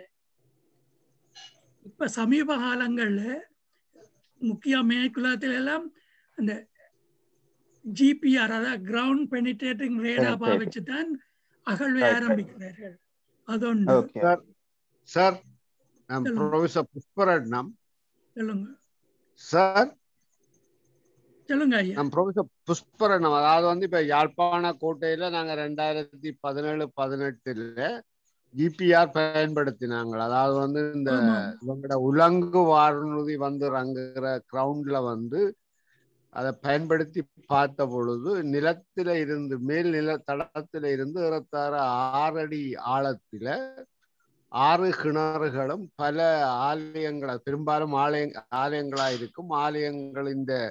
இப்ப சமீப காலங்கள்ல முக்கிய மேற்குலத்துல எல்லாம் அந்த ஜிபிஆர் அதாவது கிரவுண்ட் பெனிட்ரேட்டிங் ரேடா
Penetrating.
பாவிச்சு தான் அகழ்வை
Right, right.
ஆரம்பிக்கிறார்கள் அதொன்று
ஓகே
சார் சார் நான்
சொல்லுங்க.
ப்ரொஃபசர் புஷ்பரட்னம்
சொல்லுங்க
சார்
சொல்லுங்க ஐயா
நான் ப்ரொஃபசர் புஷ்பரட்னம் அதாவது வந்து இப்ப யாழ்ப்பாண கோட்டையில நாங்க ரெண்டாயிரத்தி பதினேழு பதினெட்டுல ஜிபிஆர் பயன்படுத்தினாங்க அதாவது வந்து இந்த
ஆமா.
இவங்களோட உலங்கு வானூர்தி வந்து இறங்குற கிரவுண்ட்ல வந்து அதை பயன்படுத்தி பார்த்த பொழுது நிலத்தில இருந்து மேல் நில தளத்தில இருந்து ஏறத்தாழ ஆறு அடி ஆழத்தில ஆறு கிணறுகளும் பல ஆலயங்களா பெரும்பாலும் ஆலய ஆலயங்களா இருக்கும் ஆலயங்கள் இந்த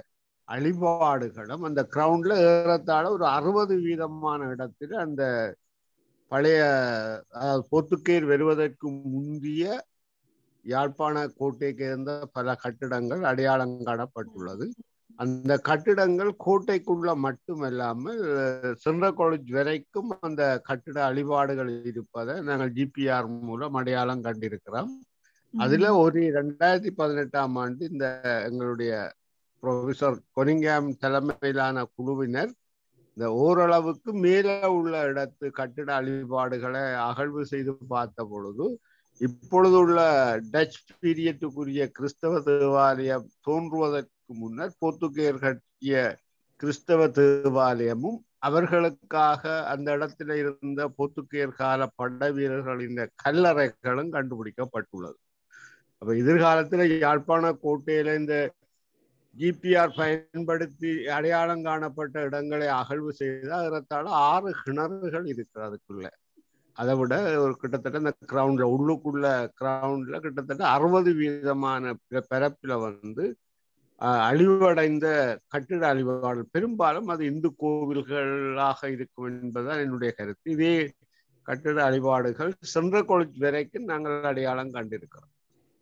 அழிபாடுகளும் அந்த கிரவுண்ட்ல ஏறத்தாழ ஒரு அறுபது வீதமான இடத்துல அந்த பழைய அதாவது போர்த்துக்கேர் வருவதற்கு முந்திய யாழ்ப்பாண கோட்டைக்கு இருந்த பல கட்டிடங்கள் அடையாளம் காணப்பட்டுள்ளது அந்த கட்டிடங்கள் கோட்டைக்குள்ள மட்டுமல்லாமல் சென்ற காலேஜ் வரைக்கும் அந்த கட்டிட அழிபாடுகள் இருப்பதை நாங்கள் ஜிபிஆர் மூலம் அடையாளம் கண்டிருக்கிறோம் அதுல ஒரு ரெண்டாயிரத்தி பதினெட்டாம் ஆண்டு இந்த எங்களுடைய ப்ரொஃபசர் கொனிங்காம் தலைமையிலான குழுவினர் இந்த ஓரளவுக்கு மேலே உள்ள இடத்து கட்டிட அழிபாடுகளை அகழ்வு செய்து பார்த்த பொழுது இப்பொழுது உள்ள டச் பீரியட்டுக்குரிய கிறிஸ்தவ தேவாலயம் தோன்றுவதற்கு முன்னர் போர்த்துகேயர் கட்டிய கிறிஸ்தவ தேவாலயமும் அவர்களுக்காக அந்த இடத்துல இருந்த போர்த்துகேயர் கால பட வீரர்களின் கல்லறைகளும் கண்டுபிடிக்கப்பட்டுள்ளது அப்ப எதிர்காலத்துல யாழ்ப்பாண கோட்டையில இந்த ஜிபிஆர் பயன்படுத்தி அடையாளம் காணப்பட்ட இடங்களை அகழ்வு செய்தால் ஏறத்தாழ ஆறு கிணறுகள் இருக்கு அதுக்குள்ள அதை விட ஒரு கிட்டத்தட்ட இந்த கிரவுண்ட்ல உள்ளுக்குள்ள கிரவுண்ட்ல கிட்டத்தட்ட அறுபது வீதமான பரப்பில வந்து அழிவடைந்த கட்டிட அழிவுகள் பெரும்பாலும் அது இந்து கோவில்களாக இருக்கும் என்பதுதான் என்னுடைய கருத்து இதே கட்டிட அழிபாடுகள் சென்ற கொழுச் வரைக்கும் நாங்கள் அடையாளம் கண்டிருக்கிறோம்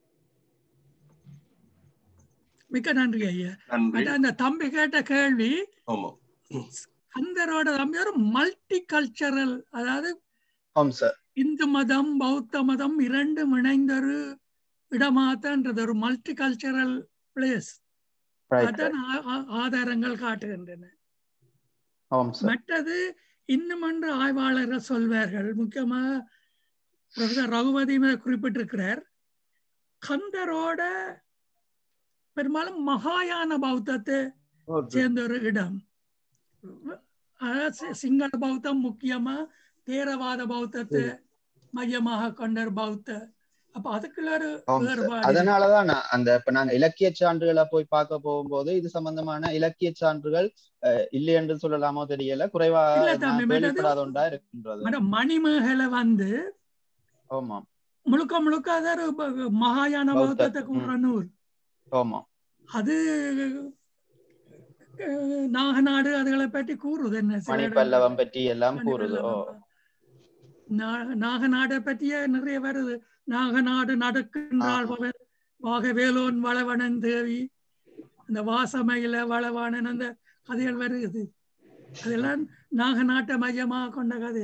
மிக்க நன்றி ஐயா
நன்றி
பட் அந்த தம்பி கேட்ட கேள்வி
ஆமா
அந்தரோட தம்பி ஒரு மல்டி கல்ச்சரல் அதாவது
ஆம் சார்
இந்து மதம் பௌத்த மதம் இரண்டும் இணைந்த ஒரு இடமாத்தான்றது ஒரு மல்டி கல்ச்சரல் பிளேஸ்
ரைட்
அதான் ஆ- ஆ- ஆதாரங்கள் காட்டுகின்றன
ஆம் சார்
மற்றது இன்னும் என்று ஆய்வாளர்கள் சொல்வார்கள் முக்கியமாக ப்ரொஃபசர் ரகுபதி இதை குறிப்பிட்டிருக்கிறார் கந்தரோட பெரும்பாலும் மகாயான பௌத்தத்தை சேர்ந்த ஒரு இடம் அதாவது சி- சிங்கள பௌத்தம் முக்கியமா தேரவாத பௌத்தத்தை மையமாக கொண்ட ஒரு பௌத்த அப்ப அதுக்குள்ள ஒரு
ஆம் சார்.
வேறுபாடு இருக்கு.
அதனாலதான் நான் அந்த இப்ப நாங்க இலக்கிய சான்றுகளை போய் பார்க்க போகும்போது இது சம்பந்தமான இலக்கிய சான்றுகள் அஹ், இல்லை என்று சொல்லலாமோ தெரியல குறைவா
இல்ல
நான்
தம்பி, மற்றது-
கேள்விப்படாத ஒன்றா இருக்கின்றது
மேடம் மணிமேகலை வந்து
ஆமாம்
முழுக்க முழுக்க அது ஒரு ப- மகாயான
பௌத்த,
பௌத்தத்தை கூறுற நூல்
ஆமாம்
அது அஹ், நாகநாடு அதுகளை பற்றி கூறுது என்ன சில
மணிப்பல்லவம் பற்றி எல்லாம் கூறுது ஓ
மணிப்பல்லவம். நா- நாகநாடை பற்றிய நிறைய வருது நாகநாடு நடக்கின்றாள் வள- வாகவேலோன் வளவனன் தேவி அந்த வாசமையில வளவானன் அந்த கதைகள் வருது அதெல்லாம் நாகநாட்டை மையமாக கொண்ட கதை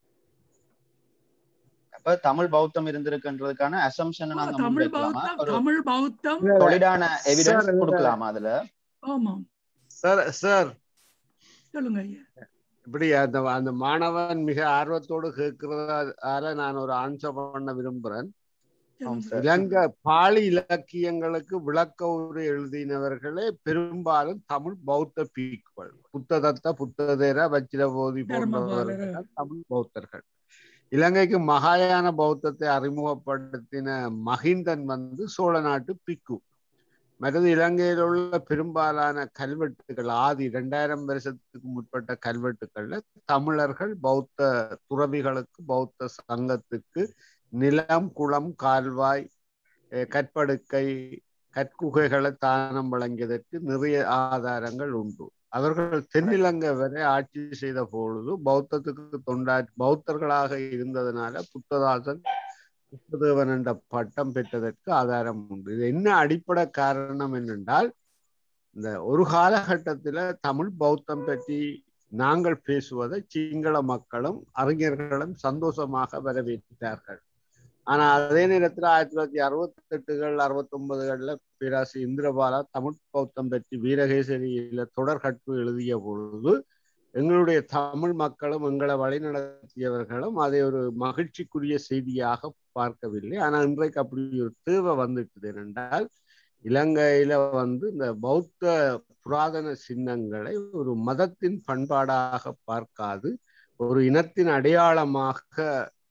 அப்ப தமிழ் பௌத்தம் இருந்திருக்குன்றதுக்கான அசம்ஷன் நாங்க
தமிழ்
முன்வைக்கலாமா
பௌத்தம்
ஒரு
தமிழ் பௌத்தம்
தொழிலான
சார்,
எவிடன்ஸ்
இந்த-
கொடுக்கலாமா அதுல
ஆமாம்
சார் சார்
சொல்லுங்க ஐயா
இப்படி அந்த அந்த மாணவன் மிக ஆர்வத்தோடு கேட்கிறதால நான் ஒரு ஆன்சர் பண்ண விரும்புறேன்
ஆம் சார்
இலங்கை பாலி இலக்கியங்களுக்கு விளக்க உரை எழுதினவர்களே பெரும்பாலும் தமிழ் பௌத்த பீக்குகள் புத்ததத்த புத்ததேர வச்சிரபோதி போன்றவர்கள் தான் தமிழ் பௌத்தர்கள் இலங்கைக்கு மகாயான பௌத்தத்தை அறிமுகப்படுத்தின மகிந்தன் வந்து சோழ நாட்டு பிக்கு மற்றது இலங்கையில் உள்ள பெரும்பாலான கல்வெட்டுகள் ஆதி இரண்டாயிரம் வருஷத்துக்கு முற்பட்ட கல்வெட்டுகள்ல தமிழர்கள் பௌத்த துறவிகளுக்கு பௌத்த சங்கத்துக்கு நிலம் குளம் கால்வாய் அஹ் கற்படுக்கை கற்குகைகளை தானம் வழங்கியதற்கு நிறைய ஆதாரங்கள் உண்டு அவர்கள் தென்னிலங்கை வரை ஆட்சி செய்த பொழுது பௌத்தத்துக்கு தொண்டா பௌத்தர்களாக இருந்ததுனால புத்ததாசன் புத்ததேவன் என்ற பட்டம் பெற்றதற்கு ஆதாரம் உண்டு இது என்ன அடிப்படை காரணம் என்னென்றால் இந்த ஒரு காலகட்டத்துல தமிழ் பௌத்தம் பற்றி நாங்கள் பேசுவதை சிங்கள மக்களும் அறிஞர்களும் சந்தோஷமாக வரவேற்றார்கள் ஆனா அதே நேரத்துல ஆயிரத்தி தொள்ளாயிரத்தி அறுபத்தி எட்டுகள் அறுபத்தி ஒன்பதுகள்ல பேராசி இந்திரபாலா தமிழ் பௌத்தம் பற்றி வீரகேசரியில தொடர்கட்டு எழுதிய பொழுது எங்களுடைய தமிழ் மக்களும் எங்களை வழிநடத்தியவர்களும் அதை ஒரு மகிழ்ச்சிக்குரிய செய்தியாக பார்க்கவில்லை ஆனா இன்றைக்கு அப்படி ஒரு தேவை வந்துட்டுது என்னென்றால் இலங்கையில வந்து இந்த பௌத்த புராதன சின்னங்களை ஒரு மதத்தின் பண்பாடாக பார்க்காது ஒரு இனத்தின் அடையாளமாக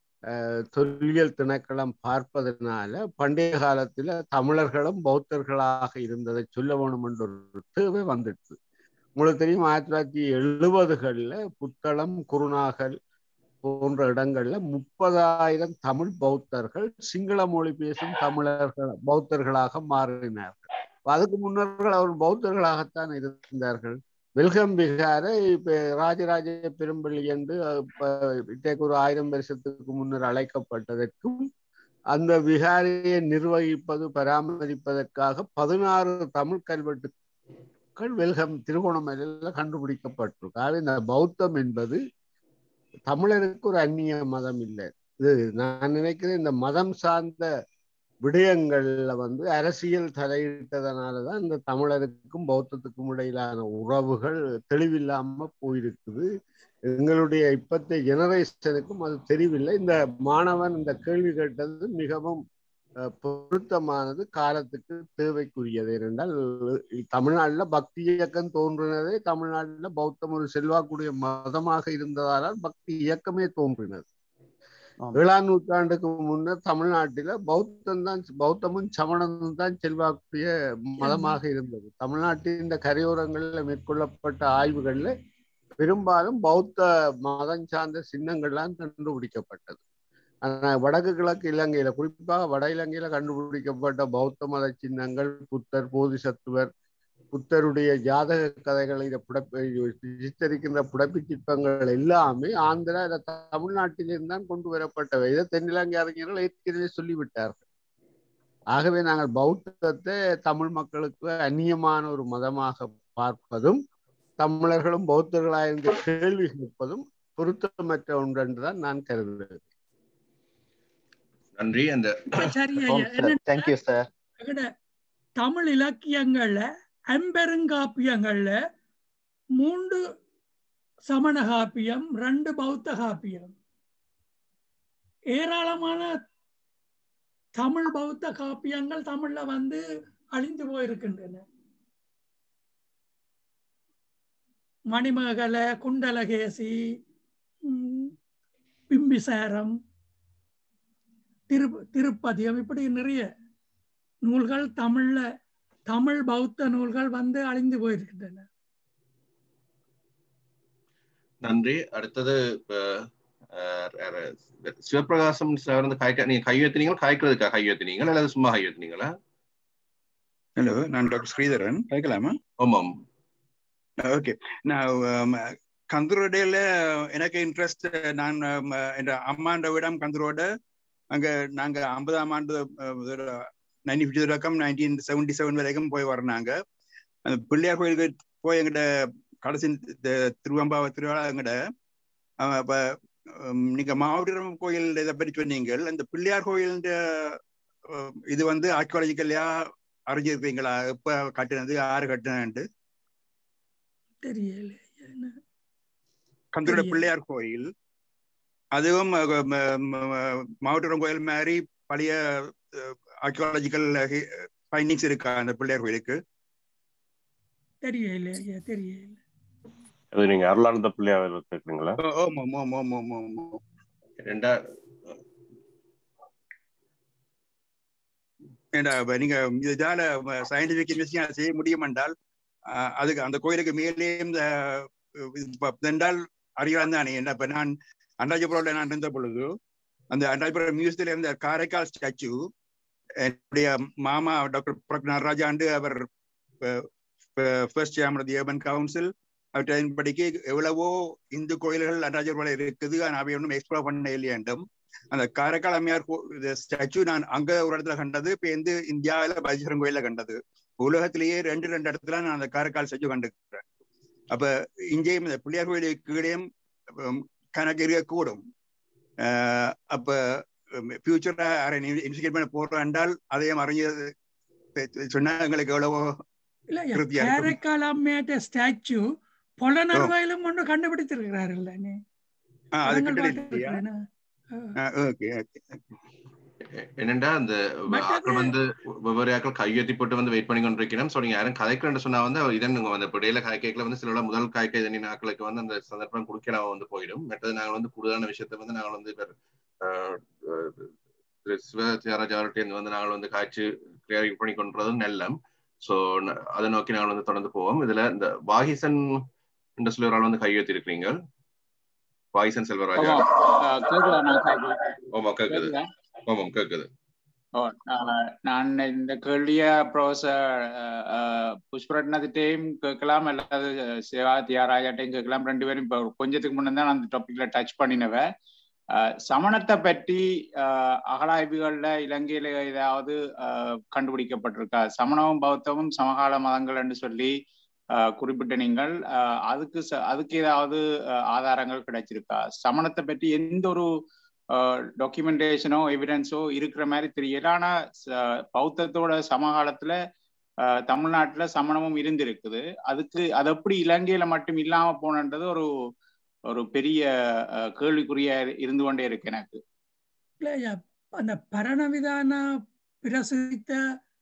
தொல்லியல் திணைக்களம் பார்ப்பதனால பண்டைய காலத்துல தமிழர்களும் பௌத்தர்களாக இருந்ததை சொல்ல வேணும் என்ற ஒரு தேவை வந்துடுது உங்களுக்கு தெரியும் ஆயிரத்தி தொள்ளாயிரத்தி எழுபதுகள்ல புத்தளம் குருநாகல் போன்ற இடங்கள்ல முப்பதாயிரம் தமிழ் பௌத்தர்கள் சிங்கள மொழி பேசும் தமிழர்கள் பௌத்தர்களாக மாறினார்கள் அதுக்கு முன்னர்கள் அவர் பௌத்தர்களாகத்தான் இருந்தார்கள் வெல்கம் பிகாரை இப்ப ராஜராஜ பெரும்பள்ளி என்று இன்றைக்கு ஒரு ஆயிரம் வருஷத்துக்கு முன்னர் அழைக்கப்பட்டதற்கும் அந்த விகாரியை நிர்வகிப்பது பராமரிப்பதற்காக பதினாறு தமிழ் கல்வெட்டுக்கள் வெல்கம் திருகோணமலையில் கண்டுபிடிக்கப்பட்டிருக்கு இந்த பௌத்தம் என்பது தமிழருக்கு ஒரு அந்நிய மதம் இல்லை இது நான் நினைக்கிறேன் இந்த மதம் சார்ந்த விடயங்கள்ல வந்து அரசியல் தலையிட்டதனாலதான் இந்த தமிழருக்கும் பௌத்தத்துக்கும் இடையிலான உறவுகள் தெளிவில்லாம போயிருக்குது எங்களுடைய இப்பத்தைய ஜெனரேஷனுக்கும் அது தெரியவில்லை இந்த மாணவன் இந்த கேள்வி கேட்டது மிகவும் பொருத்தமானது காலத்துக்கு தேவைக்குரியது ஏனென்றால் தமிழ்நாட்டுல பக்தி இயக்கம் தோன்றினதே தமிழ்நாட்டுல பௌத்தம் ஒரு செல்வாக்குடைய மதமாக இருந்ததால் பக்தி இயக்கமே தோன்றினது ஏழாம் நூற்றாண்டுக்கு முன்னர் தமிழ்நாட்டில பௌத்தம் தான் பௌத்தமும் சமணமும் தான் செல்வாக்குடைய மதமாக இருந்தது தமிழ்நாட்டின் இந்த கரையோரங்களில் மேற்கொள்ளப்பட்ட ஆய்வுகள்ல பெரும்பாலும் பௌத்த மதம் சார்ந்த சின்னங்கள்லாம் கண்டுபிடிக்கப்பட்டது ஆனா வடக்கு கிழக்கு இலங்கையில குறிப்பாக வட இலங்கையில கண்டுபிடிக்கப்பட்ட பௌத்த மத சின்னங்கள் புத்தர் போதிசத்துவர் புத்தருடைய ஜாதக கதைகளை சித்தரிக்கின்ற புடப்பி சிற்பங்கள் எல்லாமே ஆந்திரா இதை தமிழ்நாட்டிலிருந்து தான் கொண்டு வரப்பட்டவை இதை தென்னிலங்கை அறிஞர்கள் ஏற்கனவே சொல்லிவிட்டார்கள் ஆகவே நாங்கள் பௌத்தத்தை தமிழ் மக்களுக்கு அந்நியமான ஒரு மதமாக பார்ப்பதும் தமிழர்களும் பௌத்தர்களாக இருந்து கேள்வி கேட்பதும் பொருத்தமற்ற ஒன்று என்றுதான் நான் கருதுகிறேன்
நன்றி அந்த
தேங்க்யூ சார்
தமிழ் இலக்கியங்கள்ல ஐம்பெருங்காப்பியங்கள்ல மூன்று சமண காப்பியம் ரெண்டு பௌத்த காப்பியம் ஏராளமான தமிழ் பௌத்த காப்பியங்கள் தமிழ்ல வந்து அழிந்து போயிருக்கின்றன மணிமகல குண்டலகேசி பிம்பிசாரம் திரு திருப்பதியம் இப்படி நிறைய நூல்கள் தமிழ்ல தமிழ் பௌத்த நூல்கள் வந்து அழிந்து போயிருக்கின்றன
நன்றி அடுத்தது சிவபிரகாசம் சார் வந்து காய்க்க நீங்க கை வைத்தினீங்களா காய்க்கிறதுக்கா கை வைத்தினீங்களா அல்லது சும்மா கை வைத்தினீங்களா
ஹலோ நான் டாக்டர் ஸ்ரீதரன் கேட்கலாமா
ஆமாம்
ஓகே நான் கந்தரோடையில எனக்கு இன்ட்ரெஸ்ட் நான் என் அம்மாண்ட விடம் கந்தரோட அங்க நாங்க ஐம்பதாம் ஆண்டு நைன்டீன் ஃபிஃப்டி தொடக்கம் நைன்டீன் செவன்டி செவன் வரைக்கும் போய் வரணாங்க அந்த பிள்ளையார் கோயிலுக்கு போய் எங்கிட்ட கடைசி திருவம்பாவ திருவிழா எங்கிட்ட அப்ப நீங்க மாவட்டம் கோயில் இதை பற்றி சொன்னீங்க அந்த பிள்ளையார் கோயில் இது வந்து ஆர்கியாலஜிக்கலையா அறிஞ்சிருப்பீங்களா எப்ப கட்டினது யாரு கட்டினு
தெரியல
கந்தரோட பிள்ளையார் கோயில் அதுவும் மாவட்டம் கோயில் மாதிரி பழைய ஆர்கியாலஜிக்கல் ஃபைண்டிங்ஸ் இருக்கா அந்த பிள்ளையார் கோயிலுக்கு
தெரியல தெரியல
அது நீங்க அருளானந்த பிள்ளையார் கேக்குறீங்களா
ஆமா ஆமா ஆமா ஆமா ஆமா
ரெண்டா
ஏண்டா நீங்க இதால சயின்டிபிக் இன்வெஸ்டிகேஷன் செய்ய முடியும் என்றால் அதுக்கு அந்த கோயிலுக்கு மேலே இந்த என்றால் அறியலாம் தானே என்ன இப்ப நான் அண்டாஜபுரம்ல நான் இருந்த பொழுது அந்த அண்டாஜபுரம் மியூசியத்துல இருந்த காரைக்கால் ஸ்டாச்சு என்னுடைய மாமா டாக்டர் புரக் நடராஜாண்டு அவர் ஃபர்ஸ்ட் சேர்மன் ஏர்பன் கவுன்சில் அவற்றின் படிக்கு எவ்வளவோ இந்து கோயில்கள் அண்டாஜபுரம் இருக்குது ஆனால் அவை ஒன்றும் எக்ஸ்ப்ளோர் பண்ண இல்லையாண்டும் அந்த காரைக்கால் அம்மையார் ஸ்டாச்சு நான் அங்க ஒரு இடத்துல கண்டது இப்போ வந்து இந்தியாவில பஜீஸ்வரன் கோயில கண்டது உலகத்திலேயே ரெண்டு ரெண்டு இடத்துல நான் அந்த காரைக்கால் ஸ்டாச்சு கண்டுக்கிறேன் அப்ப இங்கேயும் இந்த பிள்ளையார் கோயிலுக்கு கீழேயும் கணக்கு இருக்கக்கூடும் அப்ப ஃபியூச்சர்ல இன்வெஸ்டிகேட் பண்ண போறோம் என்றால் அதையும் அறிஞ்சது சொன்னா எங்களுக்கு எவ்வளவோ
காரைக்கால் அம்மையாட்ட ஸ்டாச்சு பொலனர்வாயிலும் ஒன்று கண்டுபிடித்திருக்கிறாரு இல்ல
அது ஓகே
என்னண்டா அந்த ஆக்கள் வந்து வெவ்வேறு ஆக்கள் கையெத்தி போட்டு வந்து வெயிட் பண்ணி கொண்டிருக்கிறோம் ஸோ நீங்க யாரும் கதைக்கிறேன்னு சொன்னா வந்து இதன் வந்து இப்போ இடையில காய்க்கைல வந்து சில முதல் காய்க்கை தண்ணி ஆக்களுக்கு வந்து அந்த சந்தர்ப்பம் குடிக்கலாம் வந்து போயிடும் மற்றது நாங்கள் வந்து கூடுதலான விஷயத்த வந்து நாங்கள் வந்து இவர் சிவராஜ் அவர்கிட்ட வந்து நாங்கள் வந்து காய்ச்சி கிளியரிங் பண்ணி கொண்டதும் நெல்லம் ஸோ அதை நோக்கி நாங்கள் வந்து தொடர்ந்து போவோம் இதுல இந்த வாகிசன் என்று சொல்லி ஒரு ஆள் வந்து கையெழுத்தி இருக்கிறீங்க வாகிசன் செல்வராஜா ஆமா கேக்குது ஆமாம் கேக்குது
ஓ, நான் நான் இந்த கேள்விய ப்ரொஃபசர் புஷ்பரட்னத்திட்டையும் கேட்கலாம் அல்லது சிவா தியாராஜாட்டையும் கேட்கலாம் ரெண்டு பேரும் இப்போ கொஞ்சத்துக்கு முன்னே தான் அந்த டாபிக்ல டச் பண்ணினவ அஹ், சமணத்தை பற்றி அஹ், அகழாய்வுகள்ல இலங்கையில ஏதாவது அஹ், கண்டுபிடிக்கப்பட்டிருக்கா சமணமும் பௌத்தமும் சமகால மதங்கள் என்று சொல்லி அஹ், குறிப்பிட்ட நீங்கள் அஹ், அதுக்கு ச- அதுக்கு ஏதாவது அஹ், ஆதாரங்கள் கிடைச்சிருக்கா சமணத்தை பற்றி எந்த ஒரு டாக்குமெண்டேஷனோ எவிடன்ஸோ இருக்கிற மாதிரி தெரியல ஆனா ச- பௌத்தத்தோட சமகாலத்துல அஹ், தமிழ்நாட்டுல சமணமும் இருந்திருக்குது அதுக்கு அது எப்படி இலங்கையில மட்டும் இல்லாம போனன்றது ஒரு ஒரு பெரிய அஹ், கேள்விக்குறியா இருந்து கொண்டே இருக்கு எனக்கு
இல்ல, ஐயா, அந்த பரணவிதான பிரசித்த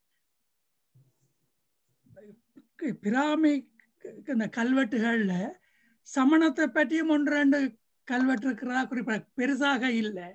பிராமி இந்த கல்வெட்டுகள்ல சமணத்தை பற்றியும் ஒன்று ரெண்டு கல்வெட்டு இருக்கிறதா குறிப்பிட பெருசாக இல்லை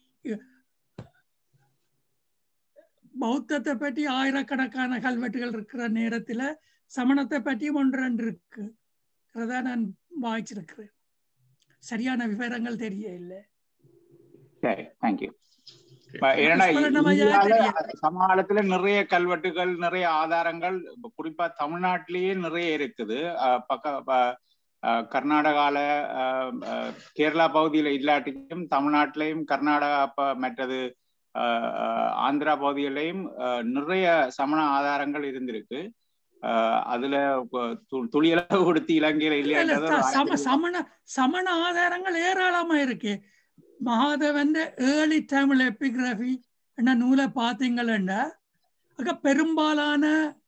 பௌத்தத்தை பற்றி ஆயிரக்கணக்கான கல்வெட்டுகள் இருக்கிற நேரத்துல சமணத்தை பற்றியும் ஒன்று ரெண்டு இருக்கு அதை நான் வாய்ச்சிருக்கிறேன் சரியான விவரங்கள் தெரிய இல்லை
சரி தேங்க்யூ ஏன்னா
புஷ்பரட்னம் ஐயா
இந்தியால
தெரியாது.
சமகாலத்துல நிறைய கல்வெட்டுகள் நிறைய ஆதாரங்கள் இப்ப குறிப்பா தமிழ்நாட்டிலேயே நிறைய இருக்குது அஹ் பக்க ப- அஹ் கர்நாடகால அஹ் அஹ் கேரளா பகுதியில இல்லாட்டியும் தமிழ்நாட்டிலையும் கர்நாடகா ப- மற்றது அஹ் அஹ் ஆந்திரா பகுதியிலையும் அஹ் நிறைய சமண ஆதாரங்கள் இருந்திருக்கு அஹ் அதுல கொ- து- துளியளவு கொடுத்து இலங்கையில
இல்ல இல்ல
இல்லைன்றது ஒரு
ச- சம
ஆச்சரியம்.
சமண சமண ஆதாரங்கள் ஏராளமா இருக்கு மகாதேவன் ஏர்லி தமிழ் எபிகிராஃபி என்ன நூலை பார்த்தீங்களா அங்க பெரும்பாலான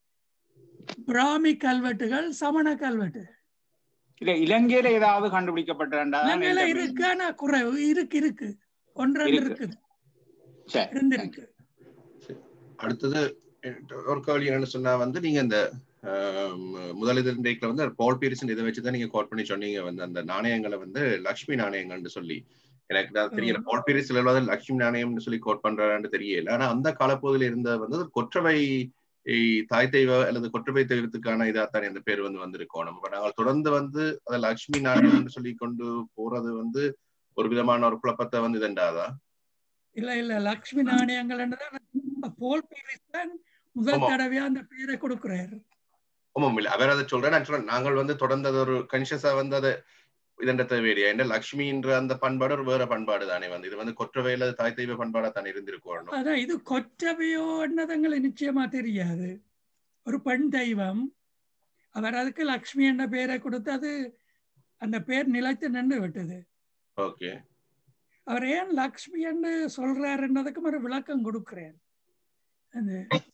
பிராமி கல்வெட்டுகள் சமண கல்வெட்டு
இல்ல இலங்கையில ஏதாவது கண்டுபிடிக்கப்பட்டா
இலங்கையில இருக்கு ஆனா குறைவு இருக்கு இருக்கு ஒன்று ரெண்டு
இருக்கு.
இருக்குது
சரி
இருந்திருக்கு
அடுத்தது ஒரு கேள்வி என்னன்னு சொன்னா வந்து நீங்க இந்த ஆம், முதலிதழ் இன்றைக்குல வந்து பால் பீரிசன் இதை வச்சுதான் நீங்க கோட் பண்ணி சொன்னீங்க வந்து அந்த நாணயங்களை வந்து லக்ஷ்மி நாணயங்கள்னு சொல்லி எனக்கு அது தெரியல பால் பீரிஸ்ல உள்ளது லக்ஷ்மி நாணயம்னு சொல்லி கோட் பண்றான்னு தெரியல ஆனா அந்த காலப்பகுதியில் இருந்த வந்து ஒரு கொற்றவை இ- தாய் தெய்வ அல்லது கொற்றவை தெய்வத்துக்கான இதாத்தான் இந்த பேர் வந்து வந்திருக்கோம் நம்ம நாங்கள் தொடர்ந்து வந்து அதை லக்ஷ்மி நாணயம்னு சொல்லி கொண்டு போறது வந்து ஒரு விதமான ஒரு குழப்பத்தை வந்து இதண்டாதா
இல்ல இல்ல லக்ஷ்மி நாணயங்கள் போல் பீரிஸ் தான் முதல்
ஆமா.
தடவையா அந்த பேரை கொடுக்கிறாரு
ஆமாம் இல்ல அவர் அதை சொல்றேன் நான் சொல்றேன் நாங்கள் வந்து தொடர்ந்து அது ஒரு கன்சியஸா வந்து அதை இதண்ட தேவையில்லையா என்ன லக்ஷ்மின்ற அந்த பண்பாடு ஒரு வேற பண்பாடு தானே வந்து இது வந்து கொற்றவையில தாய் தெய்வ பண்பாடா தானே இருந்திருக்கணும்
அதான் இது கொற்றவையோ என்னதங்களை நிச்சயமா தெரியாது ஒரு பெண் தெய்வம் அவர் அதுக்கு லக்ஷ்மி என்ற பெயரை கொடுத்து அது அந்த பேர் நிலைத்து நின்று விட்டது
ஓகே
அவர் ஏன் லக்ஷ்மி என்று சொல்றாருன்றதுக்கும் ஒரு விளக்கம் கொடுக்கிறேன் அந்த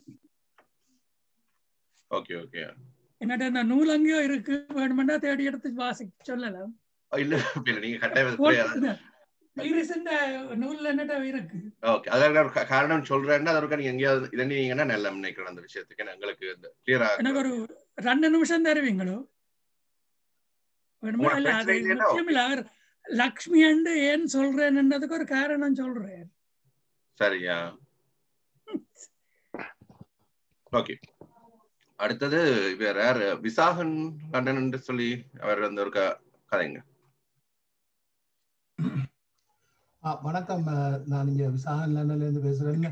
ஓகே ஓகே
என்னட்ட இந்த நூல் அங்கேயோ இருக்கு வேணுமெண்டா தேடி எடுத்து வாசி சொல்லலாம்
இல்ல இல்ல நீங்க கட்டாயம்
போல்
அது-
இந்த பைரசின்ற நூல்ல என்னட்ட இருக்கு
ஓகே அதான் ஒரு கா- காரணம் சொல்றேன்னா அதற்கு நீங்க எங்கேயாவது இதன்னீங்கன்னா நல்ல நினைக்கிறேன் அந்த விஷயத்துக்கு ஏன்னா எங்களுக்கு இந்த கிளியரா
எனக்கு ஒரு ரெண்டு நிமிஷம் தருவீங்களோ வேணுமா
உங்களுக்கு
இல்ல அது
பிரச்சனை இல்லைன்னா
முக்கியம் இல்ல அவர் லக்ஷ்மி அண்டு ஏன் சொல்றேன்ன்றதுக்கு ஒரு காரணம் சொல்றேன்
சரியா ஓகே அடுத்தது வேற யாரு விசாகன் லண்டன் என்று சொல்லி அவர் அந்த ஒரு க- கதைங்க
ஆ, வணக்கம் அஹ், நான் இங்க விசாகன் லண்டன்ல இருந்து பேசுறேன்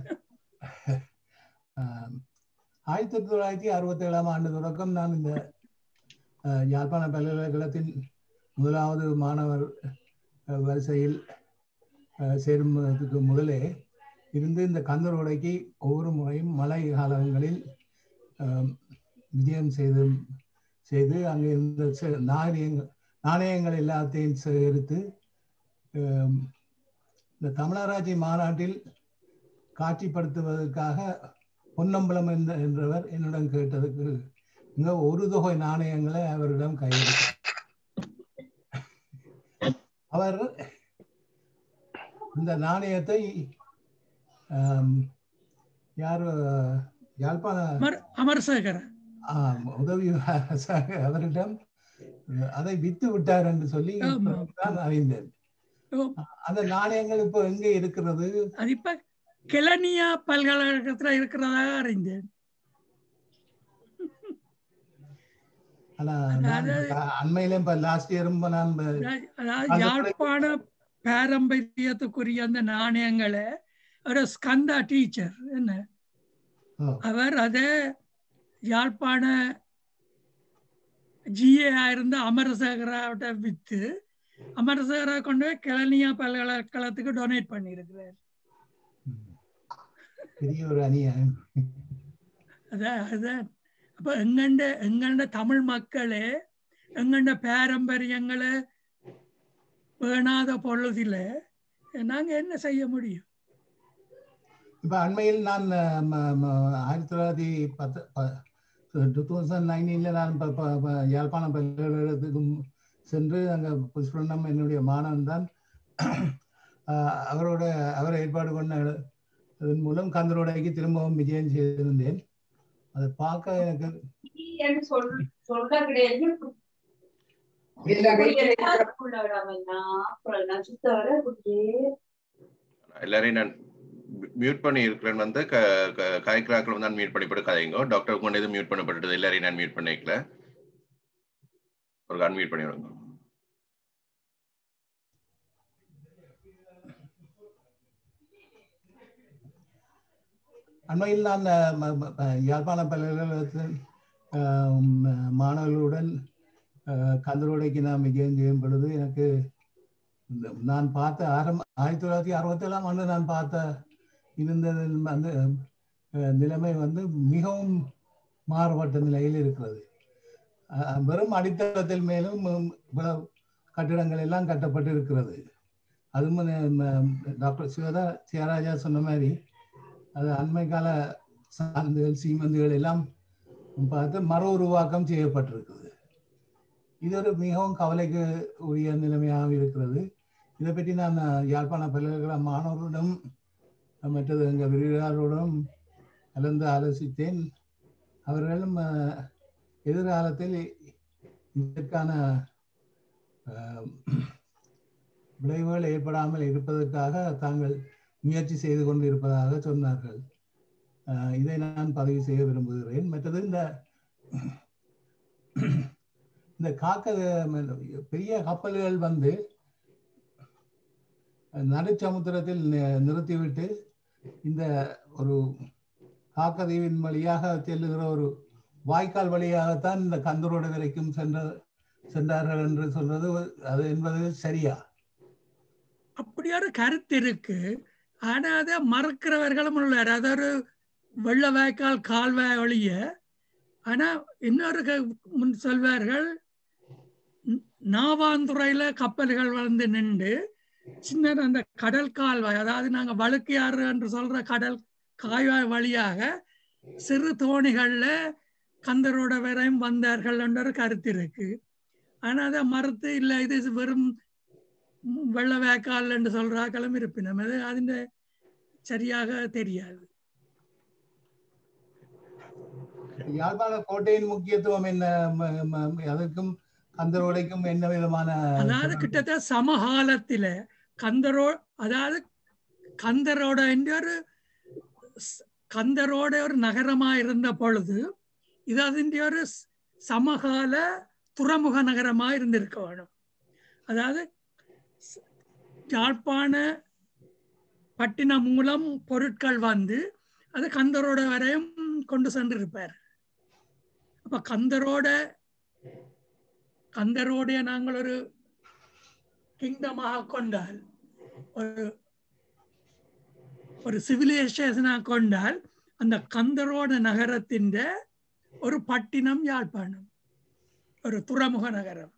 ஆம், ஆயிரத்தி தொள்ளாயிரத்தி அறுபத்தி ஏழாம் ஆண்டு தொடக்கம் நான் இந்த அஹ், யாழ்ப்பாண பல்கலைக்கழகத்தின் முதலாவது மாணவர் அஹ், வரிசையில் அஹ், சேருவதற்கு முதலே இருந்து இந்த கந்தரோடைக்கு ஒவ்வொரு முறையும் மழை காலங்களில் ஆம், விஜயம் செய்து செய்து அங்கே இருந்த செ- நாணயங்கள் நாணயங்கள் எல்லாத்தையும் சேகரித்து ஆம், இந்த தமிழராட்சி மாநாட்டில் காட்சிப்படுத்துவதற்காக பொன்னம்பலம் என்ற என்றவர் என்னிடம் கேட்டதுக்கு இங்க ஒரு தொகை நாணயங்களை அவரிடம் கையெழுத்து அவர் இந்த நாணயத்தை ஆம், யார் யாழ்ப்பாண
அமர் அமர்சேகர்
ஆம், உதவி அவரிடம் அதை வித்து விட்டார் என்று சொல்லி
ஆமா.
தான் அறிந்தேன்
ஓ,
அந்த நாணயங்கள் இப்போ எங்க இருக்கிறது
அது இப்ப கிளனியா பல்கலைக்கழகத்துல இருக்கிறதாக அறிந்தேன்
ஆனா நான் அண்மையில இப்ப லாஸ்ட் இயரும் நான் இப்ப
அதாவது யாழ்ப்பாண பாரம்பரியத்துக்குரிய அந்த நாணயங்களை ஒரு ஸ்கந்தா டீச்சர் என்ன அவர் அதை யாழ்ப்பாண ஜிஏ இருந்த அமரசேகராவிட்ட வித்து அமரசேகரா கொண்டு போய் கிளனியா பல்கலைக்கழகத்துக்கு டொனேட் பண்ணியிருக்கிறார்
பெரிய ஒரு அநியாயம்
அதான் அதான் அப்ப எங்கண்ட எங்கண்ட தமிழ் மக்களே எங்கண்ட பாரம்பரியங்களை வேணாத பொழுதில நாங்க என்ன செய்ய முடியும்
இப்ப அண்மையில் நான் ம- ம- ஆயிரத்தி தொள்ளாயிரத்தி பத்து டூ தௌசண்ட் நைன்டீன்ல நான் ப- ப- ப- யாழ்ப்பாணம் பல்கலைக்கழகத்துக்கும் சென்று அங்க புஷ்பண்ணம் என்னுடைய மாணவன் தான் ஆஹ் அவரோட அவர் ஏற்பாடு பண்ண அதன் மூலம் கந்தரோடைக்கு திரும்பவும் விஜயம் செய்திருந்தேன் அதை பார்க்க எனக்கு
சொல்ல கிடையாது
எல்லாரையும் நான் மியூட் பண்ணி இருக்கிறேன் வந்து க க- காய்க்கிறாக்கள் வந்து நான் மியூட் பண்ணி போட்டு கதைங்க டாக்டர் கொண்டு எதுவும் மியூட் பண்ணப்பட்டது எல்லாரையும் நான் மியூட் பண்ணிக்கல ஒரு அன்மியூட் பண்ணி விடுங்க
அண்மையில் நான் அஹ், ம- ம- ம- யாழ்ப்பாண பல்கலைக்கழகத்தில் அஹ், ம- மாணவர்களுடன் அஹ், கந்தரோடைக்கு நான் விஜயம் செய்யும் பொழுது எனக்கு இந்த நான் பார்த்த ஆரம்ப ஆயிரத்தி தொள்ளாயிரத்தி அறுபத்தேழாம் ஆண்டு நான் பார்த்த இருந்ததில் வந்து அஹ், நிலைமை வந்து மிகவும் மாறுபட்ட நிலையில் இருக்கிறது அஹ், வெறும் அடித்தளத்தில் மேலும் உம், இவ்வளவு கட்டிடங்கள் எல்லாம் கட்டப்பட்டு இருக்கிறது அதுவும் ம- டாக்டர் சிவதா சிவராஜா சொன்ன மாதிரி அது அண்மை கால சார்ந்துகள் சீமந்துகள் எல்லாம் பார்த்து மறு உருவாக்கம் செய்யப்பட்டிருக்குது இது ஒரு மிகவும் கவலைக்கு உரிய நிலைமையாக இருக்கிறது இதை பற்றி நான் யாழ்ப்பாண பல்கலைக்கழக மாணவர்களிடம் மற்றது எங்கள் விரிவாளருடன் கலந்து ஆலோசித்தேன் அவர்களும் அஹ், எதிர்காலத்தில் இதற்கான அஹ், விளைவுகள் ஏற்படாமல் இருப்பதற்காக தாங்கள் முயற்சி செய்து கொண்டு இருப்பதாக சொன்னார்கள் அஹ் இதை நான் பதிவு செய்ய விரும்புகிறேன் மற்றது இந்த இந்த காக்க பெரிய கப்பல்கள் வந்து நடுச்சமுத்திரத்தில் நி- நிறுத்திவிட்டு இந்த ஒரு காக்கதீவின் வழியாக செல்லுகிற ஒரு வாய்க்கால் வழியாகத்தான் இந்த கந்தரோடு வரைக்கும் சென்ற சென்றார்கள் என்று சொல்றது அது என்பது சரியா
அப்படி ஒரு கருத்து இருக்கு ஆனா அதை மறக்கிறவர்களும் உள்ளார் அது ஒரு வெள்ள வாய்க்கால் கால்வாய் ஒழிய ஆனா இன்னொரு க- முன் சொல்வார்கள் ந- நாவாந்துறையில கப்பல்கள் வந்து நின்று சின்ன அந்த கடல் கால்வாய் அதாவது நாங்க வழுக்கையாறு என்று சொல்ற கடல் கால்வாய் வழியாக சிறு தோணிகள்ல கந்தரோட வரையும் வந்தார்கள் என்ற ஒரு கருத்து இருக்கு ஆனா அதை மறுத்து இல்லை இது வெறும் வெள்ள வேக்கால் என்று சொல்றாக்களும் இருப்பினும் அது അതിന്റെ சரியாக தெரியாது
யாழ்ப்பாண கோட்டையின் முக்கியத்துவம் என்ன ம- ம- அதற்கும் கந்தரோடைக்கும் என்ன விதமான
அதாவது கிட்டத்தட்ட சமகாலத்தில கந்தரோ அதாவது கந்தரோட என்ற ஒரு ஸ்- கந்தரோட ஒரு நகரமா இருந்த பொழுது இது അതിന്റെ ஒரு ஸ்- சமகால துறைமுக நகரமா இருந்திருக்க வேணும் அதாவது ஸ்- யாழ்ப்பாண பட்டினம் மூலம் பொருட்கள் வந்து அது கந்தரோட வரையும் கொண்டு சென்றிருப்பார் அப்ப கந்தரோட கந்தரோடைய நாங்கள் ஒரு கிங்டமாக கொண்டால் ஒரு ஒரு சிவிலைசேஷனாக கொண்டால் அந்த கந்தரோட நகரத்தின் ஒரு பட்டினம் யாழ்ப்பாணம் ஒரு துறைமுக நகரம்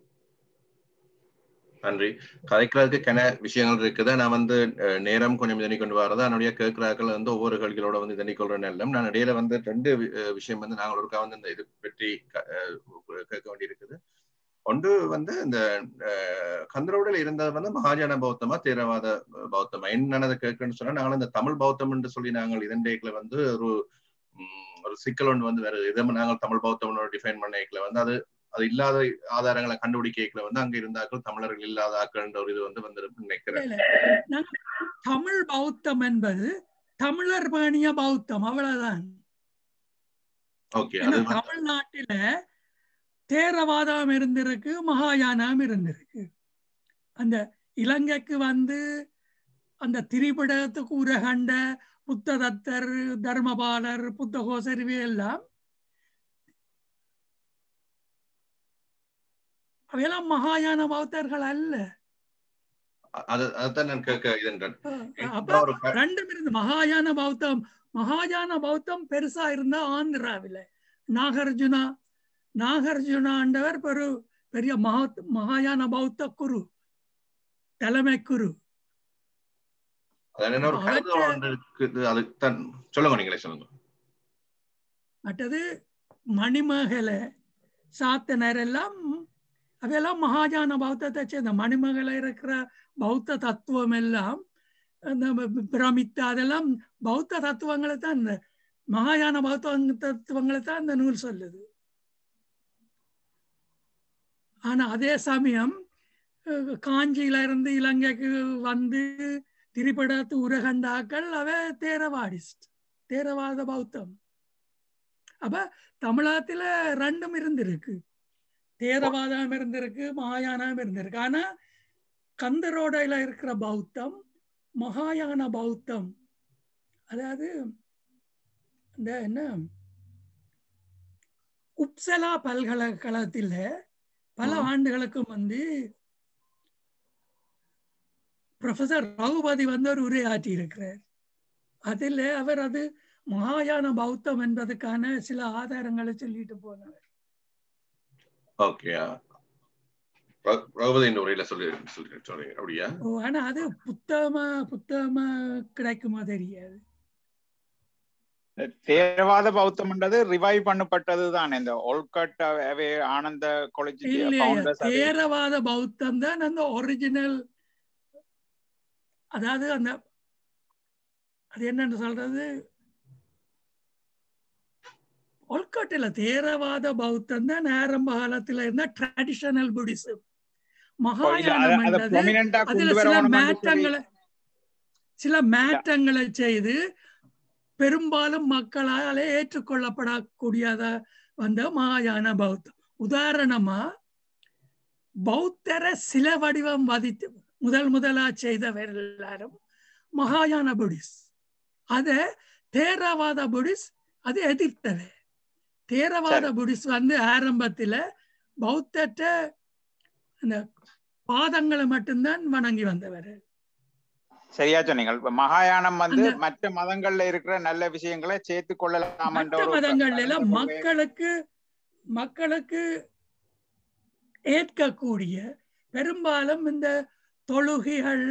நன்றி கதைக்கிறதுக்கு கன விஷயங்கள் இருக்குது நான் வந்து அஹ், நேரம் கொஞ்சம் இதனி கொண்டு வரது அதனுடைய கேட்கிறாக்கள் வந்து ஒவ்வொரு கேள்விகளோட வந்து இதனி கொள்றேன் எல்லாம் நான் இடையில வந்து ரெண்டு வி- அஹ், விஷயம் வந்து நாங்கள் ஒருக்கா வந்து இந்த இது பற்றி க- அஹ், கேட்க வேண்டியிருக்குது ஒன்று வந்து இந்த அஹ், கந்தரோடில் இருந்தது வந்து மகாஜன பௌத்தமா தேரவாத பௌத்தமா என்னென்னதை கேட்கணும்னு சொன்னா நாங்கள் இந்த தமிழ் பௌத்தம் என்று சொல்லி நாங்கள் இதன் டேக்ல வந்து ஒரு ம், ஒரு சிக்கல் ஒன்று வந்து வேற இதை நாங்கள் தமிழ் பௌத்தம் டிஃபைன் பண்ண வந்து அது அது இல்லாத ஆதாரங்களை கண்டுபிடிக்கல வந்து அங்க இருந்தாக்கள் தமிழர்கள் இல்லாத ஆக்கள்ன்ற ஒரு இது வந்து வந்து நினைக்கிறேன்
இல்ல, நாங்க தமிழ் பௌத்தம் என்பது தமிழர் பாணிய பௌத்தம் அவ்வளவுதான்
ஓகே
ஏன்னா
அது வந்து-
தமிழ்நாட்டில தேரவாதம் இருந்திருக்கு மகாயானம் இருந்திருக்கு அந்த இலங்கைக்கு வந்து அந்த திரிபடத்துக்கு உரகண்ட புத்ததத்தர் தர்மபாலர் புத்தகோசர் இவையெல்லாம் அவையெல்லாம் மகாயான பௌத்தர்கள் அல்ல
அது அதான் நான் கேட்க இதன்றேன்
அப்ப ரெண்டும் இருந்து மகாயான பௌத்தம் மகாயான பௌத்தம் பெருசா இருந்தா ஆந்திராவில நாகார்ஜுனா நாகார்ஜுனாண்டவர் ஒரு பெரிய மகா மகாயான பௌத்த குரு தலைமை குரு
அதான் என்ன ஒரு கருத்து ஒன்று இருக்குது அது தான் சொல்லுங்க நீங்களே சொல்லுங்க
மற்றது மணிமேகலை சாத்தனர் எல்லாம் அவையெல்லாம் மகாஜான பௌத்தத்தை சேர்ந்த மணிமேகலை இருக்கிற பௌத்த தத்துவம் எல்லாம் அந்த பிரமித்த அதெல்லாம் பௌத்த தத்துவங்களை தான் இந்த மகாயான பௌத்த தத்துவங்களை தான் இந்த நூல் சொல்லுது ஆனா அதே சமயம் காஞ்சியில இருந்து இலங்கைக்கு வந்து திரிபடத்து உரகண்டாக்கள் அவ தேரவாடிஸ்ட் தேரவாத பௌத்தம் அப்ப தமிழகத்துல ரெண்டும் இருந்திருக்கு தேரவாதம் இருந்திருக்கு மகாயானம் இருந்திருக்கு ஆனா கந்தரோடையில இருக்கிற பௌத்தம் மகாயான பௌத்தம் அதாவது இந்த என்ன உப்சலா பல்கலைக்கழகத்தில் பல ஆண்டுகளுக்கு வந்து ப்ரொஃபசர் ரகுபதி வந்து ஒரு உரையாற்றி இருக்கிறார் அதில் அவர் அது மகாயான பௌத்தம் என்பதுக்கான சில ஆதாரங்களை சொல்லிட்டு போனவர்
ஓகே ரகுபதி இந்த உரையில சொல்லி சொல்லி சொல்றீங்க அப்படியா
ஓ ஆனா அது புத்தகமா புத்தகமா கிடைக்குமா தெரியாது
தேரவாத பௌத்தம்ன்றது ரிவைவ் பண்ணப்பட்டது தான் இந்த ஒல்கட் ஆனந்த காலேஜ்
தேரவாத பௌத்தம் தான் அந்த ஒரிஜினல் அதாவது அந்த அது என்னன்னு சொல்றது ஒல்கட்டில் தேரவாத பௌத்தம் தான் ஆரம்ப காலத்துல இருந்த ட்ரெடிஷனல் புடிசம் மகாயானம் அதுல சில மாற்றங்களை சில மாற்றங்களை செய்து பெரும்பாலும் மக்களால் ஏற்றுக்கொள்ளப்படக்கூடியத வந்த மகாயான பௌத்தம் உதாரணமா பௌத்தரை சில வடிவம் வதித்து முதல் முதலா செய்தவர் எல்லாரும் மகாயான புடிஸ் அத தேரவாத புடிஸ் அது எதிர்த்தவை தேரவாத புடிஸ் வந்து ஆரம்பத்துல பௌத்தற்ற அந்த பாதங்களை மட்டும்தான் வணங்கி வந்தவர்
சரியா சொன்னீங்க மகாயானம் வந்து மற்ற மதங்கள்ல இருக்கிற நல்ல விஷயங்களை சேர்த்து கொள்ளலாம்
மற்ற மதங்கள்ல எல்லாம் மக்களுக்கு மக்களுக்கு ஏற்கக்கூடிய பெரும்பாலும் இந்த தொழுகைகள்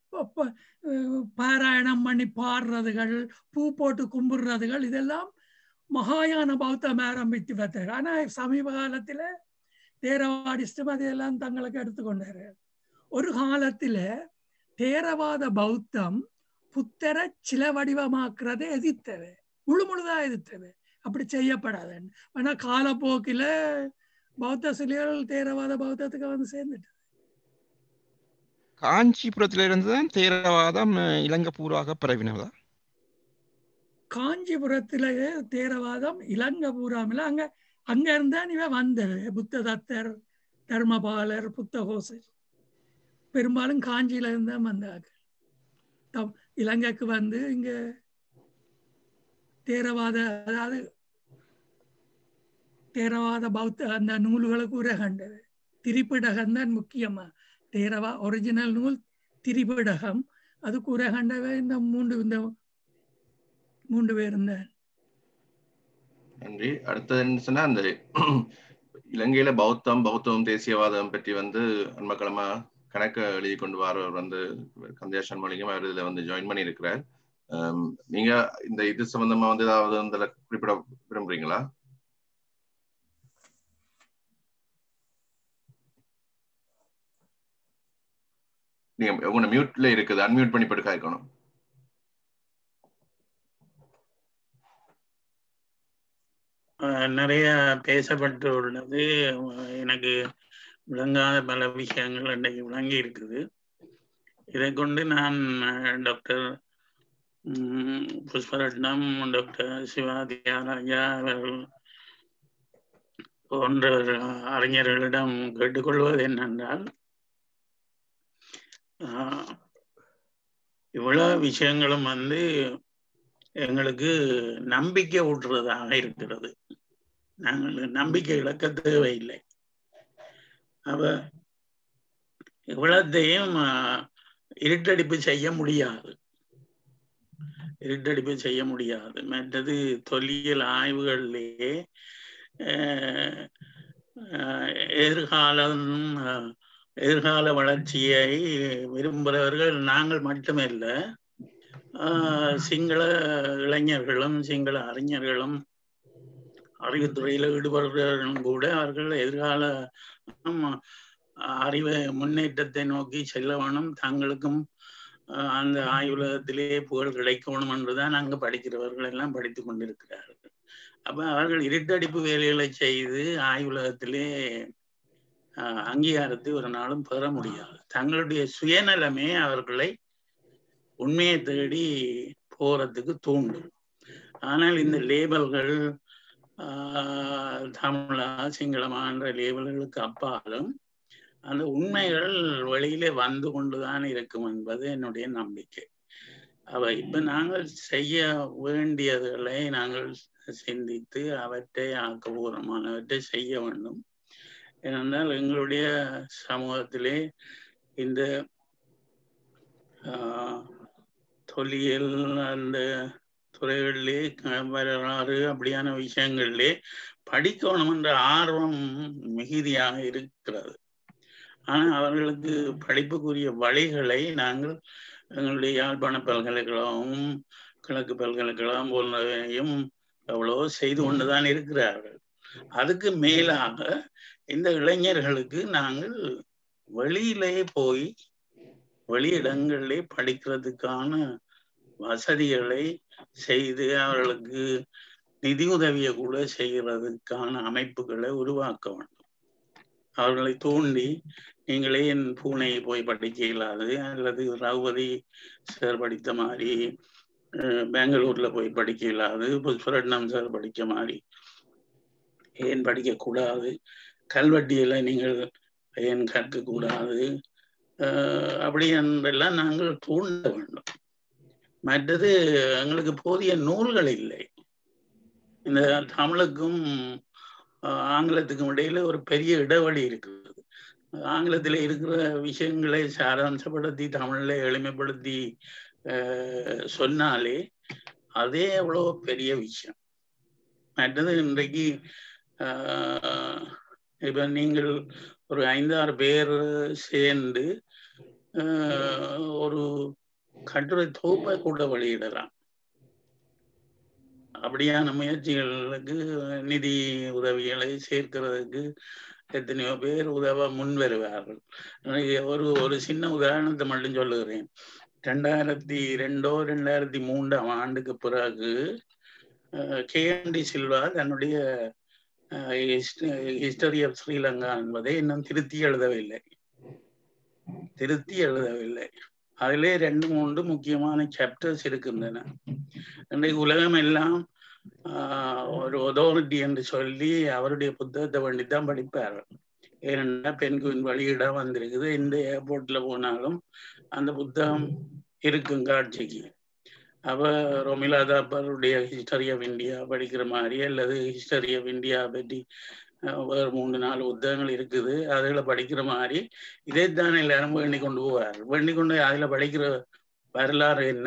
பாராயணம் பண்ணி பாடுறதுகள் பூ போட்டு கும்பிடுறதுகள் இதெல்லாம் மகாயான பௌத்தம் ஆரம்பித்து வந்தார் ஆனா சமீப காலத்துல தேரவாடிஸ்டும் அதையெல்லாம் தங்களுக்கு எடுத்துக்கொண்டாரு ஒரு காலத்துல தேரவாத பௌத்தம் புத்தர சில வடிவமாக்குறதை எதிர்த்தவை முழு முழுதா எதிர்த்தவை அப்படி செய்யப்படாதுன்னு ஆனா காலப்போக்கில பௌத்த சிலைகள் தேரவாத பௌத்தத்துக்கு வந்து சேர்ந்துட்டு
காஞ்சிபுரத்தில இருந்து தான் தேரவாதம் இலங்கை பூர்வாக பரவினதா
காஞ்சிபுரத்துல தேரவாதம் இலங்கை பூராமில் அங்க அங்க இருந்தா இவன் வந்தது புத்த தத்தர் தர்மபாலர் புத்தகோசர் பெரும்பாலும் காஞ்சியில இருந்தா வந்தாங்க இலங்கைக்கு வந்து இங்க தேரவாத அதாவது தேரவாத பௌத்த அந்த நூல்களுக்கு உரகண்டது திரிப்பிடகம் தான் முக்கியமா தேரவா ஒரிஜினல் நூல் திரிபிடகம் அதுக்கு உரகண்டவே இந்த மூன்று இந்த மூன்று பேர் இருந்தார்
நன்றி அடுத்தது என்ன சொன்னா அந்த இலங்கையில பௌத்தம் பௌத்தம் தேசியவாதம் பற்றி வந்து அன்மக்கிழமை கணக்க எழுதி கொண்டு வரவர் வந்து கந்தேஷன் மொழியும் அவர் இதுல வந்து ஜாயின் பண்ணி இருக்கிறார் நீங்க இந்த இது சம்பந்தமா வந்து ஏதாவது இதுல குறிப்பிட விரும்புறீங்களா நீங்க உங்க மியூட்ல இருக்குது அன்மியூட் பண்ணி படுக்க இருக்கணும்
நிறைய பேசப்பட்டு உள்ளது எனக்கு விளங்காத பல விஷயங்கள் இன்றைக்கு விளங்கி இருக்குது இதை கொண்டு நான் டாக்டர் புஷ்பரட்னம் டாக்டர் சிவா தியாகராஜா அவர்கள் போன்ற அறிஞர்களிடம் கேட்டுக்கொள்வது என்னென்றால் இவ்வளவு விஷயங்களும் வந்து எங்களுக்கு நம்பிக்கை ஊட்டுறதாக இருக்கிறது நாங்கள் நம்பிக்கை இழக்க தேவையில்லை அவ இவ்வளத்தையும் ஆஹ், இருட்டடிப்பு செய்ய முடியாது இருட்டடிப்பு செய்ய முடியாது மற்றது தொல்லியல் ஆய்வுகளிலேயே ஆஹ், ஆஹ், எதிர்காலம் ஆஹ், எதிர்கால வளர்ச்சியை விரும்புகிறவர்கள் நாங்கள் மட்டுமல்ல ஆஹ், சிங்கள இளைஞர்களும் சிங்கள அறிஞர்களும் அறிவுத்துறையில் ஈடுபடுறவர்களும் கூட அவர்கள் எதிர்கால ஆம், அறிவு முன்னேற்றத்தை நோக்கி செல்ல வேணும் தங்களுக்கும் ஆஹ், அந்த ஆய்வுலகத்திலே புகழ் கிடைக்கணும் என்றுதான் அங்கு படிக்கிறவர்கள் எல்லாம் படித்துக் கொண்டிருக்கிறார்கள் அப்ப அவர்கள் இருட்டடிப்பு வேலைகளை செய்து ஆய்வுலகத்திலே ஆஹ், அங்கீகாரத்தை ஒரு நாளும் பெற முடியாது தங்களுடைய சுயநலமே அவர்களை உண்மையை தேடி போறதுக்கு தூண்டும் ஆனால் இந்த லேபல்கள் ஆஹ், தமிழா சிங்களமா என்ற லேபல்களுக்கு அப்பாலும் அந்த உண்மைகள் வெளியிலே வந்து கொண்டுதான் இருக்கும் என்பது என்னுடைய நம்பிக்கை அவ இப்ப நாங்கள் செய்ய வேண்டியதுகளை நாங்கள் சிந்தித்து அவற்றை ஆக்கபூர்வமானவற்றை செய்ய வேண்டும் ஏனென்றால் எங்களுடைய சமூகத்திலே இந்த ஆஹ், தொல்லியல் அந்த துறைகளிலே க- வரலாறு அப்படியான விஷயங்களிலே படிக்கணும் என்ற ஆர்வம் மிகுதியாக இருக்கிறது ஆனால் அவர்களுக்கு படிப்புக்குரிய வழிகளை நாங்கள் எங்களுடைய யாழ்ப்பாண பல்கலைக்கழகமும் கிழக்கு பல்கலைக்கழகம் போன்றவையும் எவ்வளவோ செய்து கொண்டுதான் இருக்கிறார்கள் அதுக்கு மேலாக இந்த இளைஞர்களுக்கு நாங்கள் வெளியிலே போய் வெளியிடங்களிலே படிக்கிறதுக்கான வசதிகளை செய்து அவர்களுக்கு நிதி உதவியை கூட செய்கிறதுக்கான அமைப்புகளை உருவாக்க வேண்டும் அவர்களை தூண்டி நீங்களே என் பூனையை போய் படிக்க இயலாது அல்லது ரகுபதி சார் படித்த மாதிரி அஹ், பெங்களூர்ல போய் படிக்க இயலாது புஷ்பரட்னம் சார் படிக்க மாதிரி ஏன் படிக்கக்கூடாது கல்வெட்டியில நீங்கள் ஏன் கற்கக்கூடாது அஹ், அப்படி என்றெல்லாம் நாங்கள் தூண்ட வேண்டும் மற்றது எங்களுக்கு போதிய நூல்கள் இல்லை இந்த தமிழுக்கும் ஆஹ், ஆங்கிலத்துக்கும் இடையில ஒரு பெரிய இடைவெளி இருக்கிறது ஆங்கிலத்தில் இருக்கிற விஷயங்களை சாராம்சப்படுத்தி தமிழ்ல எளிமைப்படுத்தி ஆஹ், சொன்னாலே அதே எவ்வளோ பெரிய விஷயம் மற்றது இன்றைக்கு ஆஹ், இப்ப நீங்கள் ஒரு ஐந்தாறு பேர் சேர்ந்து ஆஹ், ஒரு கட்டுரை தொகுப்பை கூட வெளியிடலாம் அப்படியான முயற்சிகளுக்கு நிதி உதவிகளை சேர்க்கிறதுக்கு எத்தனையோ பேர் உதவ முன் வருவார்கள் எனக்கு ஒரு ஒரு சின்ன உதாரணத்தை மட்டும் சொல்லுகிறேன் ரெண்டாயிரத்தி ரெண்டோ ரெண்டாயிரத்தி மூன்றாம் ஆண்டுக்கு பிறகு கேஎம்டி சில்வா தன்னுடைய ஹிஸ்டரி ஆஃப் ஸ்ரீலங்கா என்பதை இன்னும் திருத்தி எழுதவில்லை திருத்தி எழுதவில்லை அதிலே ரெண்டு மூன்று முக்கியமான சாப்டர்ஸ் இருக்கின்றன இன்றைக்கு உலகம் எல்லாம் ஆஹ், ஒரு ஒதாரிட்டி என்று சொல்லி அவருடைய புத்தகத்தை வேண்டி தான் படிப்பார்கள் ஏனென்றால் பெண்குயின் வழியிட வந்திருக்குது எந்த ஏர்போர்ட்ல போனாலும் அந்த புத்தகம் இருக்கும் காட்சிக்கு அவ ரொமிலா தாப்பருடைய ஹிஸ்டரி ஆஃப் இந்தியா படிக்கிற மாதிரி அல்லது ஹிஸ்டரி ஆஃப் இந்தியா பற்றி அஹ், வேறு மூணு நாலு புத்தகங்கள் இருக்குது அதுகளை படிக்கிற மாதிரி இதைத்தான் எல்லாரும் வேண்டி கொண்டு போவார் வேண்டி கொண்டு அதுல படிக்கிற வரலாறு என்ன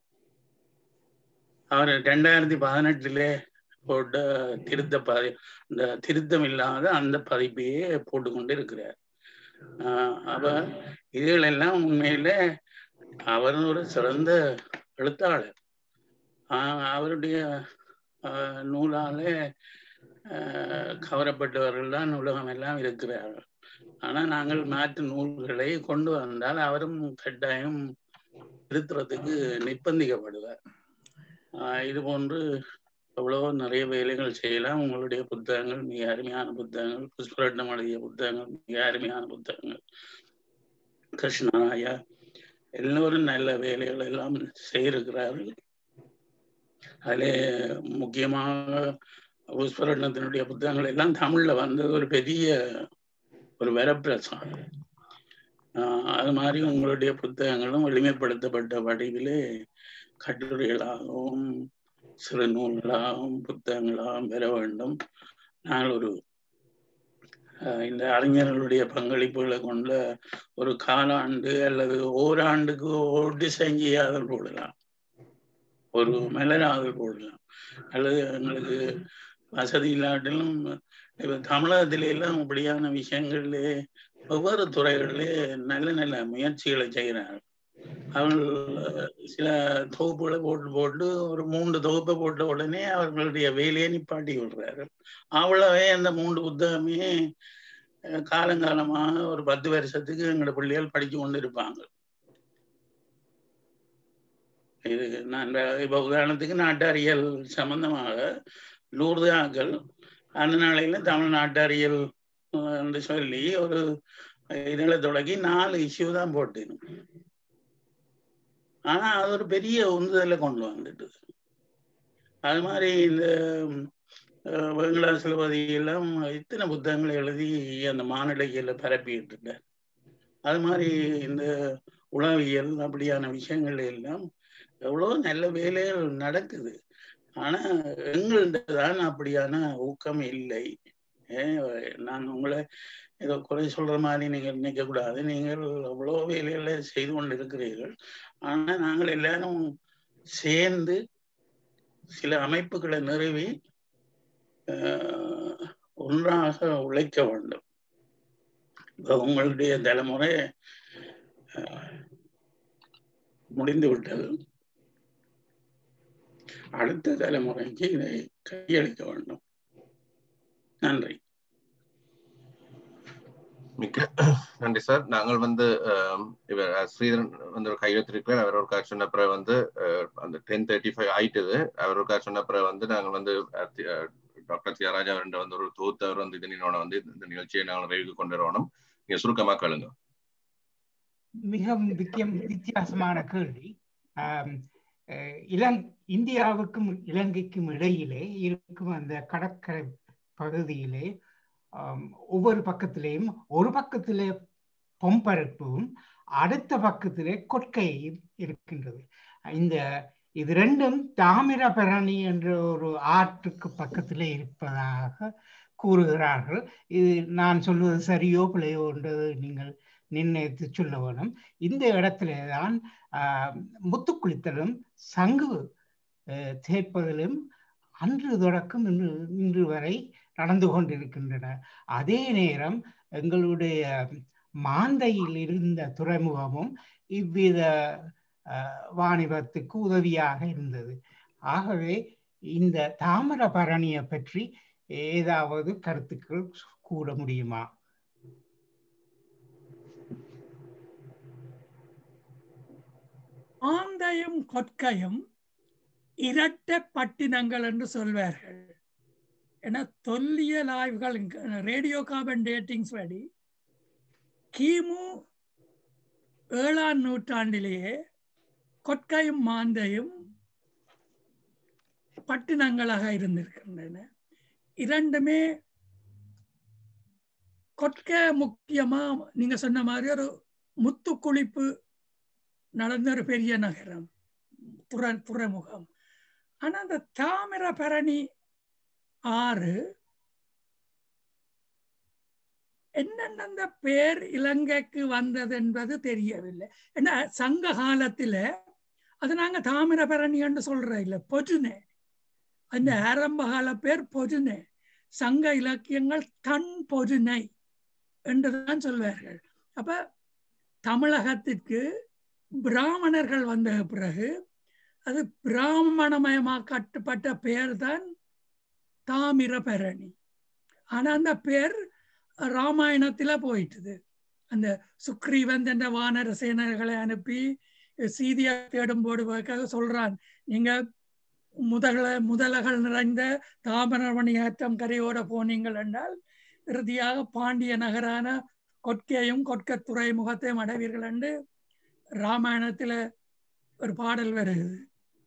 அவர் ரெண்டாயிரத்தி பதினெட்டுல போட்ட திருத்த பதி இந்த திருத்தம் இல்லாத அந்த பதிப்பையே போட்டுக்கொண்டு இருக்கிறார் ஆஹ் அப்ப இதுகளெல்லாம் உண்மையில அவர் ஒரு சிறந்த எழுத்தாளர் ஆஹ் அவருடைய ஆஹ் நூலால ஆஹ் கவரப்பட்டவர்கள் தான் உலகம் எல்லாம் இருக்கிறார்கள் ஆனா நாங்கள் மாற்று நூல்களை கொண்டு வந்தால் அவரும் கட்டாயம் திருத்துறதுக்கு நிர்பந்திக்கப்படுவார் ஆஹ் இது போன்று எவ்வளவோ நிறைய வேலைகள் செய்யலாம் உங்களுடைய புத்தகங்கள் மிக அருமையான புத்தகங்கள் புஷ்பரட்னம் எழுதிய புத்தகங்கள் மிக அருமையான புத்தகங்கள் கிருஷ்ணராயா எல்லோரும் நல்ல வேலைகள் எல்லாம் செய்திருக்கிறார்கள் அதிலே முக்கியமாக புஷ்பரட்னத்தினுடைய புத்தகங்கள் எல்லாம் தமிழ்ல வந்தது ஒரு பெரிய ஒரு வரப்பிரசாதம் ஆஹ் அது மாதிரி உங்களுடைய புத்தகங்களும் எளிமைப்படுத்தப்பட்ட வடிவிலே கட்டுரைகளாகவும் சிறு நூல்களாகவும் புத்தகங்களாகவும் பெற வேண்டும் நாங்கள் ஒரு ஆஹ் இந்த அறிஞர்களுடைய பங்களிப்புகளை கொண்ட ஒரு காலாண்டு அல்லது ஓராண்டுக்கு ஒரு டிசைன் செய்யாதல் போடலாம் ஒரு மலராதல் போடலாம் அல்லது எங்களுக்கு வசதி இல்லாட்டிலும் இப்ப தமிழகத்தில எல்லாம் இப்படியான விஷயங்கள்ல ஒவ்வொரு துறைகளிலே நல்ல நல்ல முயற்சிகளை செய்கிறார்கள் அவர்கள் சில தொகுப்புகளை போட்டு போட்டு ஒரு மூன்று தொகுப்பை போட்ட உடனே அவர்களுடைய வேலையை நிப்பாட்டி விடுறார்கள் அவ்வளவே அந்த மூன்று புத்தகமே அஹ், காலங்காலமாக ஒரு பத்து வருஷத்துக்கு எங்களோட பிள்ளைகள் படிச்சு கொண்டு இருப்பாங்க இது நான் இப்ப உதாரணத்துக்கு நாட்டாரியல் சம்பந்தமாக லூர்தாக்கள் அந்த நாளையில தமிழ் நாட்டாரியல் அஹ், என்று சொல்லி ஒரு இதில் தொடங்கி நாலு இஷ்யூ தான் போட்டேன் ஆனா அது ஒரு பெரிய உந்துதலை கொண்டு வந்துட்டு அது மாதிரி இந்த அஹ், வெங்கடாசலபதி எல்லாம் இத்தனை புத்தகங்களை எழுதி அந்த மாநிலையில பரப்பிட்டு இருந்தார் அது மாதிரி இந்த உளவியல் அப்படியான விஷயங்கள் எல்லாம் எவ்வளோ நல்ல வேலைகள் நடக்குது ஆனா எங்கள்கிட்ட தான் அப்படியான ஊக்கம் இல்லை ஏன் நான் உங்களை ஏதோ குறை சொல்ற மாதிரி நீங்கள் நினைக்க கூடாது நீங்கள் அவ்வளோ வேலைகளை செய்து கொண்டு இருக்கிறீர்கள் ஆனா நாங்கள் எல்லாரும் சேர்ந்து சில அமைப்புகளை நிறுவி ஆஹ், ஒன்றாக உழைக்க வேண்டும் இப்ப உங்களுடைய தலைமுறை ஆஹ், முடிந்து விட்டது அடுத்த தலைமுறைக்கு இதை கையளிக்க வேண்டும் நன்றி
மிக்க நன்றி சார் நாங்கள் வந்து அஹ், இவர் அஹ், ஸ்ரீதரன் வந்து ஒரு கையெழுத்திருக்கிறார் அவர் ஒரு கார் சொன்ன பிறகு வந்து அஹ், அந்த டென் தேர்ட்டி ஃபைவ் ஆயிட்டுது அவர் ஒரு கார் சொன்ன பிறகு வந்து நாங்கள் வந்து அஹ், தி- அஹ், டாக்டர் தியாகராஜா அவர்கிட்ட வந்து ஒரு தொகுத்து அவர் வந்து இதனோட வந்து இந்த நிகழ்ச்சியை நாங்கள் நிறைவுக்கு கொண்டு வரணும் நீங்க சுருக்கமா கேளுங்க
மிக முக்கியம் வித்தியாசமான கேள்வி ஆம், அஹ், இலங் இந்தியாவுக்கும் இலங்கைக்கும் இடையிலே இருக்கும் அந்த கடற்கரை பகுதியிலே ஆம், ஒவ்வொரு பக்கத்திலேயும் ஒரு பக்கத்திலே பொம்பரப்பும் அடுத்த பக்கத்திலே கொற்கையும் இருக்கின்றது இந்த இது ரெண்டும் தாமிரபரணி என்ற ஒரு ஆற்றுக்கு பக்கத்திலே இருப்பதாக கூறுகிறார்கள் இது நான் சொல்வது சரியோ பிழையோ என்றது நீங்கள் நிர்ணயித்து சொல்ல வேணும் இந்த இடத்துல தான் ஆஹ், முத்துக்குளித்தலும் சங்கு ஆஹ், தேய்ப்பதிலும் அன்று தொடக்கம் இன்று இன்று வரை நடந்து கொண்டிருக்கின்றன அதே நேரம் எங்களுடைய மாந்தையில் இருந்த துறைமுகமும் இவ்வித ஆஹ், வாணிபத்துக்கு உதவியாக இருந்தது ஆகவே இந்த தாமிரபரணியை பற்றி ஏதாவது கருத்துக்கள் கூற முடியுமா
ஆந்தையும் கொற்கையும் இரட்டை பட்டினங்கள் என்று சொல்வார்கள் என தொல்லியல் ஆய்வுகள் ரேடியோ கார்பன் டேட்டிங்ஸ் படி கிமு ஏழாம் நூற்றாண்டிலேயே கொற்கையும் மாந்தையும் பட்டினங்களாக இருந்திருக்கின்றன இரண்டுமே கொற்கை முக்கியமா நீங்க சொன்ன மாதிரி ஒரு முத்து குளிப்பு நடந்த ஒரு பெரிய நகரம் துறை துறைமுகம் ஆனா அந்த தாமிரபரணி ஆறு என்னென்ன அந்த பேர் இலங்கைக்கு வந்தது என்பது தெரியவில்லை ஏன்னா சங்க காலத்துல அது நாங்க தாமிரபரணி என்று சொல்ற இல்லை பொஜுனே அந்த ஆரம்ப கால பேர் பொஜுனே சங்க இலக்கியங்கள் தன் பொஜுனை என்றுதான் சொல்வார்கள் அப்ப தமிழகத்திற்கு பிராமணர்கள் வந்த பிறகு அது பிராமணமயமாக்கப்பட்ட பெயர் தான் தாமிரபரணி ஆனா அந்த பேர் ராமாயணத்துல போயிட்டுது அந்த சுக்ரீவன் என்ற வானர சேனர்களை அனுப்பி சீதியை தேடும் போடுவதற்காக சொல்றான் நீங்க முதல முதலகள் நிறைந்த தாமிரமணி ஆற்றம் கரையோட போனீங்கள் என்றால் இறுதியாக பாண்டிய நகரான கொட்கையும் கொட்க துறைமுகத்தையும் அடைவீர்கள் என்று ராமாயணத்துல ஒரு பாடல் வருகிறது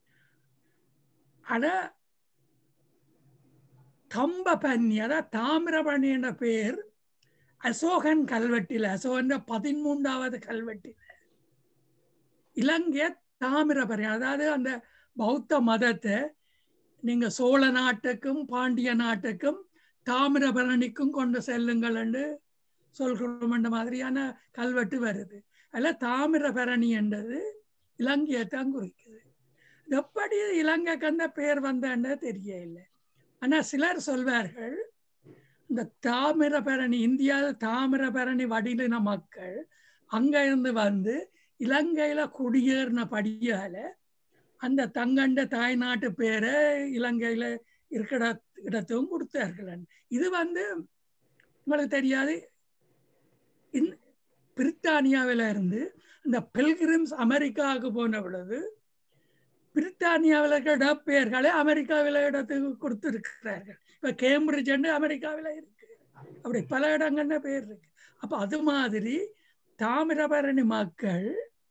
ஆனா தம்ப பன்னி அதாவது தாமிரபரணி என்ற பெயர் அசோகன் கல்வெட்டில் அசோகன் பதிமூன்றாவது கல்வெட்டில் இலங்கை தாமிரபரணி அதாவது அந்த பௌத்த மதத்தை நீங்க சோழ நாட்டுக்கும் பாண்டிய நாட்டுக்கும் தாமிரபரணிக்கும் கொண்டு செல்லுங்கள் என்று சொல்கிறோம் என்ற மாதிரியான கல்வெட்டு வருது அதில் தாமிரபரணி என்றது இலங்கையை தான் குறிக்குது எப்படி இலங்கைக்கு அந்த பேர் வந்தன்னு தெரியல ஆனா சிலர் சொல்வார்கள் இந்த தாமிரபரணி இந்தியாவில் தாமிரபரணி வடிலின மக்கள் அங்க இருந்து வந்து இலங்கையில குடியேறின படியால அந்த தங்கண்ட தாய்நாட்டு பேரை இலங்கையில இருக்கிற இடத்தும் கொடுத்தார்கள் இது வந்து உங்களுக்கு தெரியாது இந் பிரித்தானியாவில இருந்து இந்த பெல்கிரிம்ஸ் அமெரிக்காவுக்கு போன பொழுது பிரித்தானியாவில் இருக்கிற இடப்பெயர்களை அமெரிக்காவில் இடத்துக்கு கொடுத்துருக்கிறார்கள் இப்போ கேம்பிரிட்ஜ் அமெரிக்காவில் இருக்கு அப்படி பல இடங்கள்ல பேர் இருக்கு அப்போ அது மாதிரி தாமிரபரணி மக்கள்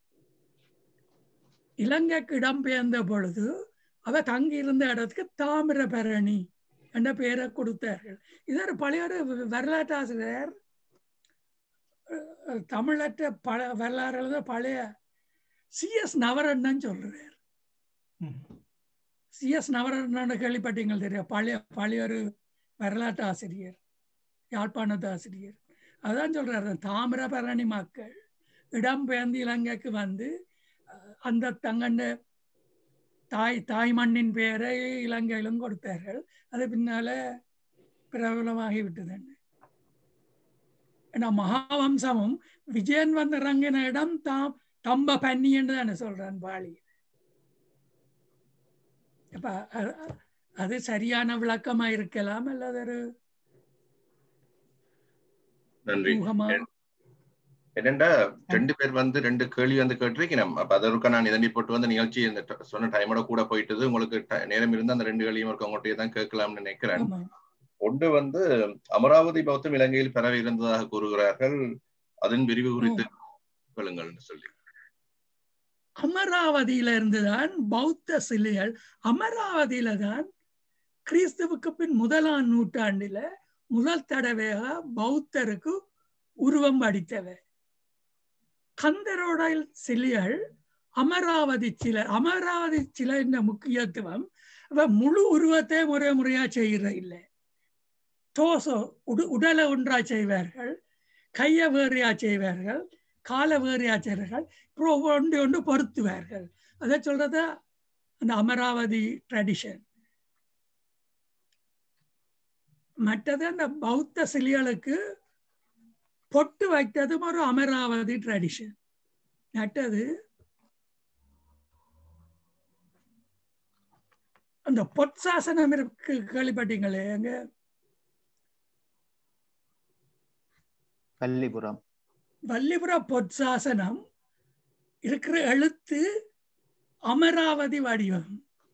இலங்கைக்கு இடம்பெயர்ந்த பொழுது அவ தங்கி இருந்த இடத்துக்கு தாமிரபரணி என்ற பெயரை கொடுத்தார்கள் இது ஒரு பழைய ஒரு வரலாற்று ஆசிரியர் தமிழற்ற பல வரலாறு எழுத பழைய சிஎஸ் நவரண்ணன் சொல்றார் சிஎஸ் நவரண்ணன் கேள்விப்பட்டீங்கள் தெரியும் பழைய பழைய ஒரு வரலாற்று ஆசிரியர் யாழ்ப்பாணத்து ஆசிரியர் அதான் சொல்றாரு தாமிரபரணி மக்கள் இடம்பெயர்ந்து இலங்கைக்கு வந்து அந்த தங்கண்ட தாய் தாய் மண்ணின் பெயரை இலங்கையிலும் கொடுத்தார்கள் அது பின்னால பிரபலமாகி விட்டதுன்னு ஏன்னா மகாவம்சமும் விஜயன் வந்து இறங்கின இடம் தாம் தம்ப பன்னி என்று தானே சொல்றான் பாலி அப்ப அது சரியான விளக்கமா இருக்கலாம் அல்லது ஒரு
நன்றி என்னண்டா ரெண்டு பேர் வந்து ரெண்டு கேள்வி வந்து கேட்டிருக்கணும் அப்ப அதற்காக நான் இதண்டி போட்டு வந்து நிகழ்ச்சி இந்த சொன்ன டைமோட கூட போயிட்டது உங்களுக்கு நேரம் இருந்தா அந்த ரெண்டு கேள்வியும் இருக்க உங்கள்கிட்ட தான் கேட்கலாம்னு நினைக்கிறேன் ஒன்று வந்து அமராவதி பௌத்தம் இலங்கையில் பரவி இருந்ததாக கூறுகிறார்கள் அதன் விரிவு குறித்து சொல்லுங்கள் சொல்லி
அமராவதியில இருந்துதான் பௌத்த சிலைகள் அமராவதியில தான் கிறிஸ்துவுக்கு பின் முதலாம் நூற்றாண்டில முதல் தடவையாக பௌத்தருக்கு உருவம் அடித்தவை கந்தரோட சிலைகள் அமராவதி சிலை அமராவதி சிலையின் முக்கியத்துவம் முழு உருவத்தை முறை முறையா செய்கிற இல்லை தோசோ உடு உடலை ஒன்றா செய்வார்கள் கையை வேறையா செய்வார்கள் காலை வேறையா செய்வார்கள் அப்புறம் ஒன்று ஒன்று பொருத்துவார்கள் அதை சொல்றத அந்த அமராவதி ட்ரெடிஷன் மற்றது அந்த பௌத்த சிலைகளுக்கு பொட்டு வைத்ததும் ஒரு அமராவதி ட்ரெடிஷன் நட்டது அந்த பொற்சாசனம் இருக்கு கேள்விப்பட்டீங்களே எங்க
வல்லிபுரம்
வல்லிபுர பொற்சாசனம் இருக்கிற எழுத்து அமராவதி வடிவம்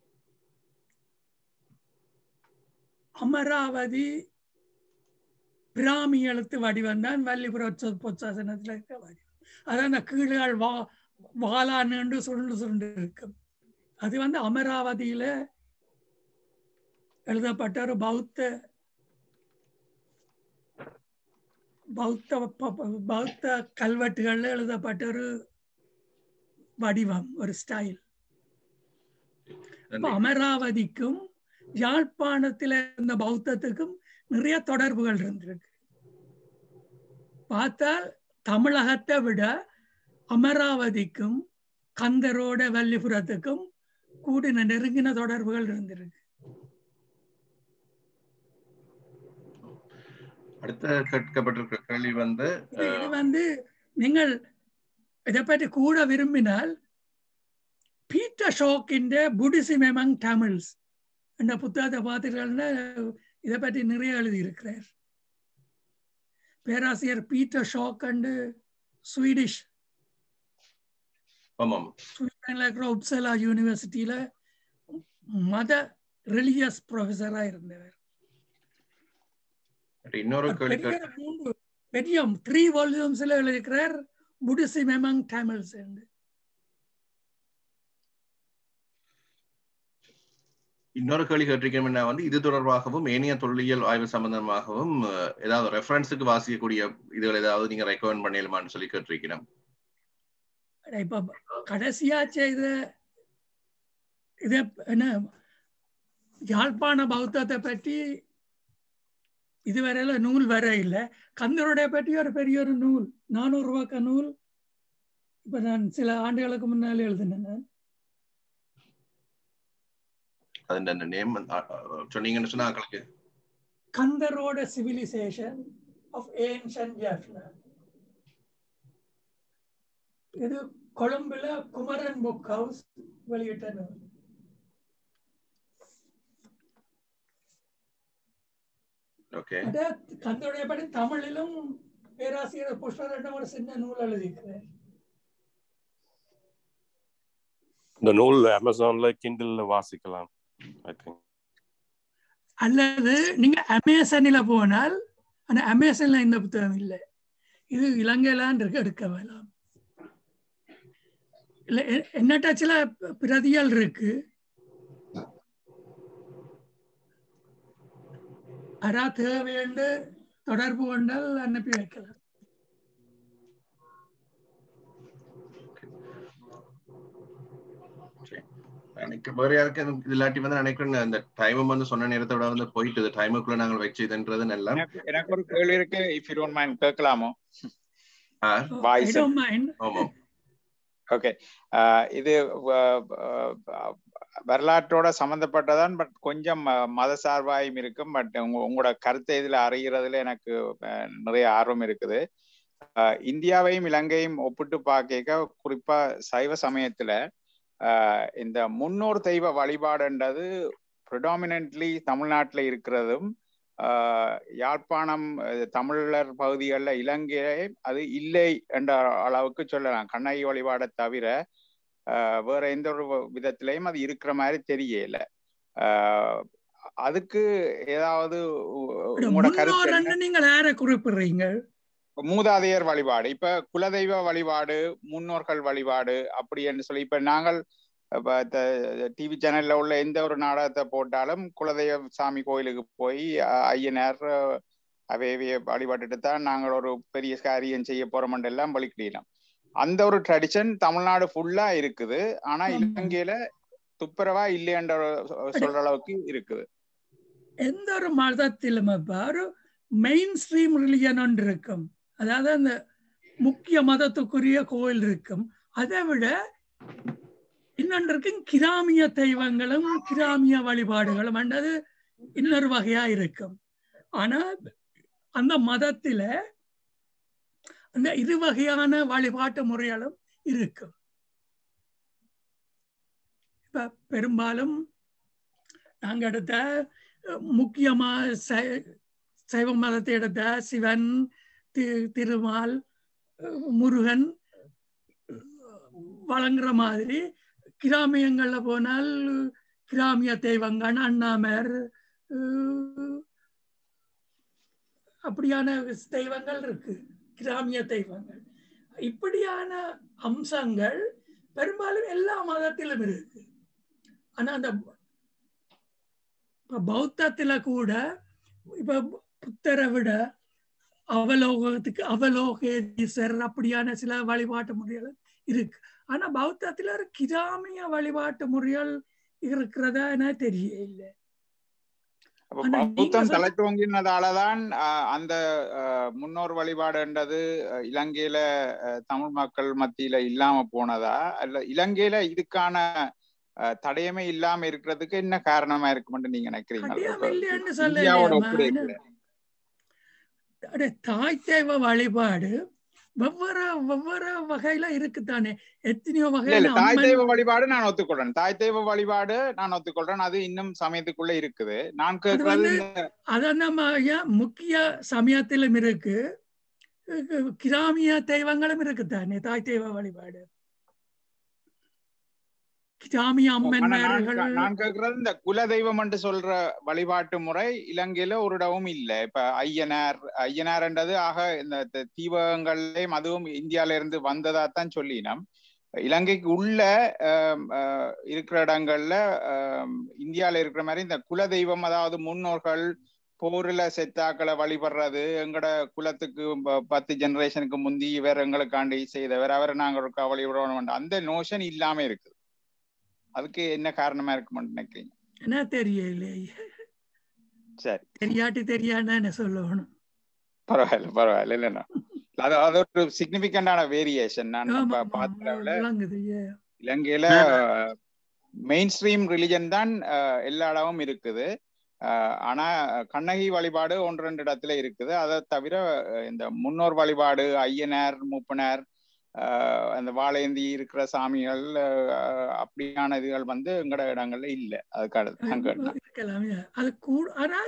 அமராவதி பிராமி எழுத்து வடிவம் தான் வள்ளிபுர பொற்சாசனத்தில் இருக்க வடிவம் அதான் அந்த கீழ்கள் வா வாலா நீண்டு சுருண்டு சுருண்டு இருக்கும் அது வந்து அமராவதியில எழுதப்பட்ட ஒரு பௌத்த பௌத்த பௌத்த கல்வெட்டுகள்ல எழுதப்பட்ட ஒரு வடிவம் ஒரு ஸ்டைல் அமராவதிக்கும் யாழ்ப்பாணத்தில் இருந்த பௌத்தத்துக்கும் நிறைய தொடர்புகள் இருந்திருக்கு பார்த்தால் தமிழகத்தை விட அமராவதிக்கும் கந்தரோட வள்ளிபுரத்துக்கும் கூடின நெருங்கின தொடர்புகள் இருந்திருக்கு
அடுத்த கேட்கப்பட்டிருக்கிற கேள்வி வந்து
இது வந்து நீங்கள் இதை பற்றி கூட விரும்பினால் பீட்டர் ஷோக்கின் புடிசிம் எமங் தமிழ்ஸ் என்ற புத்தகத்தை பார்த்தீர்கள்னா இதை பற்றி நிறைய எழுதியிருக்கிறார் பேராசிரியர் பீட்டர் ஷாக் அண்டு ஸ்வீடிஷ் ஸ்வீடன்ல இருக்கிற உப்சலா யூனிவர்சிட்டியில மத ரிலிஜியஸ் ப்ரொஃபஸரா இருந்தவர்
இன்னொரு
பெரிய த்ரீ வால்யூம்ஸ்ல எழுதியிருக்கிறார் புடிசிம் எமங் தமிழ்ஸ் என்று
இன்னொரு கேள்வி கேட்டிருக்கேன் வந்து இது தொடர்பாகவும் ஏனைய தொல்லியல் ஆய்வு சம்பந்தமாகவும் அஹ், ஏதாவது ரெஃபரன்ஸுக்கு வாசிக்கக்கூடிய இதுகள் ஏதாவது நீங்க ரெக்கமெண்ட் பண்ணிடலாமான்னு சொல்லி கேட்டிருக்கிறேன்
இப்ப கடைசியா செய்த இது என்ன யாழ்ப்பாண பௌத்தத்தை பற்றி இதுவரையில நூல் வர இல்லை கந்தருடைய பற்றி ஒரு பெரிய ஒரு நூல் நானூறு ரூபாய்க்க நூல் இப்ப நான் சில ஆண்டுகளுக்கு முன்னால் எழுதினேன் நான்.
அது அந்த நேம் சொன்னீங்கன்னு சொன்னா ஆக்களுக்கு
கந்தரோட சிவிலைசேஷன் ஆஃப் ஏன்ஷன் ஜாஃப்னா இது கொழும்புல குமரன் புக் ஹவுஸ் வெளியிட்ட நூல்
ஓகே
அத கந்தருடைய படி தமிழிலும் பேராசிரியர் புஷ்பரட்னம் ஒரு சின்ன நூல் எழுதியிருக்கிறார்
இந்த நூல் அமேசான்ல கிண்டில்ல வாசிக்கலாம் ஐ திங்க்
அல்லது நீங்க அமேசானில போனால் ஆனா அமேசான்ல இந்த புத்தகம் இல்லை இது இலங்கையிலான் இருக்கு எடுக்க வேலாம் இல்ல எ- என்னட்ட சில பிரதிகள் இருக்கு அரா தேவையென்று தொடர்பு கொண்டால் அனுப்பி வைக்கலாம்
எனக்கு வேற யாருக்கு இது இல்லாட்டி வந்து நினைக்கிறேன் அந்த டைமும் வந்து சொன்ன நேரத்தை விட வந்து போயிட்டு டைமுக்குள்ள நாங்கள் வச்சதுன்றது நல்லா
எனக்கு எனக்கு ஒரு கேள்வி இருக்கு இஃப் யூ டோன்ட் மைண்ட் கேட்கலாமோ
I
வாய்ஸ்
don't mind.
ஆமாம்
ஓகே இது வ- வ- வரலாற்றோட சம்பந்தப்பட்டதான் பட் கொஞ்சம் ம- மத சார்பாயும் இருக்கும் பட் உங்க உங்களோட கருத்தை இதுல அறிகிறதுல எனக்கு அஹ், நிறைய ஆர்வம் இருக்குது அஹ், இந்தியாவையும் இலங்கையும் ஒப்பிட்டு பார்க்க குறிப்பா சைவ சமயத்துல அஹ், இந்த முன்னோர் தெய்வ வழிபாடுன்றது ப்ரிடாமினன்ட்லி தமிழ்நாட்டுல இருக்கிறதும் ஆஹ் யாழ்ப்பாணம் அஹ் தமிழர் பகுதிகளில் இலங்கையை அது இல்லை என்ற அளவுக்கு சொல்லலாம் கண்ணகி வழிபாடை தவிர ஆஹ் வேற எந்த ஒரு விதத்திலையும் அது இருக்கிற மாதிரி தெரியல ஆஹ் அதுக்கு ஏதாவது உ- உங்களோட கருத்து என்ன?
முன்னோர் நீங்கள் யாரை குறிப்பிடுறீங்க
மூதாதையர் வழிபாடு இப்ப குலதெய்வ வழிபாடு முன்னோர்கள் வழிபாடு அப்படி என்று சொல்லி இப்ப நாங்கள் டிவி சேனல்ல உள்ள எந்த ஒரு நாடகத்தை போட்டாலும் குலதெய்வ சாமி கோயிலுக்கு போய் அஹ், ஐயனார் அஹ், அவையவைய வழிபட்டுட்டு தான் நாங்கள் ஒரு பெரிய காரியம் செய்ய போறோம் எல்லாம் வழிக்கிடலாம் அந்த ஒரு ட்ரெடிஷன் தமிழ்நாடு ஃபுல்லா இருக்குது ஆனா இலங்கையில துப்புரவா இல்லையன்ற ஒரு சொல்ற அளவுக்கு இருக்குது
எந்த ஒரு மதத்திலும் இப்ப ஒரு மெயின் ஸ்ட்ரீம் ரிலிஜன் ஒன்று இருக்கும் அதாவது அந்த முக்கிய மதத்துக்குரிய கோயில் இருக்கும் அதை விட இன்னொன்று இருக்கும் கிராமிய தெய்வங்களும் கிராமிய வழிபாடுகளும் என்றது இன்னொரு வகையா இருக்கும் ஆனா அந்த மதத்தில அந்த இரு வகையான வழிபாட்டு முறைகளும் இருக்கும் இப்ப பெரும்பாலும் நாங்க எடுத்த அஹ், முக்கியமா சை- சைவ மதத்தை எடுத்த சிவன் தி- திருமால் அஹ், முருகன் வழங்குற மாதிரி கிராமியங்கள்ல போனால் கிராமிய தெய்வங்கள் அண்ணாமர் அஹ், அப்படியான தெய்வங்கள் இருக்கு கிராமிய தெய்வங்கள் இப்படியான அம்சங்கள் பெரும்பாலும் எல்லா மதத்திலும் இருக்கு ஆனா அந்த இப்ப பௌத்தத்துல கூட இப்ப புத்தரை விட அவலோகத்துக்கு அவலோகேதீசர் அப்படியான சில வழிபாட்டு முறைகள் இருக்கு ஆனா பௌத்தத்துல ஒரு கிராமிய வழிபாட்டு முறைகள் இருக்கிறதா என தெரியல
அப்ப
ஆனா நீங்க
பௌத்தம்
சொல்ற-
தலை தோங்கினதாலதான் ஆஹ், அந்த ஆஹ், முன்னோர் வழிபாடுன்றது ஆஹ், இலங்கையில ஆஹ், தமிழ் மக்கள் மத்தியில இல்லாம போனதா அல்ல இலங்கையில இதுக்கான ஆஹ், தடயமே இல்லாம இருக்கிறதுக்கு என்ன காரணமா இருக்கும்னு நீங்க நினைக்கிறீங்க
கடியாம இல்லைன்னு
இந்தியாவோட
சொல்ல
ஒப்படைக்கல
அடே, தாய் தெய்வ வழிபாடு வெவ்வேறு வெவ்வேறு வகையில இருக்குதானே எத்தனையோ
இல்ல
வகையில
இல்ல தாய்
அம்மன்
தெய்வ வழிபாடு நான் ஒத்துக்கொள்றேன் தாய் தெய்வ வழிபாடு நான் ஒத்துக்கொள்றேன் அது இன்னும் சமயத்துக்குள்ள இருக்குது நான்
அது
கேட்கறது
வந்து
இந்த
அதான் நம்ம ஐயா முக்கிய சமயத்திலும் இருக்கு அஹ் கிராமிய தெய்வங்களும் இருக்குதானே தாய் தெய்வ வழிபாடு கிராமிய
ஆனா நான்
அம்மன்மார்கள்
கே- நான் கேக்குறது இந்த குல தெய்வம் என்று சொல்ற வழிபாட்டு முறை இலங்கையில ஒரு இடமும் இல்ல இப்ப ஐயனார் ஐயனார்ன்றது ஆக இந்த த- தீபகங்கள்லயும் அதுவும் இந்தியால இருந்து வந்ததா தான் சொல்லினோம் இலங்கைக்கு உள்ள ஆம், ஆஹ், இருக்கிற இடங்கள்ல ஆம், இந்தியால இருக்கிற மாதிரி இந்த குலதெய்வம் அதாவது முன்னோர்கள் போர்ல செத்தாக்களை வழிபடுறது எங்கட குலத்துக்கு ப- பத்து ஜெனரேஷனுக்கு முந்தி இவர் எங்களுக்காண்டி செய்தவர் அவரை நாங்க ஒருக்கா வழிபடணும் அந்த நோஷன் இல்லாம இருக்குது அதுக்கு என்ன காரணமா இருக்கும்னு நினைக்கிறீங்க
என்ன தெரியலையே
சரி
தெரியாட்டி தெரியாதுன்னு என்ன சொல்லணும்
பரவாயில்ல பரவாயில்ல இல்லைண்ணா அது அது ஒரு சிக்னிபிகண்டான வேரியேஷன் நான்
ஆமா
பா-
ஆமா
பார்த்த அளவுல
விளங்குது yeah.
இலங்கையில மெயின் ஸ்ட்ரீம் ரிலிஜன் தான் அஹ், எல்லா இடமும் இருக்குது அஹ், ஆனா கண்ணகி வழிபாடு ஒன்று ரெண்டு இடத்துல இருக்குது அதை தவிர அஹ், இந்த முன்னோர் வழிபாடு ஐயனார் மூப்பனார் அஹ், அந்த வாழையந்தி இருக்கிற சாமிகள் அஹ், அப்படியான இதுகள் வந்து எங்கட இடங்கள்ல இல்ல அதுக்கு அடுத்து தான் கேட்டேன்
இருக்கலாம் yeah. அது கூட ஆனா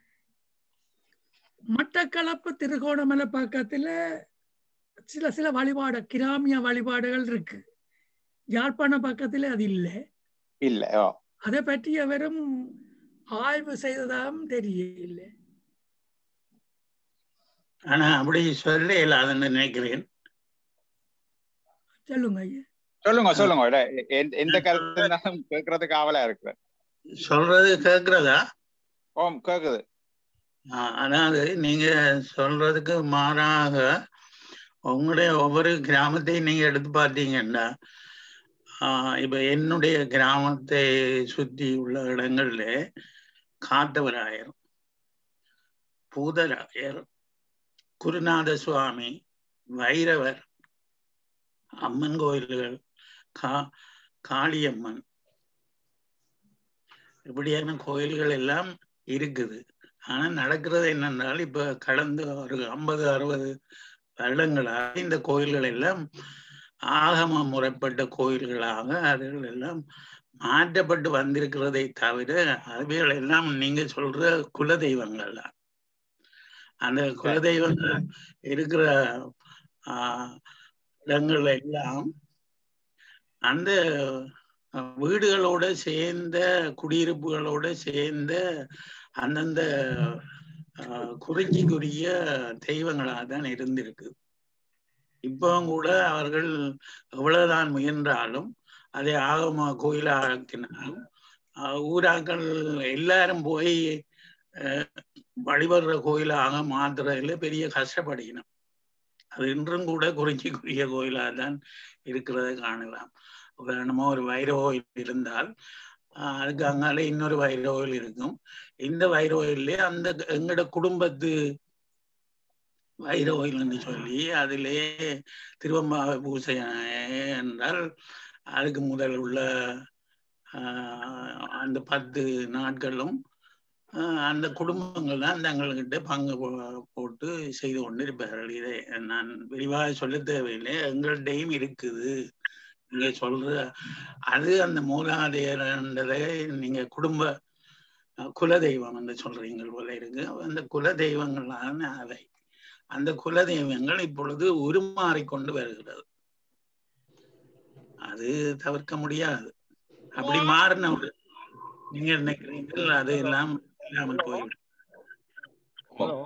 மட்டக்களப்பு திருகோணமலை பக்கத்துல சில சில வழிபாடு கிராமிய வழிபாடுகள் இருக்கு யாழ்ப்பாண பக்கத்துல அது இல்லை
இல்ல ஓ
அதை பற்றி அவரும் ஆய்வு செய்ததாகவும் தெரியல
ஆனா அப்படி சொல்ல இல்லாதுன்னு நினைக்கிறேன்
சொல்லுங்க ஐயா
சொல்லுங்க சொல்லுங்க இல்ல, எந்த- எந்த கருத்து இருந்தாலும் கேட்கறதுக்கு ஆவலா இருக்கு
சொல்றது கேக்குறதா
ஓம் கேக்குது
ஆ, அதாவது நீங்க சொல்றதுக்கு மாறாக உங்களுடைய ஒவ்வொரு கிராமத்தையும் நீங்க எடுத்து பார்த்தீங்கன்னா ஆ, இப்ப என்னுடைய கிராமத்தை சுத்தி உள்ள இடங்கள்ல காத்தவராயர் பூதராயர் குருநாத சுவாமி வைரவர் அம்மன் கோயில்கள் கா காளியம்மன் இப்படியான கோயில்கள் எல்லாம் இருக்குது ஆனா நடக்கிறது என்னென்றால் இப்ப கடந்த ஒரு ஐம்பது அறுபது வருடங்களாக இந்த கோயில்கள் எல்லாம் ஆகம முறைப்பட்ட கோயில்களாக அதுகள் எல்லாம் மாற்றப்பட்டு வந்திருக்கிறதை தவிர அவைகள் எல்லாம் நீங்க சொல்ற குலதெய்வங்கள் தான் அந்த குலதெய்வங்கள் இருக்கிற ஆஹ் இடங்கள் எல்லாம் அந்த அஹ், வீடுகளோட சேர்ந்த குடியிருப்புகளோட சேர்ந்த அந்தந்த ஆஹ், குறிஞ்சிக்குரிய தெய்வங்களாக தான் இருந்திருக்கு இப்பவும் கூட அவர்கள் எவ்வளவுதான் முயன்றாலும் அதை ஆகம கோயிலாக்கினாலும் ஆஹ், ஊராக்கள் எல்லாரும் போய் அஹ், வழிபடுற கோயிலாக மாத்துறதுல பெரிய கஷ்டப்படிக்கணும் அது இன்றும் கூட குறிஞ்சிக்குரிய கோயிலாக தான் இருக்கிறத காணலாம் உதாரணமா ஒரு வைர கோயில் இருந்தால் ஆஹ் அதுக்கு அங்கால இன்னொரு வைர கோயில் இருக்கும் இந்த வைர கோயிலே அந்த எங்கட குடும்பத்து வைர கோயில்னு சொல்லி அதிலே திருவம்பாவை பூசை என்றால் அதுக்கு முதல் உள்ள ஆஹ் அந்த பத்து நாட்களும் ஆஹ் அந்த குடும்பங்கள் தான் தங்கள்கிட்ட பங்கு போ- போட்டு செய்து கொண்டிருப்பார்கள் இதை நான் விரிவாக சொல்ல தேவையில்லை எங்கள்கிட்டையும் இருக்குது நீங்க சொல்ற அது அந்த மூலாதையர்ன்றதை நீங்க குடும்ப அஹ், குலதெய்வம் என்று சொல்றீங்க போல இருக்கு அந்த குலதெய்வங்களான அவை அந்த குலதெய்வங்கள் இப்பொழுது உருமாறிக்கொண்டு வருகிறது அது தவிர்க்க முடியாது அப்படி மாறின ஒரு நீங்க நினைக்கிறீர்கள் அது எல்லாம் இல்லாமல் போய்விடும்
ஹலோ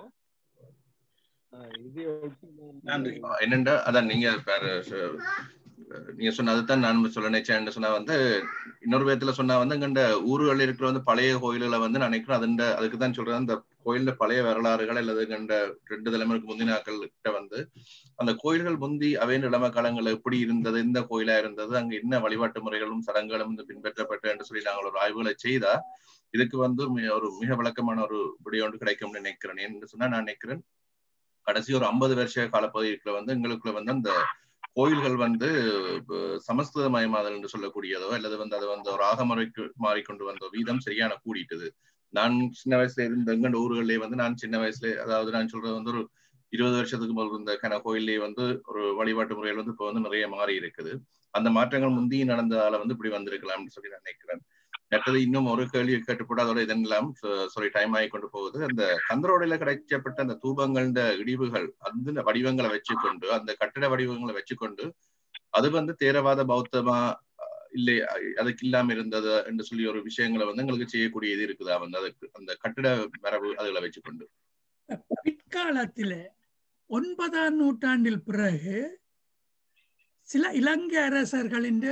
இது
நன்றி
என்னண்டா அதான் நீங்க வேற ச- நீங்க சொன்ன அதுதான் நான் சொல்ல நினைச்சேன் சொன்னா வந்து இன்னொரு விதத்துல சொன்னா வந்து எங்கண்ட ஊர்கள் இருக்கிற வந்து பழைய கோயில்களை வந்து நான் நினைக்கிறேன் அதுண்ட அதுக்கு தான் சொல்றேன் அந்த கோயில்ல பழைய வரலாறுகள் அல்லது எங்கண்ட ரெண்டு தலைமுறைக்கு முந்தின நாட்கள் கிட்ட வந்து அந்த கோயில்கள் முந்தி அவையின் இளம காலங்கள் எப்படி இருந்தது எந்த கோயிலா இருந்தது அங்க என்ன வழிபாட்டு முறைகளும் சடங்குகளும் வந்து பின்பற்றப்பட்டு என்று சொல்லி நாங்கள் ஒரு ஆய்வுகளை செய்தா இதுக்கு வந்து மி- ஒரு மிக விளக்கமான ஒரு விடிய ஒன்று கிடைக்கும்னு நினைக்கிறேன் என்று சொன்னா நான் நினைக்கிறேன் கடைசி ஒரு ஐம்பது வருஷ காலப்பகுதிக்குள்ள வந்து எங்களுக்குள்ள வந்து அந்த கோயில்கள் வந்து அஹ், சமஸ்கிருதமயமாதல் என்று சொல்லக்கூடியதோ அல்லது வந்து அது வந்து ஒரு ஆகமுறைக்கு மாறிக்கொண்டு வந்த வீதம் சரியான கூடிட்டது நான் சின்ன வயசுல இருந்த எங்கண்ட ஊர்கள்லயே வந்து நான் சின்ன வயசுல அதாவது நான் சொல்றது வந்து ஒரு இருபது வருஷத்துக்கு முதல் இருந்த கன கோயில்லயே வந்து ஒரு வழிபாட்டு முறைகள் வந்து இப்போ வந்து நிறைய மாறி இருக்குது அந்த மாற்றங்கள் முந்தி நடந்ததால வந்து இப்படி வந்திருக்கலாம்னு சொல்லி நான் நினைக்கிறேன் மற்றது இன்னும் ஒரு கேள்வி கேட்டுப்பட்டு அதோட இதெல்லாம் சாரி டைம் ஆகி கொண்டு போகுது அந்த கந்தரோடையில கிடைக்கப்பட்ட அந்த தூபங்கள்ட இடிவுகள் அந்த வடிவங்களை வச்சுக்கொண்டு அந்த கட்டிட வடிவங்களை வச்சுக்கொண்டு அது வந்து தேரவாத பௌத்தமா அஹ், இல்லை அஹ், அதுக்கு இல்லாம இருந்தது என்று சொல்லி ஒரு விஷயங்களை வந்து எங்களுக்கு செய்யக்கூடிய இது இருக்குதா வந்து அதுக்கு அந்த கட்டிட மரபு அதுகளை வச்சுக்கொண்டு
பிற்காலத்தில் ஒன்பதாம் நூற்றாண்டில் பிறகு சில இலங்கை அரசர்களின்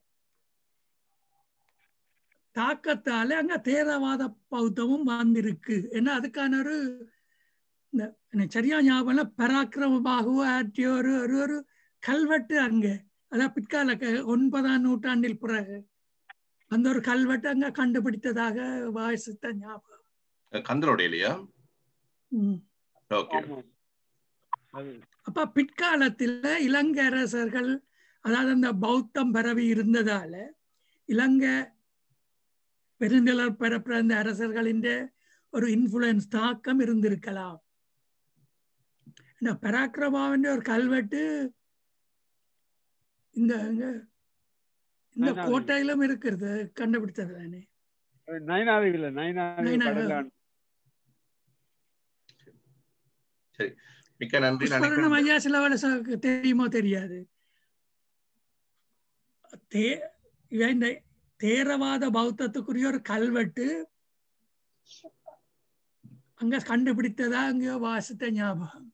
தாக்கத்தால அங்க தேரவாத பௌத்தமும் வந்திருக்கு ஏன்னா அதுக்கான ஒரு இந்த எனக்கு சரியா ஞாபகம் இல்ல, பராக்கிரம பாகுவ ஆற்றிய ஒரு ஒரு ஒரு கல்வெட்டு அங்க அதான் பிற்கால க- ஒன்பதாம் நூற்றாண்டில் பிறகு அந்த ஒரு கல்வெட்டு அங்க கண்டுபிடித்ததாக வாசித்த ஞாபகம்
கந்தரோட இல்லையா
ம்.
ஓகே
அப்ப பிற்காலத்தில் இலங்கை அரசர்கள் அதாவது அந்த பௌத்தம் பரவி இருந்ததால இலங்கை பெருநிலர் பரப்புற அந்த அரசர்களின் ஒரு இன்ஃபுளுன்ஸ் தாக்கம் இருந்திருக்கலாம் இந்த பராக்கிரமாவின் ஒரு கல்வெட்டு இந்த இங்க- இந்த
நைனாதேவி.
கோட்டையிலும் இருக்கிறது கண்டுபிடிச்சது தானே
நயனாதேவி இல்ல நயனாதேவி
நயனாதேவி.
கடலான்
சரி மிக்க நன்றி
புஷ்பரணம்
நினைக்கிறேன்
ஐயா சில வேலை ச- தெரியுமோ தெரியாது தே இவன் இந்த தேரவாத பௌத்தத்துக்குரிய ஒரு கல்வெட்டு அங்க கண்டுபிடித்ததா அங்கேயோ வாசித்த ஞாபகம்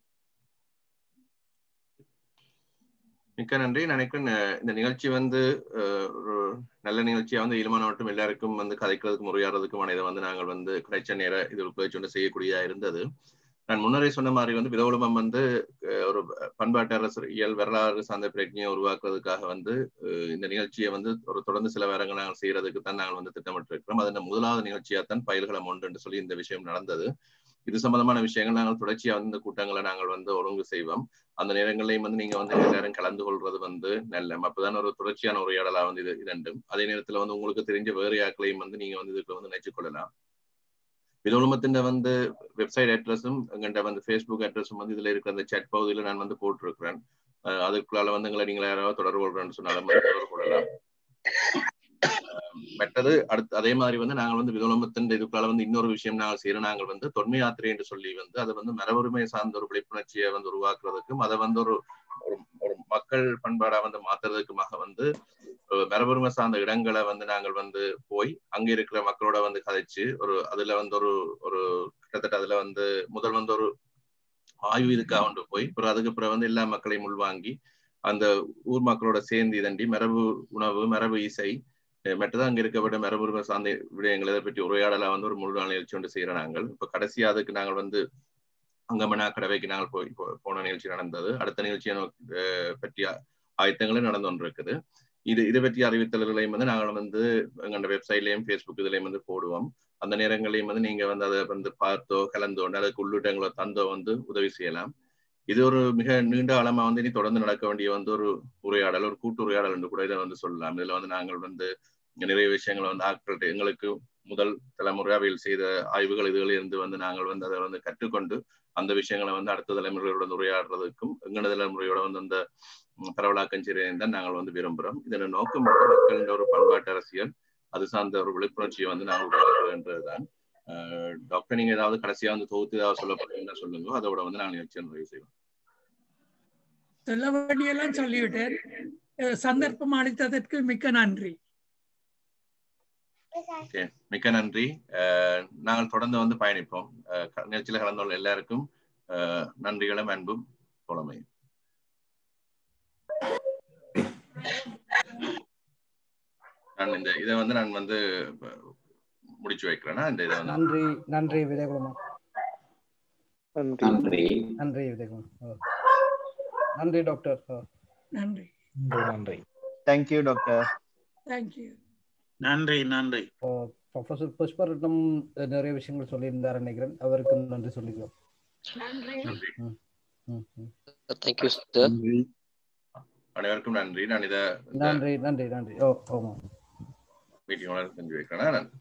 மிக்க நன்றி நினைக்கிறேன் அஹ் இந்த நிகழ்ச்சி வந்து அஹ், ஒரு நல்ல நிகழ்ச்சியா வந்து இளமான மட்டும் எல்லாருக்கும் வந்து கதைக்கிறதுக்கும் உரையாடுறதுக்குமான இதை வந்து நாங்கள் வந்து கிடைச்ச நேர இது பேச்சு செய்யக்கூடியதா இருந்தது நான் முன்னரே சொன்ன மாதிரி வந்து விதவுலமம் வந்து அஹ், ஒரு பண்பாட்டு அரசியல் வரலாறு சார்ந்த பிரஜையை உருவாக்குறதுக்காக வந்து அஹ், இந்த நிகழ்ச்சியை வந்து ஒரு தொடர்ந்து சில வாரங்கள் நாங்கள் செய்யறதுக்கு தான் நாங்கள் வந்து திட்டமிட்டு இருக்கிறோம் அதன் முதலாவது நிகழ்ச்சியா தான் பயில்களம் ஒன்று என்று சொல்லி இந்த விஷயம் நடந்தது இது சம்பந்தமான விஷயங்கள் நாங்கள் தொடர்ச்சியா வந்து இந்த கூட்டங்களை நாங்கள் வந்து ஒழுங்கு செய்வோம் அந்த நேரங்களையும் வந்து நீங்க வந்து எல்லாரும் கலந்து கொள்றது வந்து நல்ல அப்பதான் ஒரு தொடர்ச்சியான உரையாடலா வந்து இது இரண்டும் அதே நேரத்துல வந்து உங்களுக்கு தெரிஞ்ச வேறு யாக்களையும் வந்து நீங்க வந்து இதுக்கு வந்து நினைச்சு கொள்ளலாம் விதோலுமத்தின் வந்து வெப்சைட் அட்ரஸும் எங்கிட்ட வந்து ஃபேஸ்புக் அட்ரஸும் வந்து இதுல இருக்கிற அந்த chat பகுதியில நான் வந்து போட்டிருக்கிறேன் அஹ் அதுக்குள்ளால வந்து எங்களை நீங்க யாராவது தொடர்பு கொள்றேன்னு சொன்னாலும் வந்து தொடர்பு கொள்ளலாம் அஹ் மற்றது அடுத்து அதே மாதிரி வந்து நாங்கள் வந்து விதோலமத்தின் இதுக்குள்ளால வந்து இன்னொரு விஷயம் நாங்கள் செய்யறோம் நாங்கள் வந்து தொன்மை யாத்திரை என்று சொல்லி வந்து அதை வந்து மரபுரிமை சார்ந்த ஒரு விழிப்புணர்ச்சியை வந்து உருவாக்குறதுக்கும் அதை வந்து ஒரு ஒரு ஒரு மக்கள் பண்பாடா வந்து மாத்துறதுக்குமாக வந்து ஒரு மரபுரிமை சார்ந்த இடங்களை வந்து நாங்கள் வந்து போய் அங்க இருக்கிற மக்களோட வந்து கதைச்சு ஒரு அதுல வந்து ஒரு ஒரு கிட்டத்தட்ட அதுல வந்து முதல் வந்து ஒரு ஆய்வு இதுக்காக கொண்டு போய் அப்புறம் அதுக்கு பிறகு வந்து எல்லா மக்களையும் உள்வாங்கி அந்த ஊர் மக்களோட சேர்ந்து இதண்டி மரபு உணவு மரபு இசை அஹ் மற்றது அங்க இருக்கப்பட்ட மரபுரிமை சார்ந்த விடயங்களை இதை பற்றி உரையாடலா வந்து ஒரு முழு நாள் நிகழ்ச்சி ஒன்று செய்யற நாங்கள் இப்ப கடைசியா அதுக்கு நாங்கள் வந்து அங்கமனா கடவைக்கு நாங்கள் போய் போ- போன நிகழ்ச்சி நடந்தது அடுத்த நிகழ்ச்சியை நோக்கி- அஹ் பற்றிய ஆயத்தங்களும் நடந்து கொண்டிருக்குது இது இது பற்றிய அறிவித்தல்களையும் வந்து நாங்கள் வந்து எங்களோட வெப்சைட்லயும் ஃபேஸ்புக் இதுலயும் வந்து போடுவோம் அந்த நேரங்களையும் வந்து நீங்க வந்து அதை வந்து பார்த்தோ கலந்தோ அதுக்கு உள்ளிட்டங்களோ தந்தோ வந்து உதவி செய்யலாம் இது ஒரு மிக நீண்ட காலமா வந்து இனி தொடர்ந்து நடக்க வேண்டிய வந்து ஒரு உரையாடல் ஒரு கூட்டு உரையாடல் என்று கூட இதை வந்து சொல்லலாம் இதுல வந்து நாங்கள் வந்து நிறைய விஷயங்களை வந்து ஆட்கள்கிட்ட எங்களுக்கு முதல் தலைமுறையாவில் செய்த ஆய்வுகள் இதுகளில் இருந்து வந்து நாங்கள் வந்து அதை வந்து கற்றுக்கொண்டு அந்த விஷயங்களை வந்து அடுத்த தலைமுறையோட வந்து உரையாடுறதுக்கும் எங்களோட தலைமுறையோட வந்து அந்த ம், பரவலாக்கம் செய்யறதையும் தான் நாங்கள் வந்து விரும்புகிறோம் இதன் நோக்கம் வந்து மக்களின் ஒரு பண்பாட்டு அரசியல் அது சார்ந்த ஒரு விழிப்புணர்ச்சியை வந்து நாங்கள் உருவாக்குறதுன்றதுதான் அஹ் டாக்டர் நீங்க ஏதாவது கடைசியா வந்து தொகுத்து ஏதாவது சொல்லப்படுறீங்கன்னா சொல்லுங்க அதோட வந்து நாங்கள் நிகழ்ச்சியை நிறைவு செய்வோம்
சொல்ல வேண்டியெல்லாம் சொல்லிவிட்டேன் அஹ் சந்தர்ப்பம் அளித்ததற்கு மிக்க நன்றி
ஓகே மிக்க நன்றி அஹ் நாங்கள் தொடர்ந்து வந்து பயணிப்போம் அஹ் க- நிகழ்ச்சியில கலந்து கொள்ள எல்லாருக்கும் அஹ் நன்றிகளும் அன்பும் தோழமையும் நான் இந்த இதை வந்து நான் வந்து அஹ், முடிச்சு வைக்கிறேன்னா இந்த இதை வந்து
நன்றி நன்றி விஜயகுமார்
நன்றி
நன்றி விஜயகுமார் ஓ. நன்றி டாக்டர் ஓ.
நன்றி
நன்றி தேங்க்யூ டாக்டர்
தேங்க்யூ
நன்றி நன்றி
ஓ, ப்ரொஃபசர் புஷ்பரட்னம் நிறைய விஷயங்கள் சொல்லியிருந்தார் நினைக்கிறேன் அவருக்கு நன்றி சொல்லிக்கிறோம் ம், ம், ம்.
தேங்க்யூ சார்
அனைவருக்கும் நன்றி நான் இதை
நன்றி நன்றி நன்றி ஓ ஆமாம்
மீட்டிங் செஞ்சு வைக்கிறேன்னா நன்றி